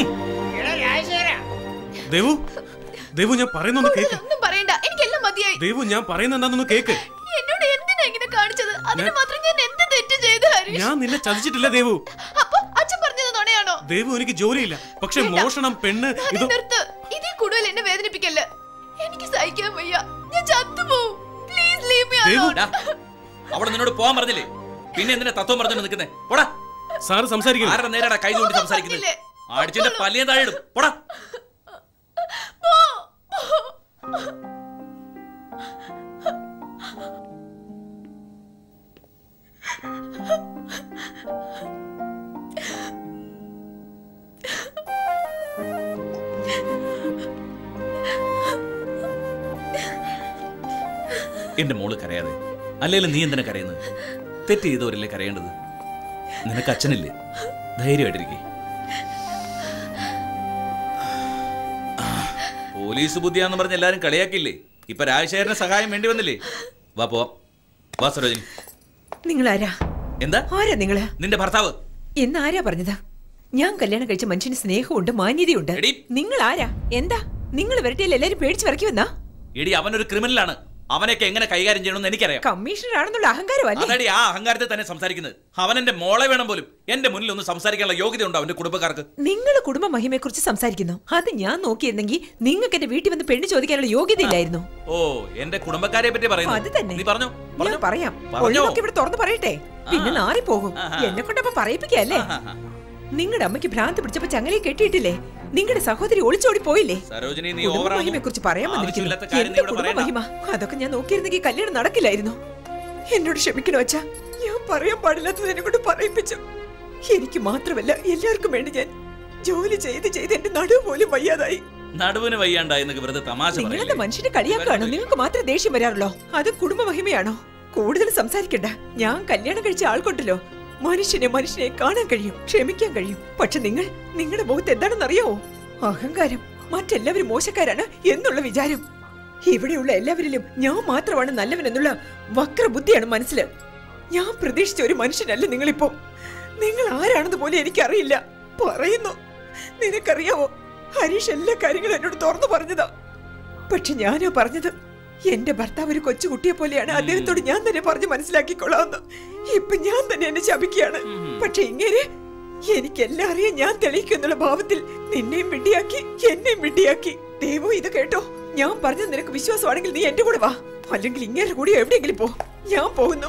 ദേവു ദേവു ഞാൻ പറയുന്നൊന്ന് കേക്ക് ഒന്നും പറയണ്ട എനിക്കെല്ലാം മതിയായി ദേവു ഞാൻ പറയുന്ന എന്താണെന്ന് കേക്ക് എന്നോട് എന്തിനാ ഇങ്ങനെ കാണിച്ചത് അതിന് മാത്രം ഞാൻ എന്ത് തെറ്റ് ചെയ്തു ഹരീഷ് ഞാൻ നിന്നെ ചതിച്ചിട്ടില്ല ദേവു അപ്പൊ അച്ഛൻ പറഞ്ഞത് നുണയാണോ ദേവു എനിക്ക് ജോലിയില്ല പക്ഷെ വേണ്ട. മോഷണം പെണ്ണ് മതി ഇത് നിർത്ത് ഇതിൽ കൂടുതൽ എന്നെ വേദനിപ്പിക്കല്ല എനിക്ക് സഹിക്കാൻ വയ്യ ഞാൻ ചത്തുപോകും please leave me Devu, alone ഡാ, അവള് നിന്നോട് പോവാൻ പറഞ്ഞില്ലേ പിന്നെ എന്തിനാ തത്വം പറഞ്ഞോണ്ട് നിൽക്കുന്നേ പോടാ സാറ് സംസാരിക്കുന്നു ആരുടെ നേരാടാ കൈ കൊണ്ട് സംസാരിക്കുന്നത് അടിച്ചിന്റെ പല്ലിയെ താഴെ ഇടും പോടാ എന്റെ മോള് കരയാതെ അല്ലെങ്കിൽ നീ എന്തിനാ കരയുന്നത് തെറ്റ് ചെയ്തവരല്ലേ കരയേണ്ടത് നിനക്ക് അച്ഛനില്ലേ ധൈര്യമായിട്ടിരിക്കേ പോലീസ് ബുദ്ധിയാന്ന് പറഞ്ഞ് എല്ലാരും കളിയാക്കില്ലേ ഇപ്പൊ രാജശേഖരന് സഹായം വേണ്ടി വന്നില്ലേ വാ പോവാം വാ സരോജിനി നിങ്ങൾ ആരാ എന്താ ആരാ നിങ്ങള് നിന്റെ ഭർത്താവ് എന്ന് ആരാ പറഞ്ഞത് ഞാൻ കല്യാണം കഴിച്ച മനുഷ്യന് സ്നേഹമുണ്ട് മാന്യതയുണ്ട് നിങ്ങൾ ആരാ എന്താ നിങ്ങൾ വരട്ടെ എല്ലാരും പേടിച്ച് വിറക്കി വന്നാ എടി അവനൊരു ക്രിമിനലാണ് അവനെയൊക്കെ എങ്ങനെ കൈകാര്യം ചെയ്യണമെന്ന് എനിക്കറിയാം കമ്മീഷണർ ആണെന്നുള്ള അഹങ്കാരമല്ലേ അതടി ആ അഹങ്കാരത്തെ തന്നെ സംസാരിക്കുന്നത് അവൻ എന്റെ മോളെ വേണം പോലും എന്റെ മുന്നിൽ ഒന്ന് സംസാരിക്കാനുള്ള യോഗ്യത ഉണ്ടോ അവന്റെ കുടുംബക്കാർക്ക് നിങ്ങൾ കുടുംബ മഹിമയെ കുറിച്ച് സംസാരിക്കുന്നു അത് ഞാൻ നോക്കിയിരുന്നെങ്കിൽ നിങ്ങൾക്ക് എന്റെ വീട്ടിൽ വന്ന് പെണ്ണ് ചോദിക്കാനുള്ള യോഗ്യത ഇല്ലായിരുന്നു ഓ എന്റെ കുടുംബക്കാരെ പറ്റി അത് പറയുന്നു തന്നെ. നീ പറഞ്ഞു ഞാൻ പറയാം പറഞ്ഞോ. ഉള്ളതൊക്കെ ഇവിടെ തുറന്നു പറയട്ടെ പിന്നെ നാറി പോകും ആഹാ. എന്നെ കൊണ്ടപ്പോ പറയിപ്പിക്കല്ലേ നിങ്ങളുടെ അമ്മയ്ക്ക് ഭ്രാന്ത് പിടിച്ചപ്പോ ചങ്ങലയെ കെട്ടിയിട്ടില്ലേ നിങ്ങളുടെ സഹോദരി ഒളിച്ചോടി പോയില്ലേ സരോജിനി നീ കുടുംബ ഓവറാവുന്നു. മഹിമയെ കുറിച്ച് പറയാൻ വന്നിരിക്കുന്നു ആവശ്യമില്ലാത്ത കാര്യം നീ എന്റെ ഇവിടെ കുടുംബ പറയണ്ട. മഹിമ അതൊക്കെ ഞാൻ നോക്കിയിരുന്നെങ്കിൽ കല്യാണം നടക്കില്ലായിരുന്നു എന്നോട് ക്ഷമിക്കണോ അച്ഛാ ഞാൻ പറയാൻ പാടില്ലാത്തത് എന്നെ കൊണ്ട് പറയിപ്പിച്ചു എനിക്ക് മാത്രമല്ല എല്ലാവർക്കും വേണ്ടി ഞാൻ ജോലി ചെയ്ത് ചെയ്ത് എന്റെ നടുവ് പോലും വയ്യാതായി നടുവിന് വയ്യാണ്ടായി എന്നൊക്കെ വെറുതെ തമാശ നിങ്ങളെന്താ പറയല്ലേ. മനുഷ്യനെ കളിയാക്കാണോ നിങ്ങൾക്ക് മാത്രം ദേഷ്യം വരാറുള്ളോ അത് കുടുംബ മഹിമയാണോ കൂടുതൽ സംസാരിക്കണ്ട ഞാൻ കല്യാണം കഴിച്ച ആൾക്കൊണ്ടല്ലോ മനുഷ്യനെ മനുഷ്യനെ കാണാൻ കഴിയും ക്ഷമിക്കാൻ കഴിയും പക്ഷെ നിങ്ങൾ നിങ്ങളുടെ മുഖത്ത് എന്താണെന്ന് അറിയാവോ അഹങ്കാരം മറ്റെല്ലാവരും മോശക്കാരാണ് എന്നുള്ള വിചാരം ഇവിടെയുള്ള എല്ലാവരിലും ഞാൻ മാത്രമാണ് നല്ലവൻ എന്നുള്ള വക്രബുദ്ധിയാണ് മനസ്സിൽ ഞാൻ പ്രതീക്ഷിച്ച ഒരു മനുഷ്യനല്ല നിങ്ങളിപ്പോ നിങ്ങൾ ആരാണെന്ന് പോലും എനിക്കറിയില്ല പറയുന്നു നിനക്കറിയാവോ ഹരീഷ് എല്ലാ കാര്യങ്ങളും എന്നോട് തുറന്നു പറഞ്ഞതാ പക്ഷെ ഞാനാ പറഞ്ഞത് എന്റെ ഭർത്താവ് ഒരു കൊച്ചുകുട്ടിയെ പോലെയാണ് അദ്ദേഹത്തോട് ഞാൻ തന്നെ പറഞ്ഞ് മനസ്സിലാക്കിക്കൊള്ളാമെന്ന് ഇപ്പൊ ഞാൻ തന്നെ എന്നെ ശപിക്കുകയാണ് പക്ഷെ ഇങ്ങനെ എനിക്കെല്ലാം അറിയാൻ ഞാൻ തെളിയിക്കുന്നുള്ള ഭാവത്തിൽ നിന്നെയും വിഡ്ഢിയാക്കി എന്നെയും വിഡ്ഢിയാക്കി ദൈവം ഇത് കേട്ടോ ഞാൻ പറഞ്ഞത് നിനക്ക് വിശ്വാസമാണെങ്കിൽ നീ എന്റെ കൂടെ വാ അല്ലെങ്കിൽ ഇങ്ങനെ കൂടി എവിടെയെങ്കിലും പോ ഞാൻ പോകുന്നു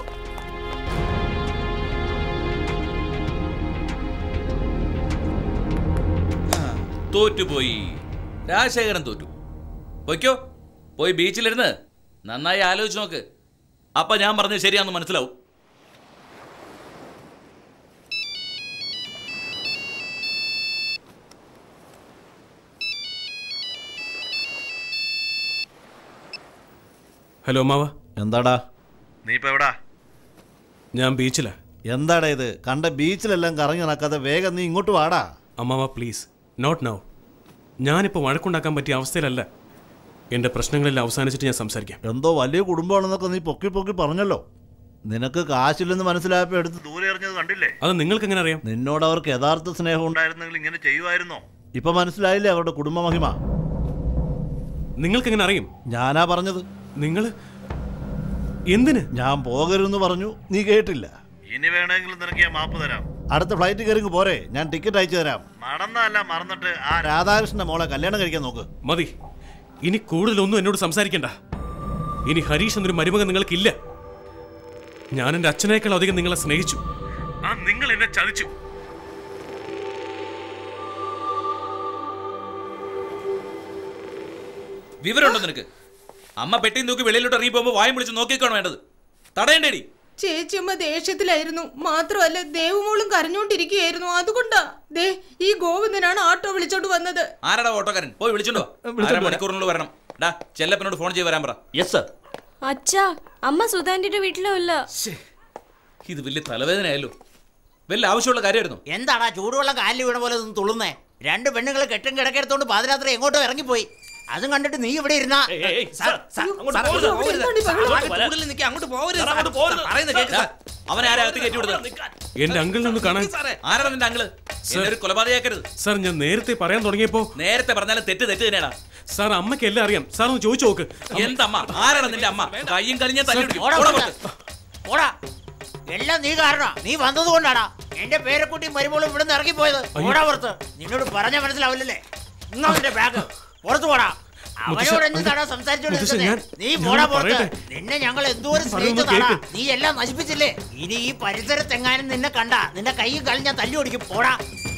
തോറ്റുപോയി രാജശേഖരൻ തോറ്റു പൊയ്ക്കോ പോയി ബീച്ചിലിരുന്ന് നന്നായി ആലോചിച്ച് നോക്ക് അപ്പൊ ഞാൻ പറഞ്ഞത് ശരിയാന്ന് മനസ്സിലാവും ഹലോ മാവ എന്താടാ നീ ഇപ്പൊ എവിടാ ഞാൻ ബീച്ചിലാ എന്താടാ ഇത് കണ്ട ബീച്ചിലെല്ലാം കറങ്ങി നടക്കാതെ വേഗം നീ ഇങ്ങോട്ട് വാടാ അമ്മാവ പ്ലീസ് നോട്ട് നൗ ഞാനിപ്പോൾ വഴക്കുണ്ടാക്കാൻ പറ്റിയ അവസ്ഥയിലല്ല എൻ്റെ പ്രശ്നങ്ങളെല്ലാം അവസാനിച്ചിട്ട് ഞാൻ സംസാരിക്കാം എന്തോ വലിയ കുടുംബമാണെന്നൊക്കെ നീ പൊക്കി പൊക്കി പറഞ്ഞല്ലോ നിനക്ക് കാശില്ലെന്ന് മനസ്സിലായപ്പോ എടുത്ത് ദൂരെ എറിഞ്ഞത് കണ്ടില്ലേ അത് നിങ്ങൾക്ക് എങ്ങനെ അറിയാം നിന്നോട് അവർക്ക് യഥാർത്ഥ സ്നേഹം ഉണ്ടായിരുന്നു ഉണ്ടായിരുന്നെങ്കിൽ ഇങ്ങനെ ചെയ്യുമായിരുന്നോ ഇപ്പൊ മനസ്സിലായില്ലേ അവരുടെ കുടുംബ മഹിമ നിങ്ങൾക്ക് എങ്ങനെ അറിയും ഞാനാ പറഞ്ഞത് നിങ്ങൾ എന്തിന് ഞാൻ പോകരുതെന്ന് പറഞ്ഞു നീ കേട്ടില്ല ഇനി വേണമെങ്കിലും നിനക്ക് ഞാൻ മാപ്പ് തരാം അടുത്ത ഫ്ലൈറ്റ് കയറി പോരെ ഞാൻ ടിക്കറ്റ് അയച്ചു തരാം മറന്നല്ല മറന്നിട്ട് ആ രാധാകൃഷ്ണന്റെ മോളെ കല്യാണം കഴിക്കാൻ നോക്ക് മതി ഇനി കൂടുതലൊന്നും എന്നോട് സംസാരിക്കണ്ട ഇനി ഹരീഷ് എന്നൊരു മരുമകൻ നിങ്ങൾക്കില്ല ഞാൻ എന്റെ അച്ഛനേക്കാൾ അധികം നിങ്ങളെ സ്നേഹിച്ചു ആ നിങ്ങൾ എന്നെ ചതിച്ചു വിവരമുണ്ടോ നിനക്ക് അമ്മ പെട്ടിയും തൂക്കി വെളിയിലോട്ട് ഇറങ്ങി പോകുമ്പോൾ വായും വിളിച്ച് നോക്കിക്കാണോ വേണ്ടത് തടയണ്ടേടി ചേച്ചിയമ്മ ദേഷ്യത്തിലായിരുന്നു മാത്രമല്ല ദേവുമോളും കരഞ്ഞോണ്ടിരിക്കുകയായിരുന്നു അതുകൊണ്ടാ ദേ ഈ ഗോവിന്ദനാണ് ഓട്ടോ വിളിച്ചോണ്ട് വന്നത് ആരാടാ ഓട്ടോക്കാരൻ പോയി വിളിച്ചോണ്ടോ വിളിച്ചോണ്ട് വരാം. മണിക്കൂറിനുള്ളിൽ വരണം ഡാ ചെല്ലപ്പനോട് ഫോൺ ചെയ്ത് വരാൻ പറ യെസ് സർ അച്ഛാ അമ്മ സുധാന്റെ വീട്ടിലും ഇല്ല ഇത് വലിയ തലവേദനയായല്ലോ വല്ല ആവശ്യമുള്ള കാര്യമായിരുന്നു എന്താടാ ചൂടുവെള്ളം കാലിൽ വീണ പോലെ നിന്ന് തുള്ളുന്നേ രണ്ട് പെണ്ണുങ്ങൾ കെട്ടും കിടക്കെടുത്തോണ്ട് പാതിരാത്രി എങ്ങോട്ടോ ഇറങ്ങിപ്പോയി അതും കണ്ടിട്ട് നീ ഇവിടെ ഇരുന്നാ സാർ, സാർ, അങ്ങോട്ട് പോകരുത്, പോകരുത്. ആരും കൂടുതൽ നിൽക്കുക, അങ്ങോട്ട് പോകരുത്, സാർ. പറയുന്നത് കേൾക്ക്, സാർ. അവനെ ആരാ അകത്ത് കയറ്റി വിടുന്നത് എന്റെ അങ്കിളിനെ ഒന്ന് കാണാൻ ആരാണ് നിന്റെ അങ്കിള് എന്നെ ഒരു കൊലപാതകയാക്കരുത് സാർ ഞാൻ നേരത്തെ പറയാൻ തുടങ്ങിയപ്പോ നേരത്തെ പറഞ്ഞാലും തെറ്റ് തെറ്റ് തന്നെയാടാ സാർ അമ്മയ്ക്ക് എല്ലാം അറിയാം സാർ ഒന്ന് ചോദിച്ചു നോക്ക് എന്തമ്മ ആരാണ് നിന്റെ അമ്മ കയ്യും കളിഞ്ഞ തല്ലി പിടിക്കും. ഓടാ, ഓടാ, ഓടാ. ഓടാ എല്ലാം നീ കാരണ നീ വന്നത് കൊണ്ടാടാ എന്റെ പേരക്കുട്ടി മരുമോളും ഇവിടുന്ന് ഇറങ്ങിപ്പോയത് ഓടാ പുറത്ത് നിന്നോട് പറഞ്ഞ മനസ്സിലാവില്ലല്ലേ ഇങ്ങോട്ട് ബാഗ് പുറത്ത് പോടാ അവനോട് എന്താടാ സംസാരിച്ചോണ്ട് മുത്തശ്ശൻ, നിൽക്കുന്നെ? ഞാൻ- നീ ഞാൻ പോടാ ഒന്ന് പുറത്ത് പറയട്ടെ. നിന്നെ ഞങ്ങൾ എന്തോരം പറയുന്നത് സ്നേഹിച്ചതാടാ കേൾക്ക്. നീ എല്ലാം നശിപ്പിച്ചില്ലേ ഇനി ഈ പരിസരത്തെങ്ങാനും നിന്നെ കണ്ട നിന്റെ കൈയും കളഞ്ഞാൽ തല്ലി ഓടിക്കും പോടാ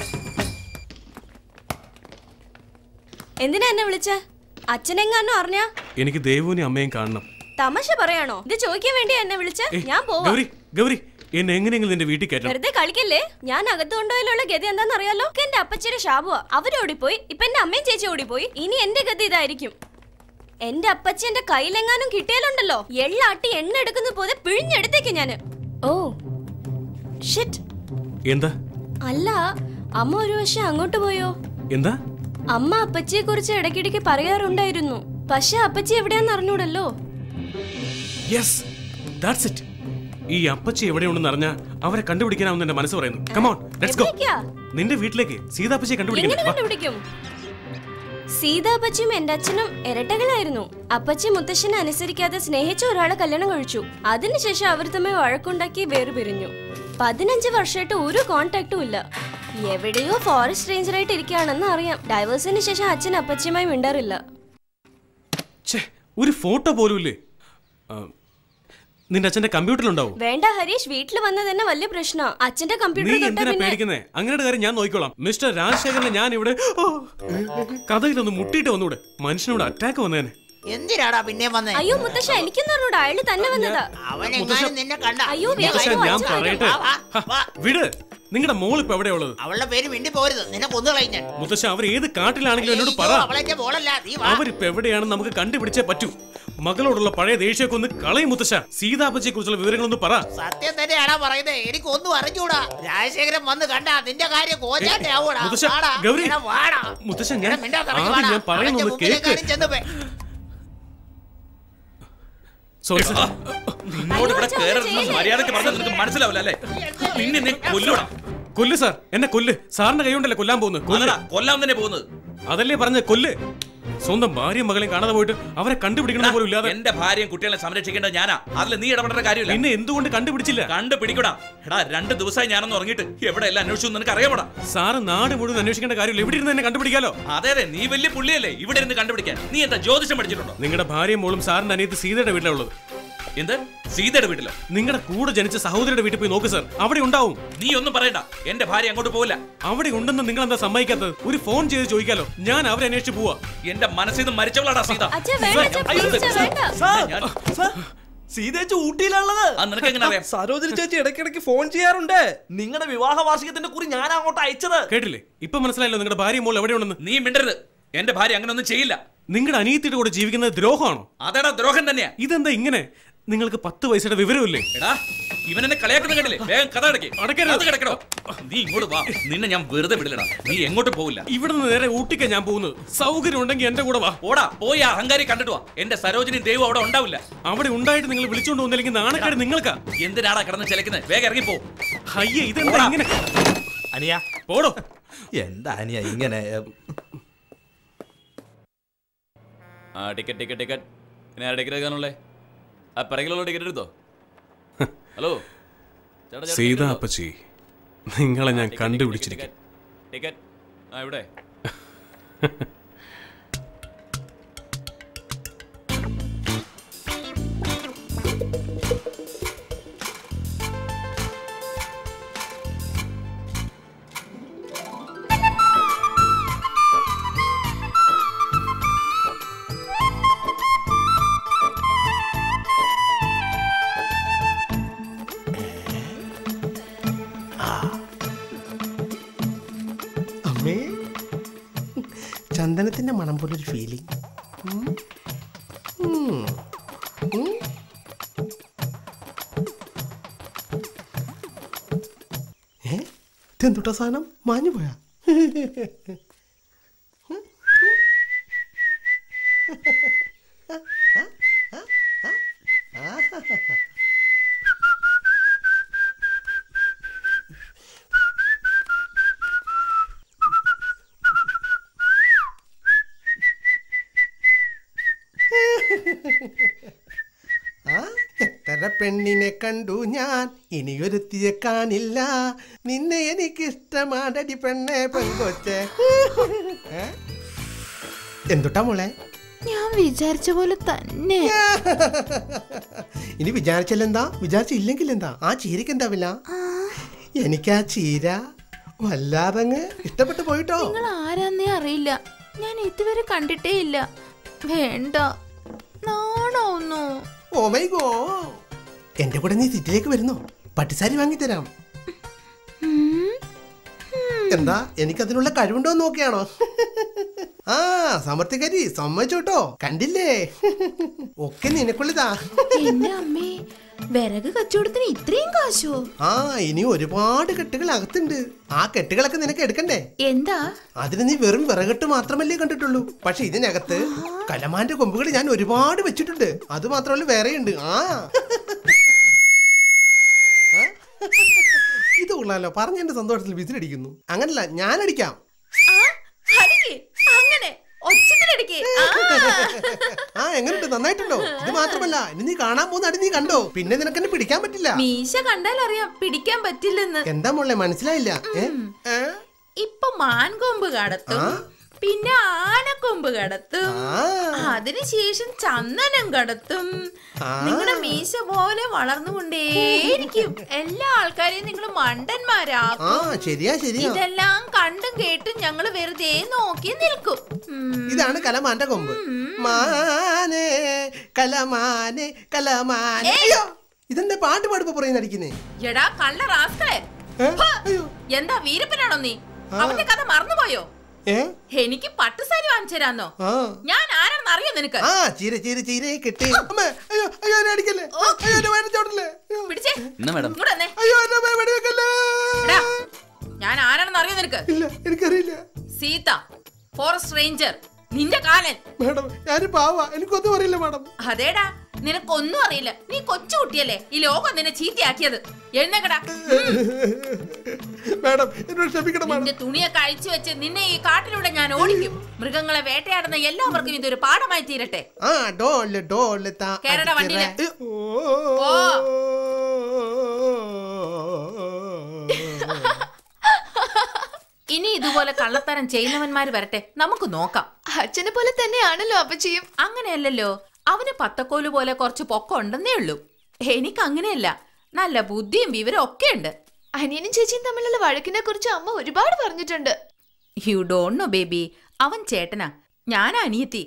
എന്തിനാ എന്നെ വിളിച്ച അച്ഛനെങ്ങാനും അറിഞ്ഞാ എനിക്ക് ദേവുവിനെ അമ്മയും കാണണം തമാശ പറയാണോ ഇത് ചോദിക്കാൻ വേണ്ടിയാ എന്നെ വിളിച്ച ഏയ്, ഞാൻ പോവാ ഗൗരി ഗൗരി എന്നെ എങ്ങനെയെങ്കിലും നിന്റെ വീട്ടിൽ കയറ്റണം വെറുതെ കളിക്കല്ലേ ഞാൻ അകത്ത് കൊണ്ടുപോയാലുള്ള ഗതി എന്താണെന്ന് അറിയാലോ ഒക്കെ എന്റെ അപ്പച്ചിയുടെ ഷാബുവാ അവരോടിപ്പോയി ഇപ്പൊ എന്റെ അമ്മയും ചേച്ചി ഓടിപ്പോയി ഇനി എന്റെ ഗതി ഇതായിരിക്കും എന്റെ അപ്പച്ചി എന്റെ കയ്യിലെങ്ങാനും കിട്ടിയാലുണ്ടല്ലോ എള്ളാട്ടി എണ്ണ എടുക്കുന്ന പോലെ പിഴിഞ്ഞെടുത്തേക്ക് ഞാന് ഓ ഷിറ്റ് എന്താ അല്ല അമ്മ ഒരു വശം അങ്ങോട്ട് പോയോ എന്താ അമ്മ അപ്പച്ചിയെ കുറിച്ച് ഇടയ്ക്കിടയ്ക്ക് പറയാറുണ്ടായിരുന്നു പക്ഷെ അപ്പച്ചി എവിടെയാന്ന് അറിഞ്ഞൂടല്ലോ യെസ് ദാറ്റ്സ് ഇറ്റ് ഈ അപ്പച്ചി എവിടെയുണ്ടെന്ന് അറിഞ്ഞാ അവരെ കണ്ടുപിടിക്കാനാവുന്ന എന്റെ മനസ്സ് പറയുന്നു കമോൺ ലെറ്റ്സ് ഗോ എവിടേക്കാ? നിന്റെ വീട്ടിലേക്ക് സീതാപ്പച്ചിയെ എങ്ങനെ കണ്ടുപിടിക്കണം വാ. കണ്ടുപിടിക്കും സീതാപ്പച്ചിയും എന്റെ അച്ഛനും ഇരട്ടകളായിരുന്നു അപ്പച്ചി മുത്തശ്ശനെ അനുസരിക്കാതെ സ്നേഹിച്ച ഒരാളെ കല്യാണം കഴിച്ചു അതിനുശേഷം അവർ തമ്മിൽ വഴക്കുണ്ടാക്കി വേർപിരിഞ്ഞു പതിനഞ്ച് വർഷമായിട്ട് ഒരു കോണ്ടാക്റ്റും ഇല്ല എവിടെയോ ഫോറസ്റ്റ് റേഞ്ചറായിട്ട് ഇരിക്കുകയാണെന്ന് അറിയാം ഡൈവേഴ്സിന് ശേഷം അച്ഛൻ അപ്പച്ചിയുമായി മിണ്ടാറില്ല ഛേ ഒരു ഫോട്ടോ പോലും ഇല്ലേ ആ, നിന്റെ അച്ഛന്റെ കമ്പ്യൂട്ടറിലുണ്ടാവും വേണ്ട ഹരീഷ് വീട്ടിൽ വന്നത് തന്നെ വലിയ പ്രശ്ന അച്ഛന്റെ നീ കമ്പ്യൂട്ടർ തൊട്ടാ എന്തിനാ പിന്നെ പേടിക്കുന്നേ അങ്ങനെ കാര്യം ഞാൻ നോക്കിക്കോളാം മിസ്റ്റർ രാജശേഖരനെ ഞാൻ ഇവിടെ ഓ, കഥയിലൊന്ന് മുട്ടിയിട്ട് വന്നൂടെ മനുഷ്യനോട് അറ്റാക്ക് വന്നേനെ എന്തിനാടാ പിന്നെ വന്നേ അയ്യോ മുത്തശ്ശ എനിക്കൊന്നും അറിഞ്ഞൂടാ അയാള് തന്നെ വന്നതാ അവൻ എങ്ങാനും നിന്നെ കണ്ട അയ്യോ മുത്തശ്ശൻ വേഗം ഞാൻ അച്ഛൻ പറയട്ടെ ഹ, വിട് നിങ്ങളുടെ മോൾ ഇപ്പൊ എവിടെയാ ഉള്ളത് അവളുടെ പേര് മിണ്ടി പോരുത് നിന്നെ കൊന്നു കളഞ്ഞാൽ മുത്തശ്ശ അവർ ഏത് കാട്ടിലാണെങ്കിലും എന്നോട് പറ അവളെന്റെ മോളല്ല നീ വാ അവരിപ്പോ എവിടെയാണെന്ന് നമുക്ക് കണ്ടുപിടിച്ചേ പറ്റൂ മകളോടുള്ള പഴയ ദേഷ്യമൊക്കെ ഒന്ന് കളയും മുത്തശ്ശ സീതാപ്പച്ചിയെ കുറിച്ചുള്ള വിവരങ്ങളൊന്ന് പറ സത്യം തന്നെയാണാ പറയുന്നത് എനിക്കൊന്നും അറിഞ്ഞൂടാ രാജശേഖരൻ വന്ന് കണ്ട നിന്റെ കാര്യം കോച്ചാട്ടെ ആവൂടാ മുത്തശ്ശ, വാടാ, ഗൗരി. എടാ, വാടാ മുത്തശ്ശ ഞാൻ എടാ, മിണ്ടാതെ ഇറങ്ങി ആദ്യം വാടാ. ഞാൻ പറയുന്നൊന്ന് അവന്റെ മുമ്പിൽ കേക്ക് എങ്ങാനും ചെന്ന് പേ- സോറി സർ നിന്നോട് ഇവിടെ കയറരുതെന്ന് മര്യാദയ്ക്ക് പറഞ്ഞാൽ നിനക്ക് മനസ്സിലാവില്ല അല്ലേ നിന്നെ നീ കൊല്ലൂടാ കൊല്ല് സാർ എന്നെ കൊല്ല് സാറിന്റെ കൈ കൊണ്ടല്ലേ കൊല്ലാൻ പോകുന്നത് കൊല്ല്. അല്ലടാ, കൊല്ലാൻ തന്നെ പോകുന്നത് അതല്ലേ പറഞ്ഞ കൊല്ല് സ്വന്തം ഭാര്യയും മകളെയും കാണാതെ പോയിട്ട് അവരെ കണ്ടുപിടിക്കണം പോലും ഇല്ലാതെ എന്റെ ഭാര്യയും കുട്ടികളെ സംരക്ഷിക്കേണ്ടത് ഞാനാ അതിൽ നീ ഇടപെടേണ്ട കാര്യമില്ല പിന്നെ എന്തുകൊണ്ട് കണ്ടുപിടിച്ചില്ല കണ്ടുപിടിക്കടാ എടാ രണ്ട് ദിവസമായി ഞാനൊന്ന് ഉറങ്ങിയിട്ട് എവിടെ എല്ലാം അന്വേഷിച്ചു നിനക്ക് അറിയാമോടാ സാറ് നാട് മുഴുവൻ അന്വേഷിക്കേണ്ട കാര്യമില്ല ഇവിടെ ഇരുന്ന് തന്നെ കണ്ടുപിടിക്കാലോ അതെ അതെ നീ വലിയ പുള്ളിയല്ലേ ഇവിടെ ഇരുന്ന് കണ്ടുപിടിക്കാൻ നീ എന്താ ജ്യോതിഷം പഠിച്ചിട്ടുണ്ടോ നിങ്ങളുടെ ഭാര്യയും മോളും സാറിന്റെ അനിയത്ത് സീതയുടെ വീട്ടിലുള്ളത് എന്ത് സീതയുടെ വീട്ടിലോ നിങ്ങളുടെ കൂടെ ജനിച്ച സഹോദരിയുടെ വീട്ടിൽ പോയി നോക്ക് സാർ അവിടെ ഉണ്ടാവും നീ ഒന്നും പറയണ്ട എന്റെ ഭാര്യ അങ്ങോട്ട് പോവില്ല അവിടെ ഉണ്ടെന്ന് നിങ്ങൾ എന്താ സമ്മതിക്കാത്തത് ഒരു ഫോൺ ചെയ്ത് ചോദിക്കാലോ ഞാൻ അവരെ അന്വേഷിച്ച് പോവാ എന്റെ മനസ്സിൽ നിന്ന് മരിച്ചവളാടാ സീത അച്ഛാ വേണ്ട അച്ഛാ please അച്ഛാ, വേണ്ട ഞാൻ- സീതേച്ച് ഊട്ടിയിലുള്ളത് ആ, നിനക്ക് എങ്ങനെ അറിയാം സരോജിനി ചേച്ചി ഇടയ്ക്കിടയ്ക്ക് ഫോൺ ചെയ്യാറുണ്ട് നിങ്ങളുടെ വിവാഹ വാർഷികത്തിന്റെ കുറി ഞാൻ അങ്ങോട്ട് അയച്ചത് കേട്ടില്ലേ ഇപ്പൊ മനസ്സിലായല്ലോ നിങ്ങളുടെ ഭാര്യ മോൾ എവിടെയുണ്ടെന്ന് നീ മിണ്ടരുത് എന്റെ ഭാര്യ അങ്ങനെ ഒന്നും ചെയ്യില്ല നിങ്ങളുടെ അനിയത്തിയുടെ കൂടെ ജീവിക്കുന്നത് ദ്രോഹമാണോ അതേടാ ദ്രോഹം തന്നെയാ ഇതെന്താ ഇങ്ങനെ നിങ്ങൾക്ക് പത്ത് വയസ്സുടെ വിവരമില്ലേ എടാ ഇവൻ എന്നെ കളയാക്കുന്ന കണ്ടില്ലേ വേഗം കഥ അടക്കി അടക്കരുത്. അത് കിടക്കണോ നീ ഇങ്ങോട്ട് വാ നിന്നെ ഞാൻ വെറുതെ വിടില്ലടാ നീ എങ്ങോട്ടും പോവില്ല ഇവിടെ നിന്ന് നേരെ ഊട്ടിക്കാ ഞാൻ പോകുന്നത് സൗകര്യം ഉണ്ടെങ്കിൽ എന്റെ കൂടെ വാ ഓടാ പോയി ആ അഹങ്കാരി കണ്ടിട്ട് വാ എന്റെ സരോജിനി ദൈവം അവിടെ ഉണ്ടാവില്ല അവിടെ ഉണ്ടായിട്ട് നിങ്ങൾ വിളിച്ചോണ്ട് വന്നില്ലെങ്കിൽ നാണക്കേട് നിങ്ങൾക്കാ എന്തിനാടാ കിടന്ന് ചിലക്കുന്നത് വേഗം ഇറങ്ങിപ്പോ അയ്യേ ഇതെന്താ ഇങ്ങനെ അനിയ പോടോ എന്താ അനിയ ഇങ്ങനെ ആ ടിക്കറ്റ് ടിക്കറ്റ് ടിക്കറ്റ് ഇനി ആ ടിക്കറ്റ് എടുക്കാനുള്ളേ ആ പിറകിലുള്ള ടിക്കറ്റ് എടുത്തോ ഹലോ ചേട്ടാ, ചേട്ടാ, സീത ticket എടുത്തോ? അപ്പച്ചി നിങ്ങളെ ഞാൻ ആ, ടിക്കറ്റ്, കണ്ടുപിടിച്ചിരിക്കും ടിക്കറ്റ്, ടിക്കറ്റ് ആ ഇവിടെ അമ്മേ ചന്ദനത്തിന്റെ മണം പോലൊരു ഫീലിംഗ് ഏ ഇതെന്തുട്ടാ സാധനം മാഞ്ഞു പോയാ ആ എത്ര പെണ്ണിനെ കണ്ടു ഞാൻ ഇനിയൊരുത്തിയെ കാണില്ല നിന്നെ എനിക്ക് ഇഷ്ടമാടടി പെണ്ണെ പെങ്കൊച്ചെ ഏ? എന്തുട്ടാ മോളെ ഞാൻ വിചാരിച്ച പോലെ തന്നെ ഇനി വിചാരിച്ചില്ലെന്താ വിചാരിച്ചില്ലെങ്കിൽ എന്താ ആ ചീരക്ക് എന്താ വില എനിക്ക് ആ ചീര വല്ലാതങ്ങ് ഇഷ്ടപ്പെട്ടു പോയിട്ടോ നിങ്ങൾ ആരാന്നേ അറിയില്ല ഞാൻ ഇതുവരെ കണ്ടിട്ടേ ഇല്ല വേണ്ട നാണോന്നു ഓ മൈ ഗോ എന്റെ കൂടെ നീ സിറ്റിയിലേക്ക് വരുന്നോ പട്ടിസാരി വാങ്ങിത്തരാം എന്താ എനിക്ക് അതിനുള്ള കഴിവുണ്ടോ എന്ന് നോക്കിയാണോ ആ സമർത്ഥിക്കാരി സമ്മതിച്ചോട്ടോ കണ്ടില്ലേ ഒക്കെ നിനക്കുള്ളതാ എന്റെ അമ്മേ വിറക് കച്ചവടത്തിന് ഇത്രയും കാശോ ആ ഇനി ഒരുപാട് കെട്ടുകൾ അകത്തുണ്ട് ആ കെട്ടുകളൊക്കെ നിനക്ക് എടുക്കണ്ടേ എന്താ അതിന് നീ വെറും വിറകെട്ട് മാത്രമല്ലേ കണ്ടിട്ടുള്ളൂ പക്ഷെ ഇതിനകത്ത് കലമാന്റെ കൊമ്പുകൾ ഞാൻ ഒരുപാട് വെച്ചിട്ടുണ്ട് അത് മാത്രമല്ല വേറെയുണ്ട് ആ ആ? ഇത് കൊള്ളാലോ പറഞ്ഞ എന്റെ സന്തോഷത്തിൽ വിസിലടിക്കുന്നു അങ്ങനല്ല ഞാൻ അടിക്കാം അടിക്ക് അങ്ങനെ ഒച്ചത്തിലടിക്ക് ആ എങ്ങനെയുണ്ട് നന്നായിട്ടുണ്ടോ ഇത് മാത്രമല്ല ഇനി നീ കാണാൻ പോകുന്ന അടി നീ കണ്ടോ പിന്നെ നിനക്ക് എന്നെ പിടിക്കാൻ പറ്റില്ല മീശ കണ്ടാൽ അറിയാം പിടിക്കാൻ പറ്റില്ലെന്ന് എന്താ മോളെ മനസ്സിലായില്ല ഏ? ഏ? ഇപ്പൊ മാൻകൊമ്പ് കടത്തും ആ? പിന്നെ ആനക്കൊമ്പ് കടത്തും അതിനുശേഷം ചന്ദനം കടത്തും ആ. നിങ്ങളുടെ മീശ പോലെ വളർന്നുകൊണ്ടേയിരിക്കും എല്ലാ ആൾക്കാരെയും നിങ്ങൾ ആ മണ്ടന്മാരാക്കും ശരിയാ ശരിയാ ഇതെല്ലാം കണ്ടും കേട്ടും ഞങ്ങൾ വെറുതെ നോക്കി നിൽക്കും ഉം. ഇതാണ് കലമാന്റെ കൊമ്പ് മാനേ കലമാനെ കലമാനെ അയ്യോ ഇതെന്താ പാട്ട് പാടുമ്പോ പറയുന്ന അടിക്കുന്നേ എടാ കള്ള റാസ്കളെ എന്താ വീരപ്പനാണോ നീ അവന്റെ കഥ മറന്നുപോയോ ഏ എനിക്ക് പട്ടുസാരി വാങ്ങിച്ചു തരാന്നോ ആ ഞാൻ ആരാണെന്ന് അറിയോ നിനക്ക് ആ ചീര ചീര ചീര കിട്ടി അമ്മേ അയ്യോ അയ്യോ എന്നെ അടിക്കല്ലേ അയ്യോ എന്നെ വേടിച്ചോട്ടല്ലേ പിടിച്ചേ എന്നാ മാഡം ഇങ്ങോട്ട് വന്നേ. അയ്യോ എന്നെ വേ- വെടിവെക്കല്ലേ എടാ, ഞാൻ ആരാണെന്ന് അറിയോ നിനക്ക് ഇല്ല എനിക്കറിയില്ല സീത ഫോറസ്റ്റ് റേഞ്ചർ നിന്റെ കാലൻ മാഡം ഞാൻ പാവാ എനിക്കൊന്നും അറിയില്ല മാഡം അതേടാ നിനക്കൊന്നും അറിയില്ല നീ കൊച്ചു കുട്ടിയല്ലേ ഈ ലോകം നിന്നെ ചീത്തയാക്കിയത് എഴുന്നേക്കടാ മാഡം എന്നോട് ക്ഷമിക്കണം നിന്റെ തുണിയൊക്കെ അഴിച്ചു വെച്ച് നിന്നെ ഈ കാട്ടിലൂടെ ഞാൻ ഓടിക്കും മൃഗങ്ങളെ വേട്ടയാടുന്ന എല്ലാവർക്കും ഇതൊരു പാഠമായി തീരട്ടെ ആ ഡോല് ഡോല് താ കേറടാ വണ്ടിയില്. അടിക്കറ. ഓ ഇനി ഇതുപോലെ കള്ളത്തരം ചെയ്യുന്നവന്മാര് വരട്ടെ നമുക്ക് നോക്കാം അച്ഛനെ പോലെ തന്നെയാണല്ലോ അപ്പച്ചിയും അങ്ങനെയല്ലല്ലോ അവന് പത്തക്കോല് പോലെ കുറച്ച് പൊക്കം ഉണ്ടെന്നേ ഉള്ളൂ എനിക്ക് അങ്ങനെയല്ല നല്ല ബുദ്ധിയും വിവരം ഒക്കെ ഉണ്ട് അനിയനും ചേച്ചിയും തമ്മിലുള്ള വഴക്കിനെ കുറിച്ച് അമ്മ ഒരുപാട് പറഞ്ഞിട്ടുണ്ട് യു ഡോണ്ട് നോ ബേബി അവൻ ചേട്ടനാ ഞാൻ അനിയത്തി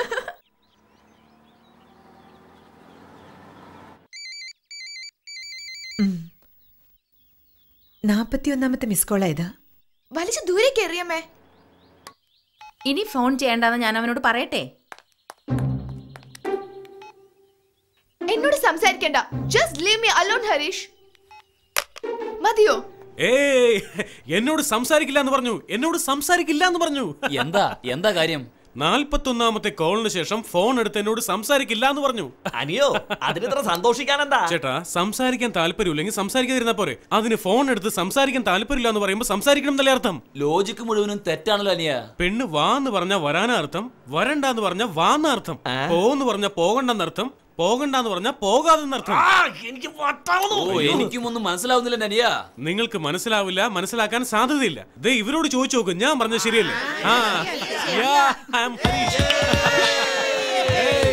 നാപ്പത്തിയൊന്നാമത്തെ മിസ് കോളാ ഇത് വലിച്ചു ദൂരേക്ക് എറിയമ്മേ ഇനി ഫോൺ ചെയ്യേണ്ടെന്ന് ഞാൻ അവനോട് പറയട്ടെ എന്നോട് സംസാരിക്കണ്ട just leave me alone Harish മതിയോ ഏയ് എന്നോട് സംസാരിക്കില്ല എന്ന് പറഞ്ഞു എന്നോട് സംസാരിക്കില്ല എന്ന് പറഞ്ഞു എന്താ എന്താ കാര്യം നാൽപ്പത്തൊന്നാമത്തെ കോളിന് ശേഷം ഫോൺ എടുത്ത് എന്നോട് സംസാരിക്കില്ല എന്ന് പറഞ്ഞു അനിയോ അതിനിത്ര സന്തോഷിക്കാൻ എന്താ ചേട്ടാ സംസാരിക്കാൻ താല്പര്യമില്ലെങ്കിൽ സംസാരിക്കാതിരുന്നാ പോരെ അതിന് ഫോൺ എടുത്ത് സംസാരിക്കാൻ താല്പര്യമില്ല എന്ന് പറയുമ്പോൾ സംസാരിക്കണം എന്നല്ലേ അർത്ഥം ലോജിക്ക് മുഴുവനും തെറ്റാണല്ലോ അനിയ പെണ്ണ് വാ എന്ന് പറഞ്ഞാൽ വരാനാ അർത്ഥം വരണ്ട എന്ന് പറഞ്ഞാൽ വാന്ന അർത്ഥം പോന്ന് പറഞ്ഞാൽ പോകണ്ടെന്നർത്ഥം പോകണ്ടെന്ന് പറഞ്ഞാൽ പോകാതെന്നർത്ഥം എനിക്ക് ഓ എനിക്കും ഒന്നും മനസ്സിലാവുന്നില്ല അനിയ നിങ്ങൾക്ക് മനസ്സിലാവില്ല മനസ്സിലാക്കാൻ സാധ്യതയില്ല ദേ ഇവരോട് ചോദിച്ചു നോക്കും ഞാൻ പറഞ്ഞത് ശരിയല്ലേ ആ yeah, I'm Harish. Hey.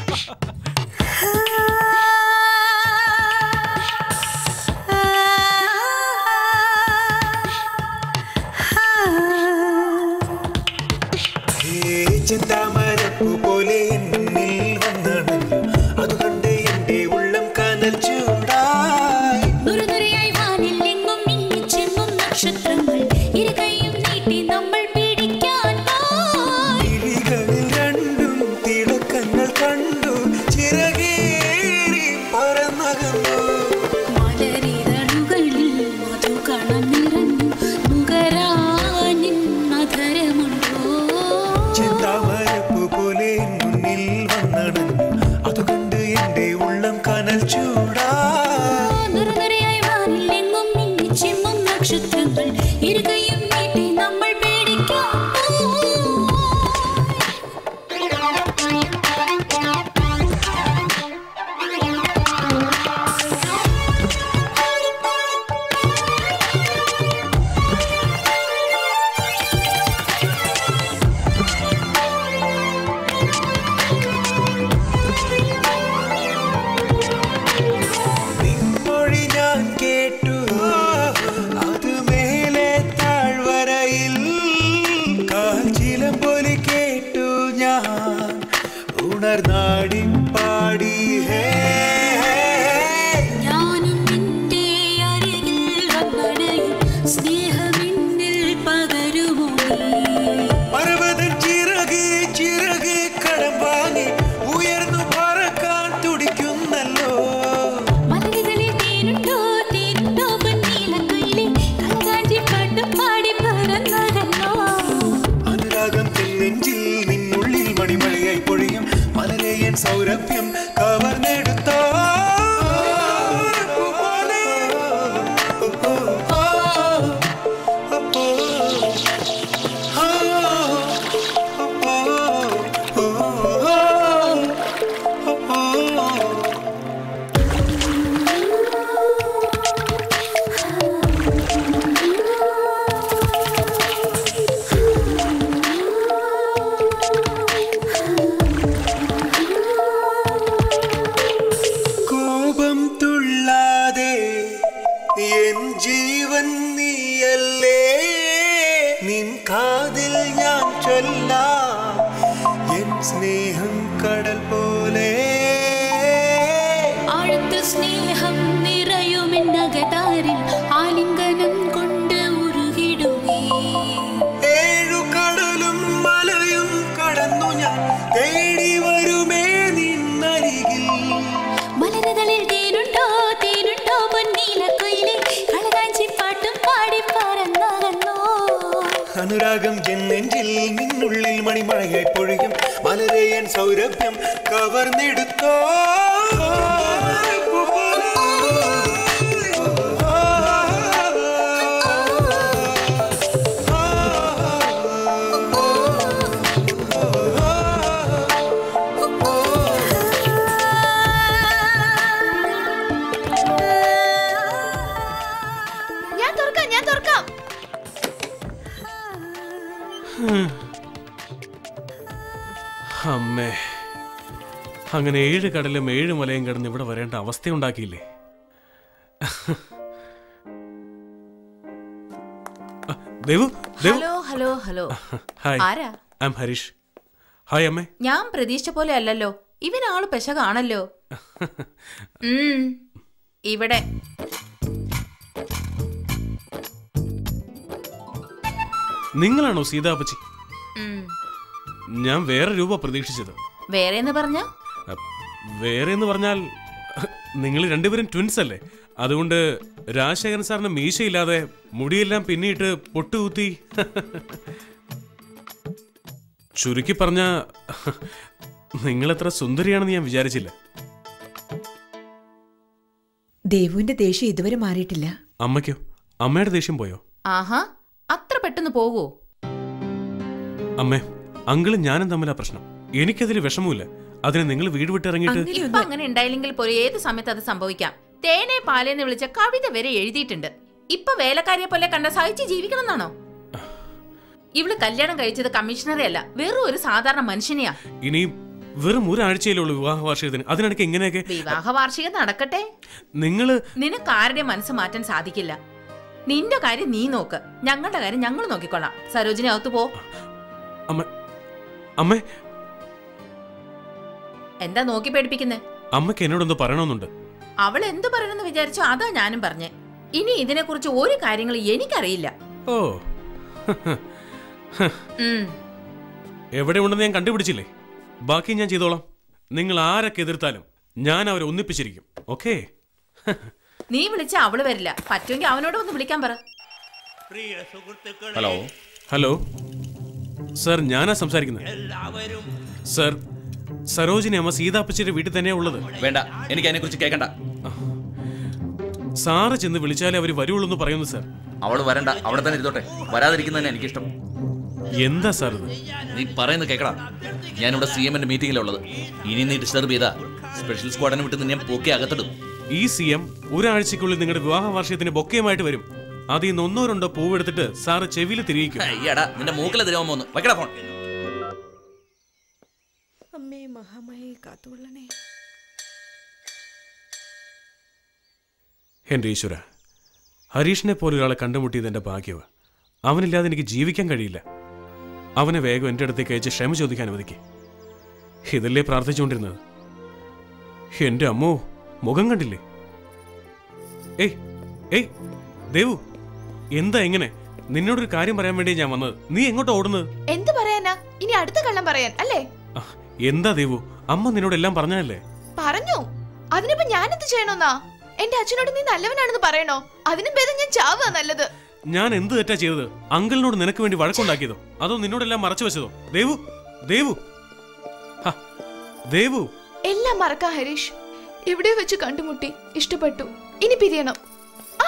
ചിന്താമരപ്പു പോലെ എന്നിൽ വന്നണഞ്ഞു അത് കണ്ട് എന്റെ ഉള്ളം കനൽ ചൂടായി നുരനുരയായി വാനിൽ എങ്ങും മിന്നിച്ചെങ്ങും നക്ഷത്രങ്ങൾ ഇരുകൈയും നീട്ടി നമ്മൾ പിടിക്കാൻ പോയി. വിഴികളിൽ രണ്ടും തിളക്കങ്ങൾ കണ്ടു ചിറകേറി പറന്നകന്നു മലരിതളുകളിൽ മധുകണം നിറഞ്ഞു നുകരാനിൻ അധരമുണ്ടോ ചിന്താമരപ്പു പോലെ മുന്നിൽ വന്നണഞ്ഞു അത് കണ്ട് എന്റെ ഉള്ളം കനൽ ചൂടായി നുരനുരയായി വാനിൽ എങ്ങും മിന്നിച്ചെങ്ങും നക്ഷത്രങ്ങൾ ഇരുകൈയും നീട്ടി നമ്മൾ പിടിക്കാൻ മൊഴി ഞാൻ കേട്ടു അത് മേലെ താഴ്വരയിൽ കാൽച്ചിലം പോലെ കേട്ടു ഞാൻ ഉണർന്നാടി പാടി ഹേ ഞാനും നിന്റെ അരികിൽ വന്നണയും സ്നേഹമിന്നിൽ പകരുമോ നീ? പർവ്വതം ചിറകെ ചിറകെ കടം വാങ്ങി ഉയർന്നു പറക്കാൻ തുടിക്കുന്നല്ലോ മലകളിൽ തേനുണ്ടോ തേനുണ്ടോ പൊന്നീലക്കുയിലേ കളകാഞ്ചി പാട്ട് പാടി പറന്നകന്നോ അനുരാഗം തെന്നെഞ്ചിൽ നിന്നുള്ളിൽ മണിമഴയായി പൊഴിയും മലരേയൻ സൗരഭ്യം കവർന്നെടുത്തോ കോപം തുള്ളാതെ എൻ ജീവൻ നീയല്ലേ നിൻ കാതിൽ ഞാൻ ചൊല്ലാം എൻ സ്നേഹം കടൽ പോലെ ആഴത്ത് സ്നേഹം നിറയുമെന്നകതാരിൽ ആലിംഗനം കൊണ്ട് ഉരുകിടുമേ ഏഴു കടലും മലയും കടന്നു ഞാൻ തേടി വരുമേ നിന്നരികിൽ മലരുകളിൽ തേനുണ്ടോ തേനുണ്ടോ പൊന്നീലക്കുയിലേ കളകാഞ്ചി പാട്ടും പാടി പറന്നകന്നോ അനുരാഗം ജന്നെഞ്ചിൽ നിന്നുള്ളിൽ മണിമഴയായി പൊഴിയും മലരേയൻ സൗരഭ്യം കവർന്നെടുത്തോ ഞാൻ തുറക്കാം ഞാൻ തുറക്കാം ഹും. അമ്മേ അങ്ങനെ ഏഴ് കടലും ഏഴ് മലയും കടന്ന് ഇവിടെ വരേണ്ട അവസ്ഥയുണ്ടാക്കിയില്ലേ ആ, Devu Devu hello hello hello hi ആരാ ഐ എം ഹരീഷ് ഹായ് അമ്മേ ഞാൻ പ്രതീക്ഷിച്ച പോലെ അല്ലല്ലോ ഇവനാള് പെശകാണല്ലോ ഉം, ഇവിടെ നിങ്ങളാണോ സീതാപ്പച്ചി ഉം, ഞാൻ വേറെ രൂപ പ്രതീക്ഷിച്ചത് വേറെ എന്ന് പറഞ്ഞ അ, വേറെ എന്ന് പറഞ്ഞാൽ നിങ്ങൾ രണ്ടുപേരും ട്വിൻസ് അല്ലേ അതുകൊണ്ട് രാജശേഖരൻ സാറിന് മീശയില്ലാതെ മുടിയെല്ലാം പിന്നിട്ട് പൊട്ടുകുത്തി ചുരുക്കി പറഞ്ഞ നിങ്ങളെത്ര സുന്ദരിയാണെന്ന് ഞാൻ വിചാരിച്ചില്ല ദേവുവിന്റെ ദേഷ്യം ഇതുവരെ മാറിയിട്ടില്ല അമ്മയ്ക്കോ അമ്മയുടെ ദേഷ്യം പോയോ ആഹാ അത്ര പെട്ടെന്ന് പോവോ അമ്മേ അങ്കിളും ഞാനും തമ്മിലാ പ്രശ്നം എനിക്കതിൽ വിഷമമില്ല അതിന് നിങ്ങൾ വീട് വിട്ടിറങ്ങിയിട്ട് ഇപ്പൊ അങ്ങനെ ഉണ്ടായില്ലെങ്കിൽ പോലും ഏത് സമയത്ത് അത് സംഭവിക്കാം തേനെ പാലേന്ന് വിളിച്ച കവിത വരെ എഴുതിയിട്ടുണ്ട് ഇപ്പൊ വേലക്കാരിയെ പോലെ കണ്ട സഹിച്ച് ജീവിക്കണം എന്നാണോ ഇവള് കല്യാണം കഴിച്ചത് കമ്മീഷണറെ അല്ല വെറും ഒരു സാധാരണ മനുഷ്യനെയാ ഇനി വെറും ഒരാഴ്ചയിലേ ഉള്ളൂ വിവാഹ വാർഷികത്തിന് അതിനിടയ്ക്ക് എങ്ങനെയൊക്കെ വിവാഹ വാർഷികം നടക്കട്ടെ നിങ്ങള് നിനക്ക് ആരുടെ മനസ്സ് മാറ്റാൻ സാധിക്കില്ല നിന്റെ കാര്യം നീ നോക്ക് ഞങ്ങളുടെ കാര്യം ഞങ്ങൾ നോക്കിക്കൊള്ളാം സരോജിനി അകത്ത് പോ അമ്മ അമ്മേ എന്താ നോക്കി പേടിപ്പിക്കുന്നേ അമ്മയ്ക്ക് എന്നോടൊന്ന് പറയണമെന്നുണ്ട് അവൾ എന്തു പറയണമെന്ന് വിചാരിച്ചോ അതാ ഞാനും പറഞ്ഞേ ഇനി ഇതിനെക്കുറിച്ച് ഒരു കാര്യങ്ങളും എനിക്കറിയില്ല ഓ ഉം. എവിടെ ഉണ്ടെന്ന് ഞാൻ കണ്ടുപിടിച്ചില്ലേ ബാക്കി ഞാൻ ചെയ്തോളാം നിങ്ങൾ ആരൊക്കെ എതിർത്താലും ഞാൻ അവരെ ഒന്നിപ്പിച്ചിരിക്കും ഓക്കേ നീ വിളിച്ച അവള് വരില്ല പറ്റുമെങ്കിൽ അവനോട് ഒന്ന് വിളിക്കാൻ പറ ഹലോ ഹലോ സർ ഞാനാ സംസാരിക്കുന്നത് സർ സരോജിനി അമ്മ സീതാപ്പച്ചിയുടെ വീട്ടിൽ തന്നെയാ ഉള്ളത് വേണ്ട എനിക്ക് അതിനെ കുറിച്ച് കേൾക്കണ്ട സാറ് ചെന്ന് വിളിച്ചാലേ അവർ വരുള്ളൂ എന്ന് പറയുന്നു സർ അവള് വരണ്ട അവിടെ തന്നെ ഇരുന്നോട്ടെ വരാതിരിക്കുന്നതന്നെ എനിക്കിഷ്ടം എന്താ സാർ ഇത് നീ പറയുന്നത് കേക്കടാ ഞാനിവിടെ സി എമ്മിന്റെ മീറ്റിംഗിലുള്ളത് ഇനി നീ ഡിസ്റ്റർബ് ചെയ്താ സ്പെഷ്യൽ സ്ക്വാഡിനെ വിട്ട് നിന്നെ പൊക്കി അകത്തിടും ഈ സി എം ഒരാഴ്ചക്കുള്ളിൽ നിങ്ങളുടെ വിവാഹ വാർഷികത്തിന് ബൊക്കയുമായിട്ട് വരും അതിൽ നിന്ന് ഒന്നോ രണ്ടോ പൂവെടുത്തിട്ട് സാറ് ചെവിയിൽ തിരിയിക്കും അയ്യടാ നിന്റെ മൂക്കിലെ തിരുവാൻ പോന്നു വയ്ക്കടാ ഫോൺ അമ്മേ മഹാമയെ കാത്തുകൊള്ളണേ എന്റെ ഈശ്വര ഹരീഷിനെ പോലെ ഒരാളെ കണ്ടുമുട്ടിയത് എന്റെ ഭാഗ്യവ അവനില്ലാതെ എനിക്ക് ജീവിക്കാൻ കഴിയില്ല അവനെ വേഗം എൻ്റെ അടുത്തേക്ക് അയച്ച് ക്ഷമ ചോദിക്കാൻ അനുവദിക്കേ ഇതല്ലേ പ്രാർത്ഥിച്ചുകൊണ്ടിരുന്നത് എന്റെ അമ്മോ മുഖം കണ്ടില്ലേ ഏയ് ഏയ് ദേവു എന്താ എങ്ങനെ നിന്നോടൊരു കാര്യം പറയാൻ വേണ്ടി ഞാൻ വന്നത് നീ എങ്ങോട്ടാ ഓടുന്നത് എന്ത് പറയാനാ ഇനി അടുത്ത കള്ളം പറയാൻ അല്ലേ എന്താ ദേവു അമ്മ നിന്നോട് എല്ലാം പറഞ്ഞതല്ലേ പറഞ്ഞു അതിനിപ്പോ ഞാൻ എന്ത് ചെയ്യണമെന്നാ എന്റെ അച്ഛനോട് നീ നല്ലവനാണെന്ന് പറയണോ അതിനും ഭേദം ഞാൻ ചാവുക നല്ലത് ഞാൻ എന്ത് തെറ്റാ ചെയ്തത് അങ്കിളിനോട് നിനക്ക് വേണ്ടി വഴക്കുണ്ടാക്കിയതോ അതോ നിന്നോടെല്ലാം മറച്ചു വെച്ചതോ ദേവു ദേവു ഹ, ദേവു എല്ലാം മറക്കാം ഹരീഷ് എവിടെ വെച്ച് കണ്ടുമുട്ടി ഇഷ്ടപ്പെട്ടു ഇനി പിരിയണം ആ!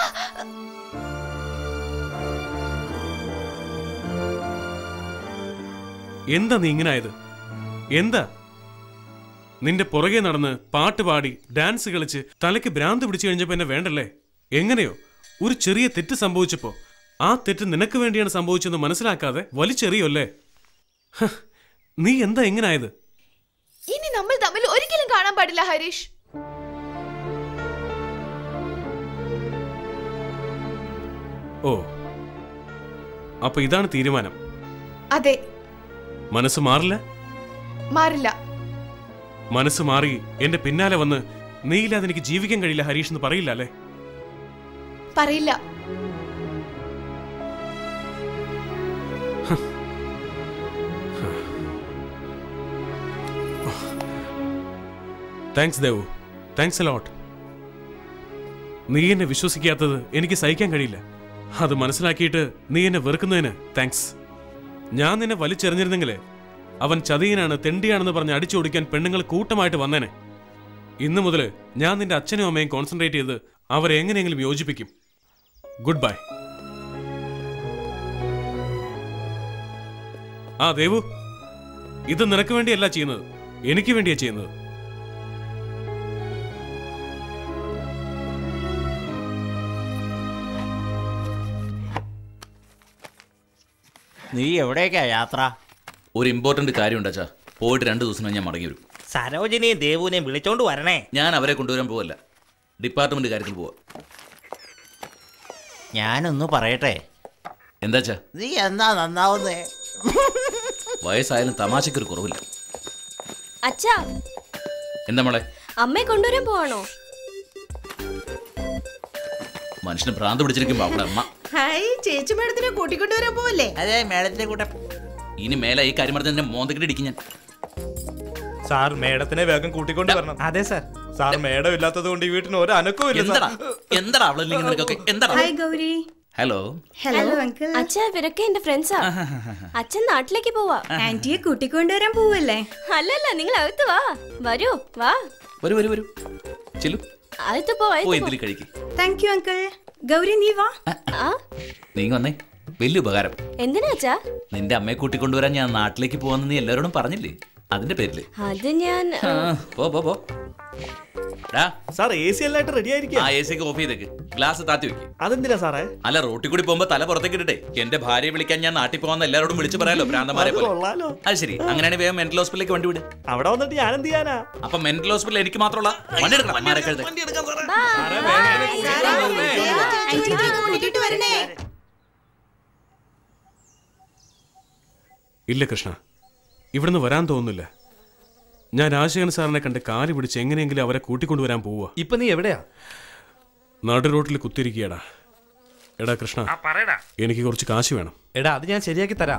എന്താ നീ ഇങ്ങനെ ആയത് എന്താ നിന്റെ പുറകെ നടന്ന് പാട്ട് പാടി ഡാൻസ് കളിച്ച് തലയ്ക്ക് ഭ്രാന്ത് പിടിച്ചു കഴിഞ്ഞപ്പോ എന്നെ വേണ്ടല്ലേ എങ്ങനെയോ ഒരു ചെറിയ തെറ്റ് സംഭവിച്ചപ്പോ ആ തെറ്റ് നിനക്ക് വേണ്ടിയാണ് സംഭവിച്ചെന്ന് മനസ്സിലാക്കാതെ വലിച്ചെറിയല്ലേ ഹ, നീ എന്താ എങ്ങനെ ആയത് ഇനി നമ്മൾ തമ്മിൽ ഒരിക്കലും കാണാൻ പാടില്ല ഹരീഷ് ഓ അപ്പൊ ഇതാണ് തീരുമാനം അതെ മനസ്സ് മാറില്ല മാറില്ല മനസ്സ് മാറി എന്റെ പിന്നാലെ വന്ന് നീയില്ലാതെ എനിക്ക് ജീവിക്കാൻ കഴിയില്ല ഹരീഷ് എന്ന് പറയില്ല അല്ലേ പറയില്ല താങ്ക്സ് ദേവു താങ്ക്സ് ലോട്ട് നീ എന്നെ വിശ്വസിക്കാത്തത് എനിക്ക് സഹിക്കാൻ കഴിയില്ല അത് മനസ്സിലാക്കിയിട്ട് നീ എന്നെ വെറുക്കുന്നതിന് താങ്ക്സ് ഞാൻ നിന്നെ വലിച്ചെറിഞ്ഞിരുന്നെങ്കിൽ അവൻ ചതിയനാണ് തെണ്ടിയാണെന്ന് പറഞ്ഞ് അടിച്ചോടിക്കാൻ പെണ്ണുങ്ങൾ കൂട്ടമായിട്ട് വന്നേനെ ഇന്നു മുതൽ ഞാൻ നിന്റെ അച്ഛനും അമ്മയും കോൺസെൻട്രേറ്റ് ചെയ്ത് അവരെ എങ്ങനെയെങ്കിലും യോജിപ്പിക്കും ഗുഡ് ബൈ ആ ദേവു ഇത് നിനക്ക് വേണ്ടിയല്ല ചെയ്യുന്നത് എനിക്ക് വേണ്ടിയാ ചെയ്യുന്നത് നീ എവിടേക്കാ യാത്ര ഒരു ഇമ്പോർട്ടന്റ് കാര്യമുണ്ട് അച്ഛാ പോയിട്ട് രണ്ട് ദിവസം ഞാൻ മടങ്ങി വരും സരോജിനെയും ദേവുവിനെയും വിളിച്ചോണ്ട് വരണേ ഞാൻ അവരെ കൊണ്ടുവരാൻ പോവല്ല ഡിപ്പാർട്ട്മെന്റ് കാര്യത്തിൽ പോവാ ഞാനൊന്ന് പറയട്ടെ എന്താച്ചാ നീ എന്താ നന്നാവുന്നേ വയസ്സായാലും തമാശക്കൊരു കുറവില്ല അച്ഛാ എന്താ മോളെ അമ്മയെ കൊണ്ടുവരാൻ പോവാണോ മനുഷ്യന് ഭ്രാന്ത് പിടിച്ചിരിക്കുമ്പോ അവിടെ അമ്മ ഹായ് ചേച്ചി മേഡത്തിനെ കൂട്ടിക്കൊണ്ടുവരാൻ പോവല്ലേ അതെ മേഡത്തിന്റെ കൂടെ ഇനി മേലെ ഈ കാര്യം പറഞ്ഞ എന്നെ മോന്തക്കിട്ട് ഇടിക്കും ഞാൻ സാർ മേഡത്തിനെ വേഗം കൂട്ടിക്കൊണ്ട് വരണം അതെ സാർ സാർ മേഡം ഇല്ലാത്തത് കൊണ്ട് ഈ വീട്ടിന് ഒരു അനക്കവും ഇല്ല എന്താടാ സാർ എന്താടാ അവളെ നിനക്കൊക്കെ എന്താടാ hi Gauri hello hello uncle അച്ഛാ ഇവരൊക്കെ എന്റെ ഫ്രണ്ട്സാ അച്ഛൻ നാട്ടിലേക്ക് പോവാ ആന്റിയെ കൂട്ടിക്കൊണ്ടുവരാൻ പോവല്ലേ അല്ലല്ല നിങ്ങൾ അകത്ത് വാ വരൂ വാ വരൂ വരൂ വരൂ ചെല്ലു അകത്ത് പോ ഓ അകത്ത് പോ. എന്തിലും കഴിക്ക് താങ്ക് യു അങ്കിൾ ഗൗരി നീ വാ ആ നീ വന്നേ വലിയ ഉപകാരം എന്തിനാ അച്ഛാ നിന്റെ അമ്മയെ കൂട്ടിക്കൊണ്ടുവരാൻ ഞാൻ നാട്ടിലേക്ക് പോവാന്ന് നീ എല്ലാവരോടും പറഞ്ഞില്ലേ അതിന്റെ പേരില് അത് ഞാൻ ആ, പോ പോ പോ ഡാ, സാർ എ സി എല്ലായിട്ട് റെഡി ആയിരിക്കും ആ എ സി ഓഫ് ചെയ്തേക്ക് ഗ്ലാസ് താത്തി വെക്ക് അതെന്തിനാ സാറേ അല്ല റോട്ടിൽ കൂടി പോകുമ്പോ തല പുറത്തേക്ക് ഇടട്ടെ എന്റെ ഭാര്യയെ വിളിക്കാൻ ഞാൻ നാട്ടിൽ പോകാന്ന് എല്ലാവരോടും വിളിച്ചു പറയാലോ ഭ്രാന്തമാരെ അത് പോലെ കൊള്ളാലോ. അത് ശരി അങ്ങനെയാണെങ്കിൽ വേഗം മെന്റൽ ഹോസ്പിറ്റലിലേക്ക് വണ്ടി വിട് അവിടെ വന്നിട്ട് ഞാൻ എന്ത് ചെയ്യാനാ അപ്പൊ മെന്റൽ ഹോസ്പിറ്റൽ എനിക്ക് മാത്രമുള്ള വണ്ടി എടുക്കണം മാരക്കഴുത ആന്റിയെ കൂട്ടിട്ട് വരണേ ഇല്ല കൃഷ്ണ ഇവിടുന്ന് വരാൻ തോന്നുന്നില്ല ഞാൻ രാജശേഖരൻ സാറിനെ കണ്ട് കാല് പിടിച്ച് എങ്ങനെയെങ്കിലും അവരെ കൂട്ടിക്കൊണ്ടുവരാൻ പോവുക ഇപ്പൊ നീ എവിടെയാ നടു റോട്ടിൽ കുത്തിരിക്കുകയടാ എടാ കൃഷ്ണ ആ പറയടാ എനിക്ക് കുറച്ച് കാശ് വേണം എടാ അത് ഞാൻ ശരിയാക്കി തരാം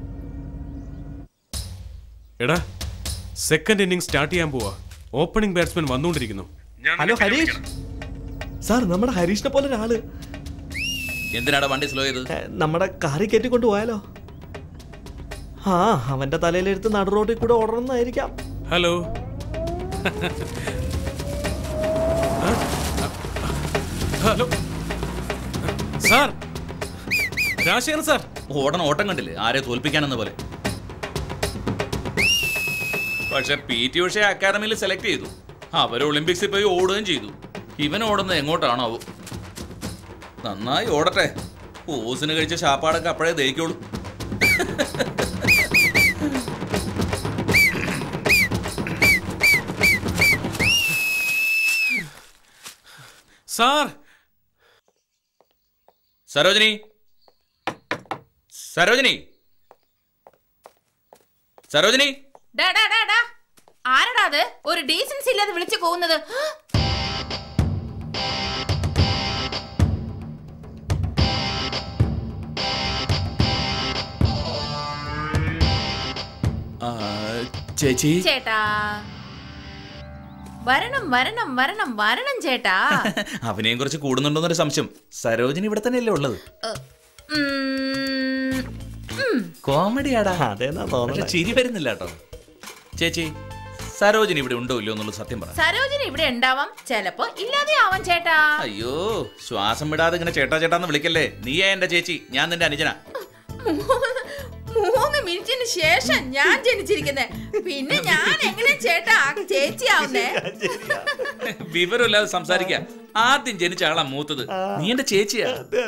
എടാ സെക്കൻഡ് ഇന്നിംഗ് സ്റ്റാർട്ട് ചെയ്യാൻ പോവാ ഓപ്പണിംഗ് ബാറ്റ്സ്മാൻ വന്നുകൊണ്ടിരിക്കുന്നു ഹലോ ഹരീഷ് സാർ നമ്മുടെ ഹരീഷിനെ പോലെ ഒരാള് എന്തിനാടാ വണ്ടി സ്ലോ ചെയ്തത് ഏ, നമ്മുടെ കാറി കയറ്റിക്കൊണ്ട് പോയാലോ ആ അവന്റെ തലയിലെടുത്ത് നടു റോഡിൽ കൂടെ ഓടണമെന്നായിരിക്കാം hello hello sir Rajasekharan sir ഓടണം ഓട്ടം കണ്ടില്ലേ ആരെ തോൽപ്പിക്കാനെന്ന പോലെ പക്ഷെ പി ടി ഉഷ അക്കാദമിയിൽ സെലക്ട് ചെയ്തു അവർ ഒളിമ്പിക്സിൽ പോയി ഓടുകയും ചെയ്തു ഇവൻ ഓടുന്നത് എങ്ങോട്ടാണോ നന്നായി ഓടട്ടെ ഓസിന് കഴിച്ച ശാപ്പാടൊക്കെ അപ്പോഴേ ദഹിക്കുള്ളൂ സാർ സരോജിനി സരോജിനി സരോജിനി ഡാ, ഡാ, ഡാ, ഡാ. ആരെടാ അത് ഒരു ഡീസൻസി ഇല്ലാതെ വിളിച്ചു പോകുന്നത് ആ, ചേച്ചി ചേട്ടാ വരണം വരണം വരണം വരണം ചേട്ടാ അവനെയും കുറിച്ച് കൂടുന്നുണ്ടോന്നൊരു സംശയം സരോജിനി ഇവിടെ തന്നെയല്ലേ ഉള്ളത് ഉം, ഉം. കോമഡിയാടാ അതേന്നാ പക്ഷെ തോന്നുന്നത് ചിരി വരുന്നില്ല കേട്ടോ ചേച്ചി സരോജിനി ഇവിടെ ഉണ്ടോ ഇല്ലയോ എന്നുള്ള സത്യം പറ സരോജിനി ഇവിടെ ഉണ്ടാവാം ചിലപ്പോ ഇല്ലാതെ ആവാം ചേട്ടാ അയ്യോ ശ്വാസം വിടാതെ ഇങ്ങനെ ചേട്ടാ ചേട്ടാന്ന് വിളിക്കല്ലേ നീയാ എന്റെ ചേച്ചി ഞാൻ നിന്റെ അനുജന മൂന്ന് മൂന്ന് മിനിറ്റിന് ശേഷം ഞാൻ ജനിച്ചിരിക്കുന്നേ പിന്നെ ഞാൻ എങ്ങനെ ചേട്ടാ ചേച്ചിയാവുന്നേ വിവരമില്ലാതെ സംസാരിക്ക ആദ്യം ജനിച്ച ആളാ മൂത്തത് നീ എന്റെ ചേച്ചിയാ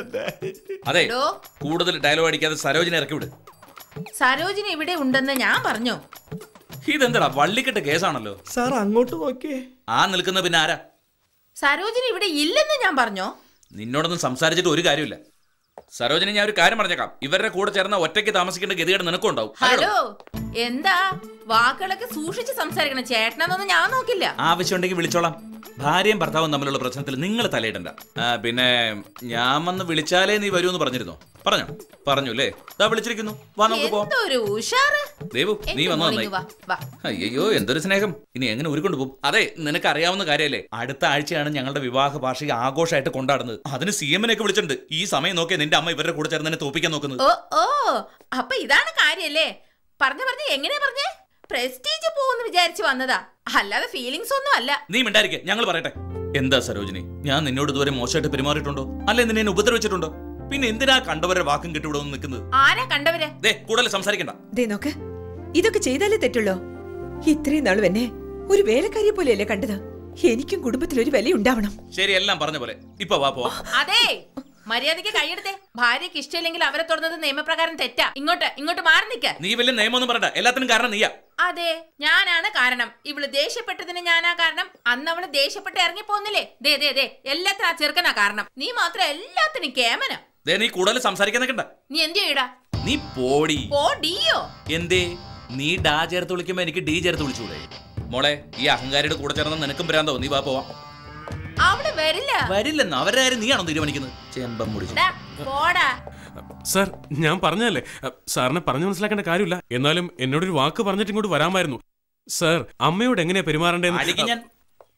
അതെ എടോ. കൂടുതൽ ഡയലോഗ് അടിക്കാതെ സരോജിനി ഇറക്കി വിട് സരോജിനി ഇവിടെ ഉണ്ടെന്ന് ഞാൻ പറഞ്ഞു ഇതെന്താടാ വള്ളിക്കെട്ട് കേസാണല്ലോ സാർ അങ്ങോട്ട് നോക്കിയേ ആ നിൽക്കുന്ന പിന്നെ ആരാ സരോജിനി ഇവിടെ ഇല്ലെന്ന് ഞാൻ പറഞ്ഞോ നിന്നോടൊന്നും സംസാരിച്ചിട്ട് ഒരു കാര്യമില്ല സരോജിനി ഞാൻ ഒരു കാര്യം പറഞ്ഞേക്കാം ഇവരുടെ കൂടെ ചേർന്ന ഒറ്റയ്ക്ക് താമസിക്കേണ്ട ഗതികേട് നിനക്കും ഉണ്ടാവും ഹലോ എന്താ വാക്കുകളൊക്കെ സൂക്ഷിച്ച് സംസാരിക്കണം ചേട്ടനെന്നൊന്നും ഞാൻ നോക്കില്ല ആവശ്യമുണ്ടെങ്കിൽ വിളിച്ചോളാം ഭാര്യയും ഭർത്താവും തമ്മിലുള്ള പ്രശ്നത്തിൽ നിങ്ങൾ തലയിടണ്ട ആ, പിന്നെ ഞാൻ വന്ന് വിളിച്ചാലേ നീ വരുമെന്ന് പറഞ്ഞിരുന്നോ പറഞ്ഞോ പറഞ്ഞു അല്ലേ ഇതാ വിളിച്ചിരിക്കുന്നു വാ നമുക്ക് പോവാം എന്തൊരു ഉഷാറ് ദേവു നീ എന്റെ വന്നു മോളിങ് നന്നായി വാ വാ അയ്യോ എന്തൊരു സ്നേഹം ഇനി എങ്ങനെ ഉരുക്കൊണ്ട് പോകും അതെ നിനക്ക് അറിയാവുന്ന കാര്യമല്ലേ അടുത്ത ആഴ്ചയാണ് ഞങ്ങളുടെ വിവാഹ വാർഷിക ആഘോഷമായിട്ട് കൊണ്ടാടുന്നത് അതിന് സി എമ്മിനൊക്കെ വിളിച്ചിട്ടുണ്ട് ഈ സമയം നോക്കിയാ നിന്റെ അമ്മ ഇവരുടെ കൂടെ ചേർന്ന് എന്നെ തോപ്പിക്കാൻ നോക്കുന്നത് ഓ ഓ അപ്പൊ ഇതാണ് കാര്യല്ലേ പറഞ്ഞു പറഞ്ഞു എങ്ങനെയാ പറഞ്ഞേ പ്രസ്റ്റീജ് പോകുന്നു വിചാരിച്ചു വന്നതാ അല്ലാതെ ഫീലിങ്സ് ഒന്നും അല്ല നീ മിണ്ടായിരിക്കെ ഞങ്ങൾ പറയട്ടെ എന്താ സരോജിനി ഞാൻ നിന്നോട് ഇതുവരെ മോശമായിട്ട് പെരുമാറിയിട്ടുണ്ടോ അല്ലെ നിന്നെ എന്നെ ഉപദ്രവിച്ചിട്ടുണ്ടോ പിന്നെ എന്തിനാ കണ്ടവരുടെ വാക്കും കിട്ടിവിടെ വന്ന് നിൽക്കുന്നത് ആരാ കണ്ടവരെ ദേ കൂടുതൽ സംസാരിക്കണ്ട ദേ നോക്ക് ഇതൊക്കെ ചെയ്താലേ തെറ്റുള്ളൂ ഇത്രയും നാളും എന്നെ ഒരു വേലക്കാരിയെ പോലെയല്ലേ കണ്ടത് എനിക്കും കുടുംബത്തിൽ ഒരു വില ഉണ്ടാവണം ശരി എല്ലാം പറഞ്ഞ പോലെ ഇപ്പൊ വാ പോവാ അതെ മര്യാദയ്ക്ക് കൈയെടുത്തേ ഭാര്യയ്ക്ക് ഇഷ്ടമില്ലെങ്കിൽ അവരെ തുറന്നത് നിയമപ്രകാരം തെറ്റാ ഇങ്ങോട്ട് ഇങ്ങോട്ട് മാറി നിക്ക നീ വലിയ നിയമമൊന്നും പറയണ്ട എല്ലാത്തിനും കാരണം നീയാ അതെ ഞാനാണ് കാരണം ഇവള് ദേഷ്യപ്പെട്ടതിന് ഞാനാ കാരണം അന്ന് അവള് ദേഷ്യപ്പെട്ട് ഇറങ്ങി പോന്നില്ലേ ദേ ദേ ദേ എല്ലാത്തിനും ആ ചെറുക്കനാ കാരണം നീ മാത്രം എല്ലാത്തിനും കേമന ദേ നീ കൂടുതൽ സംസാരിക്കാൻ നിൽക്കണ്ട നീ എന്ത് ചെയ്യടാ നീ പോടി പോ ഡിയോ എന്തേ നീ ഡാ ചേർത്ത് വിളിക്കുമ്പോ എനിക്ക് ഡി ചേർത്ത് വിളിച്ചൂടെ മോളെ ഈ അഹങ്കാരിയുടെ കൂടെ ചേർന്ന നിനക്കും ഭ്രാന്തോ നീ വാ പോവാം അവള് വരില്ല വരില്ലെന്ന് അവരുടെ കാര്യം നീയാണോ തീരുമാനിക്കുന്നത് ചെമ്പം മുടിച്ചു ഡാ, പോടാ സാർ ഞാൻ പറഞ്ഞതല്ലേ അ, സാറിനെ പറഞ്ഞു മനസ്സിലാക്കേണ്ട കാര്യമില്ല എന്നാലും എന്നോടൊരു വാക്ക് പറഞ്ഞിട്ട് ഇങ്ങോട്ട് വരാമായിരുന്നു സാർ അമ്മയോട് എങ്ങനെയാ അടിക്ക് ഞാൻ പെരുമാറേണ്ടതെന്ന്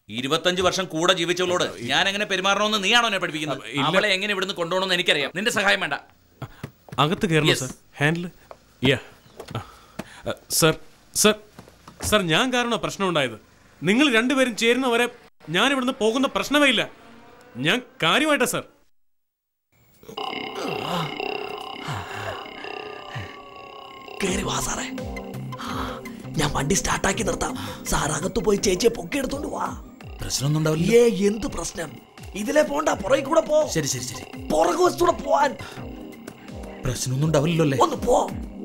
ഇരുപത്തഞ്ച് വർഷം കൂടെ ജീവിച്ചവളോട് ഞാൻ എങ്ങനെ പെരുമാറണമെന്ന് നീയാണോ എന്നെ പഠിപ്പിക്കുന്നത് ഇല്ല. അവളെ എങ്ങനെ ഇവിടുന്ന് കൊണ്ടുപോകണമെന്ന് എനിക്കറിയാം നിന്റെ സഹായം വേണ്ട അകത്ത് കയറണം Yes. Sir handle yeah sir sir sir ഞാൻ കാരണം പ്രശ്നം ഉണ്ടായത് നിങ്ങൾ രണ്ടുപേരും ചേരുന്നവരെ ഞാൻ ഇവിടുന്ന് പോകുന്ന പ്രശ്നമേ ഇല്ല ഞാൻ കാര്യമായിട്ടാ സർ കേറി വാ സാറേ ഞാൻ വണ്ടി സ്റ്റാർട്ടാക്കി നിർത്താം സാർ അകത്ത് പോയി ചേച്ചിയെ പൊക്കിയെടുത്തോണ്ട് വാ പ്രശ്നമൊന്നും ഉണ്ടാവില്ല ഏ എന്ത് പ്രശ്നം ഇതിലെ പോണ്ട പുറകെ കൂടെ പോ ശരി ശരി ശരി പുറകു വശത്തൂടെ പോവാൻ പ്രശ്നമൊന്നും ഉണ്ടാവില്ലല്ലോ അല്ലേ ഒന്ന് പോ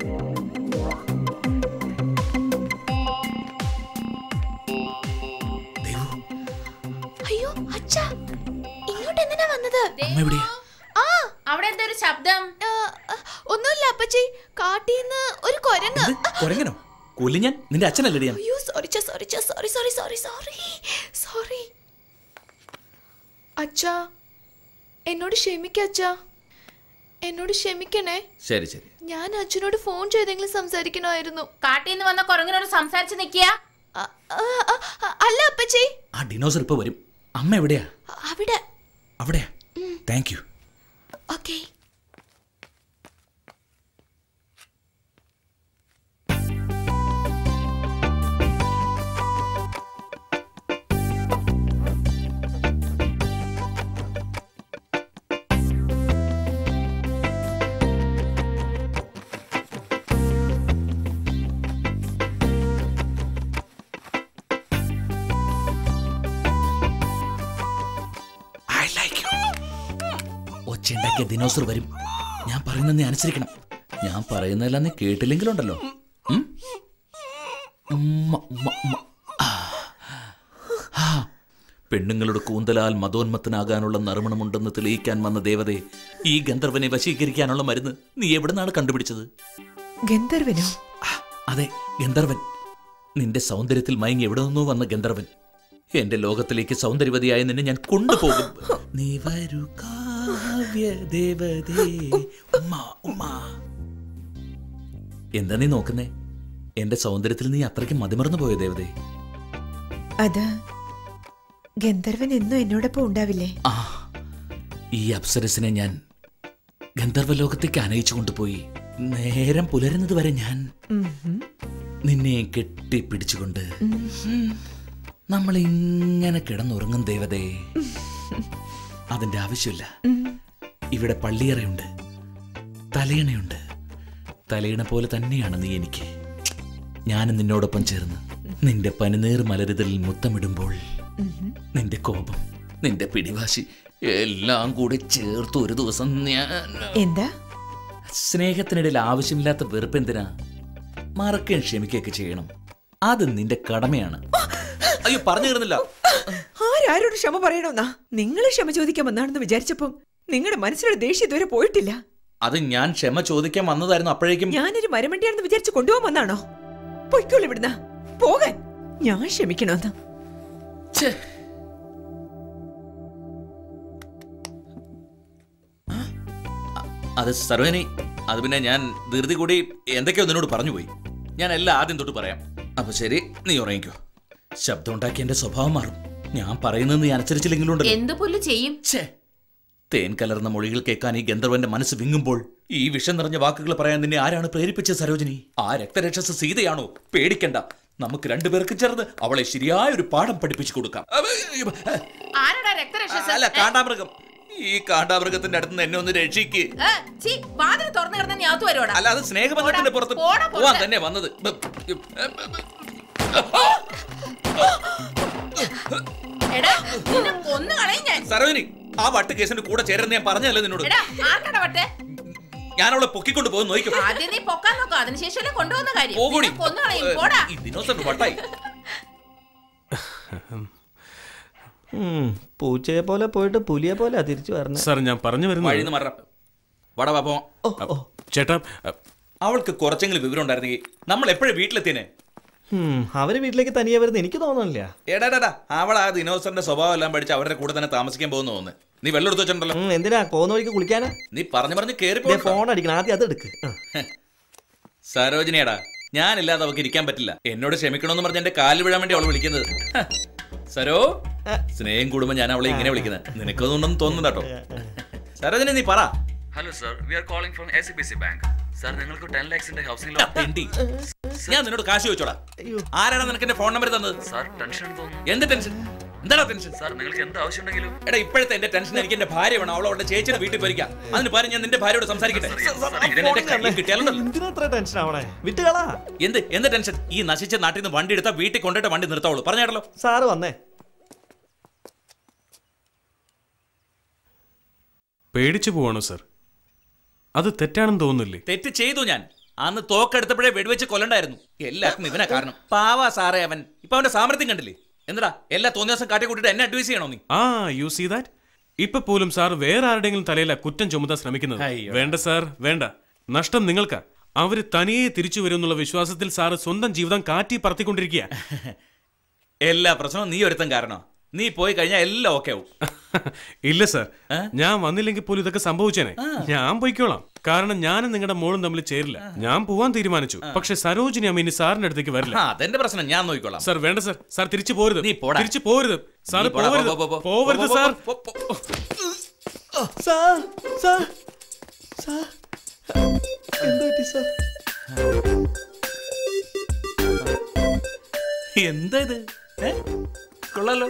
അയ്യോ അച്ഛാ ഇങ്ങോട്ട് എന്തിനാ വന്നത് അമ്മ എവിടെയാ ആ അവിടെ എന്താ ഒരു ശബ്ദം ഒന്നുമില്ല അപ്പച്ചി കാട്ടീന്ന് ഒരു കൊരങ്ങ് കുരങ്ങനോ കൊല്ലി ഞാൻ നിന്റെ അച്ഛനല്ലേ ഞാൻ അയ്യോ sorry sorry sorry sorry sorry sorry sorry അച്ഛാ എന്നോട് ക്ഷമിക്ക അച്ഛാ എന്നോട് ക്ഷമിക്കണേ ശരി ശരി ഞാൻ അച്ഛനോട് ഫോൺ ചെയ്തെങ്കിലും സംസാരിക്കണമായിരുന്നു കാട്ടിന്ന് വന്ന കുരങ്ങിനോട് സംസാരിച്ച് നിക്കുക അല്ല അപ്പച്ചി ആ ഡിനോസർ ഇപ്പൊ വരും അമ്മ എവിടെയാ അവിടെ അവിടെയാ thank you okay I like you ഒച്ചയുണ്ടാക്കിയ ദിനോസർ വരും ഞാൻ പറയുന്നത് നീ അനുസരിക്കണം ഞാൻ പറയുന്നതെല്ലാം നീ കേട്ടില്ലെങ്കിലുണ്ടല്ലോ ഉം? ഉമ്മ, ഉമ്മ, ഉമ്മ. ആ. ആ. പെണ്ണുങ്ങളുടെ കൂന്തലാൽ മതോന്മത്തനാകാനുള്ള നറുമണമുണ്ടെന്ന് തെളിയിക്കാൻ വന്ന ദേവതയെ ഈ ഗന്ധർവനെ വശീകരിക്കാനുള്ള മരുന്ന് നീ എവിടുന്നാണ് കണ്ടുപിടിച്ചത് ഗന്ധർവനോ അതെ ഗന്ധർവൻ നിന്റെ സൗന്ദര്യത്തിൽ മയങ്ങി എവിടെ നിന്നോ വന്ന ഗന്ധർവൻ എന്റെ ലോകത്തിലേക്ക് സൗന്ദര്യവതിയായ നിന്നെ ഞാൻ കൊണ്ടുപോകും നീ വരൂ കാവ്യ ദേവതേ ഉമ്മ ഉമ്മ എന്താ നീ നോക്കുന്നേ എന്റെ സൗന്ദര്യത്തിൽ നീ അത്രയ്ക്ക് മതിമറന്നു പോയോ ദേവതേ അത് ഗന്ധർവൻ എന്നും എന്നോടൊപ്പം ഉണ്ടാവില്ലേ ആ ഈ അപ്സരസിനെ ഞാൻ ഗന്ധർവ ലോകത്തേക്ക് അനയിച്ചു കൊണ്ടുപോയി നേരം പുലരുന്നത് വരെ ഞാൻ ഉം. നിന്നെ കെട്ടിപ്പിടിച്ചുകൊണ്ട് നമ്മൾ ഇങ്ങനെ കിടന്നുറങ്ങും ദേവതേ അതിന്റെ ആവശ്യമില്ല ഇവിടെ പള്ളിയറയുണ്ട് തലയണയുണ്ട് തലയണ പോലെ തന്നെയാണ് നീ എനിക്ക് ഞാനും നിന്നോടൊപ്പം ചേർന്ന് നിന്റെ പനിനീർ മലരുതലിൽ മുത്തമിടുമ്പോൾ നിന്റെ കോപം നിന്റെ പിടിവാശി എല്ലാം കൂടി ചേർത്ത് ഒരു ദിവസം ഞാൻ എന്താ സ്നേഹത്തിനിടയിൽ ആവശ്യമില്ലാത്ത വെറുപ്പ് എന്തിനാ മറക്കുകയും ക്ഷമിക്കുകയൊക്കെ ചെയ്യണം അത് നിന്റെ കടമയാണ് അയ്യോ പറഞ്ഞു തീർന്നില്ല ആരാരോട് ക്ഷമ പറയണമെന്നാ നിങ്ങൾ ക്ഷമ ചോദിക്കാൻ വന്നാണെന്ന് വിചാരിച്ചപ്പം നിങ്ങളുടെ മനസ്സിലുള്ള ദേഷ്യം ഇതുവരെ പോയിട്ടില്ല അത് ഞാൻ ക്ഷമ ചോദിക്കാൻ വന്നതായിരുന്നു അപ്പോഴേക്കും ഞാനൊരു മരമണ്ടിയാണെന്ന് വിചാരിച്ച് കൊണ്ടുപോകാൻ വന്നാണോ പൊയ്ക്കോളൂ ഇവിടുന്ന് പോകാൻ ഞാൻ ക്ഷമിക്കണമെന്ന് അത് സർവേനി അത് പിന്നെ ഞാൻ ധൃതി കൂടി എന്തൊക്കെയോ നിന്നോട് പറഞ്ഞു പോയി ഞാൻ എല്ലാം ആദ്യം തൊട്ട് പറയാം അപ്പൊ ശരി നീ ഉറങ്ങിക്കോ ശബ്ദം ഉണ്ടാക്കി എന്റെ സ്വഭാവം മാറും ഞാൻ പറയുന്നത് നീ അനുസരിച്ചില്ലെങ്കിലും ഉണ്ടല്ലോ എന്ത് പുല്ല് ചെയ്യും തേൻ കലർന്ന മൊഴികൾ കേൾക്കാൻ ഈ ഗന്ധർവന്റെ മനസ്സ് വിങ്ങുമ്പോൾ ഈ വിഷം നിറഞ്ഞ വാക്കുകൾ പറയാൻ നിന്നെ ആരാണ് പ്രേരിപ്പിച്ചത് സരോജിനി ആ രക്തരക്ഷസ് സീതയാണോ പേടിക്കണ്ട നമുക്ക് രണ്ടുപേർക്ക് ചേർന്ന് അവളെ ശരിയായ ഒരു പാഠം പഠിപ്പിച്ചു കൊടുക്കാം ആരടാ രക്തരക്ഷസ് അല്ല കാണ്ടാമൃഗം ഈ കാണ്ടാമൃഗത്തിന്റെ അടുത്ത് നിന്ന് എന്നെ ഒന്ന് രക്ഷിക്ക് ഏ, ചീ, വാതിൽ തുറന്നു കിടന്ന നീ അകത്ത് വരുവാടാ അല്ല അത് സ്നേഹബന്ധത്തിന്റെ പുറത്ത് പോടാ, പുറത്ത്. പോവാൻ തന്നെ വന്നത് എടാ നിന്നെ കൊന്നു കളയും ഞാൻ സരോജിനി ആ വട്ട് കേസിന്റെ കൂടെ ചേരുന്ന ഞാൻ പറഞ്ഞല്ലേ നിന്നോട് എടാ ആർക്കടാ വട്ടെ ഞാൻ അവളെ പൊക്കിക്കൊണ്ട് പോകും നോക്കിക്കോ ആദ്യം നീ പൊക്കാൻ നോക്കാം അതിനുശേഷം കൊണ്ടുവന്ന കാര്യം പോകൂടി നിന്നെ കൊന്നു കളയും പോടാ ഈ ദിനോസറിന്റെ വട്ടായി ഉം, പൂച്ചയെ പോലെ പോയിട്ട് പുലിയെ പോലെ തിരിച്ചു വരണേ സാർ ഞാൻ പറഞ്ഞു വഴിന്ന് വരുന്നത് മറ വട പാപ്പോ ചേട്ടാ അവൾക്ക് കുറച്ചെങ്കിലും വിവരം ഉണ്ടായിരുന്നെങ്കിൽ നമ്മൾ എപ്പോഴും വീട്ടിലെത്തിയനെ ഉം, അവര് വീട്ടിലേക്ക് തനിയെ വരുന്ന എനിക്ക് തോന്നണില്ല എടാടാ അവൾ ആ ദിനോസറിന്റെ സ്വഭാവം എല്ലാം പഠിച്ച് അവരുടെ കൂടെ തന്നെ താമസിക്കാൻ പോകുന്നു തോന്നുന്നു നീ വെള്ളം എടുത്ത് വെച്ചിട്ടുണ്ടല്ലോ ഉം, എന്തിനാ പോകുന്ന വഴിക്ക് കുളിക്കാനാ നീ പറഞ്ഞു പറഞ്ഞു കേറി ദേ, ഫോൺ അടിക്കണം ആദ്യം അത് എടുക്ക് ആ. സരോജിനിയാടാ ഞാനില്ലാതെ അവൾക്ക് ഇരിക്കാൻ പറ്റില്ല എന്നോട് ക്ഷമിക്കണമെന്ന് പറഞ്ഞ് എന്റെ കാലിൽ വീഴാൻ വേണ്ടി അവൾ വിളിക്കുന്നത് ഹ, സരോ സ്നേഹം കൂടുമ്പോ ഞാൻ അവളെ ഇങ്ങനെ വിളിക്കുന്നത് നിനക്കതൊന്നും തോന്നുന്നു കേട്ടോ സരോജിനി നീ പറ hello sir we are calling from A C B C bank sir നിങ്ങൾക്ക് ടെൻ ലാക്സിന്റെ ഹൗസിംഗ് തെണ്ടി. ഞാൻ നിന്നോട് കാശ് ചോദിച്ചോടാ ആരാണ് നിനക്ക് എന്റെ ഫോൺ നമ്പർ തന്നത് സാർ ടെൻഷൻ തോന്നുന്നു എന്ത് ടെൻഷൻ എന്താടാ ടെൻഷൻ സാർ നിങ്ങൾക്ക് എന്ത് ആവശ്യമുണ്ടെങ്കിലും എടാ ഇപ്പോഴത്തെ എന്റെ ടെൻഷൻ എനിക്ക് എന്റെ ഭാര്യ വേണം അവളെ അവളുടെ ചേച്ചിയുടെ വീട്ടിൽ പോയിരിക്കാം അതിന് പകരം ഞാൻ നിന്റെ ഭാര്യയോട് സംസാരിക്കട്ടെ ഇതിന് എന്റെ കയ്യിൽ കിട്ടിയാലുണ്ടല്ലോ. എന്തിനാ ടെൻഷൻ ആവണേ വിട്ടുകളാ എന്ത് എന്ത് ടെൻഷൻ ഈ നശിച്ച നാട്ടിൽ നിന്ന് വണ്ടി എടുത്താൽ വീട്ടിൽ കൊണ്ടിട്ട് വണ്ടി നിർത്താവുള്ളൂ പറഞ്ഞാടല്ലോ സാറ് വന്നേ പേടിച്ചു പോവാണോ സർ അത് തെറ്റാണെന്ന് തോന്നുന്നില്ലേ തെറ്റ് ചെയ്തു ഞാൻ അന്ന് തോക്കെടുത്തപ്പോഴേ വെടിവെച്ച് കൊല്ലണ്ടായിരുന്നു എല്ലാവർക്കും ഇവനാ കാരണം പാവാ സാറേ അവൻ ഇപ്പൊ അവന്റെ സാമർത്ഥ്യം കണ്ടില്ലേ എന്താ എല്ലാ തോന്നിയ ദിവസം കാട്ടി കൂട്ടിട്ട് എന്നെ അഡ്വൈസ് ചെയ്യണോ നീ ആ യു സീ ദാറ്റ് ഇപ്പൊ പോലും സാർ വേറെ ആരുടെങ്കിലും തലയില കുറ്റം ചുമത്താൻ ശ്രമിക്കുന്നത് അയ്യോ. വേണ്ട സാർ വേണ്ട നഷ്ടം നിങ്ങൾക്കാ അവര് തനിയെ തിരിച്ചു വരുമെന്നുള്ള വിശ്വാസത്തിൽ സാറ് സ്വന്തം ജീവിതം കാറ്റി പറത്തിക്കൊണ്ടിരിക്കുക എല്ലാ പ്രശ്നവും നീ ഒരുത്തൻ കാരണോ നീ പോയി കഴിഞ്ഞാൽ എല്ലാം ഓക്കെ ആവും ഇല്ല സാർ ഞാൻ വന്നില്ലെങ്കിൽ പോലും ഇതൊക്കെ സംഭവിച്ചേനെ ഞാൻ പോയിക്കോളാം കാരണം ഞാനും നിങ്ങളുടെ മോളും തമ്മിൽ ചേരില്ല ഞാൻ പോവാൻ തീരുമാനിച്ചു പക്ഷെ സരോജിനി അമ്മ ഇനി സാറിന്റെ അടുത്തേക്ക് വരില്ല ആ, അതെന്റെ പ്രശ്നം ഞാൻ നോക്കിക്കോളാം സാർ വേണ്ട സാർ സാർ തിരിച്ചു പോരുത് നീ പോടാ. തിരിച്ചു പോരുത് സാർ നീ പോടാ, പോവരുത് പോ, പോ, പോ, പോ. പോവരുത് പോ, പോ, സാർ പോ, പോ, പോ. സാർ സാർ സാർ എന്ത് പറ്റി സാർ എന്താ ഇത് ഏ? കൊള്ളാലോ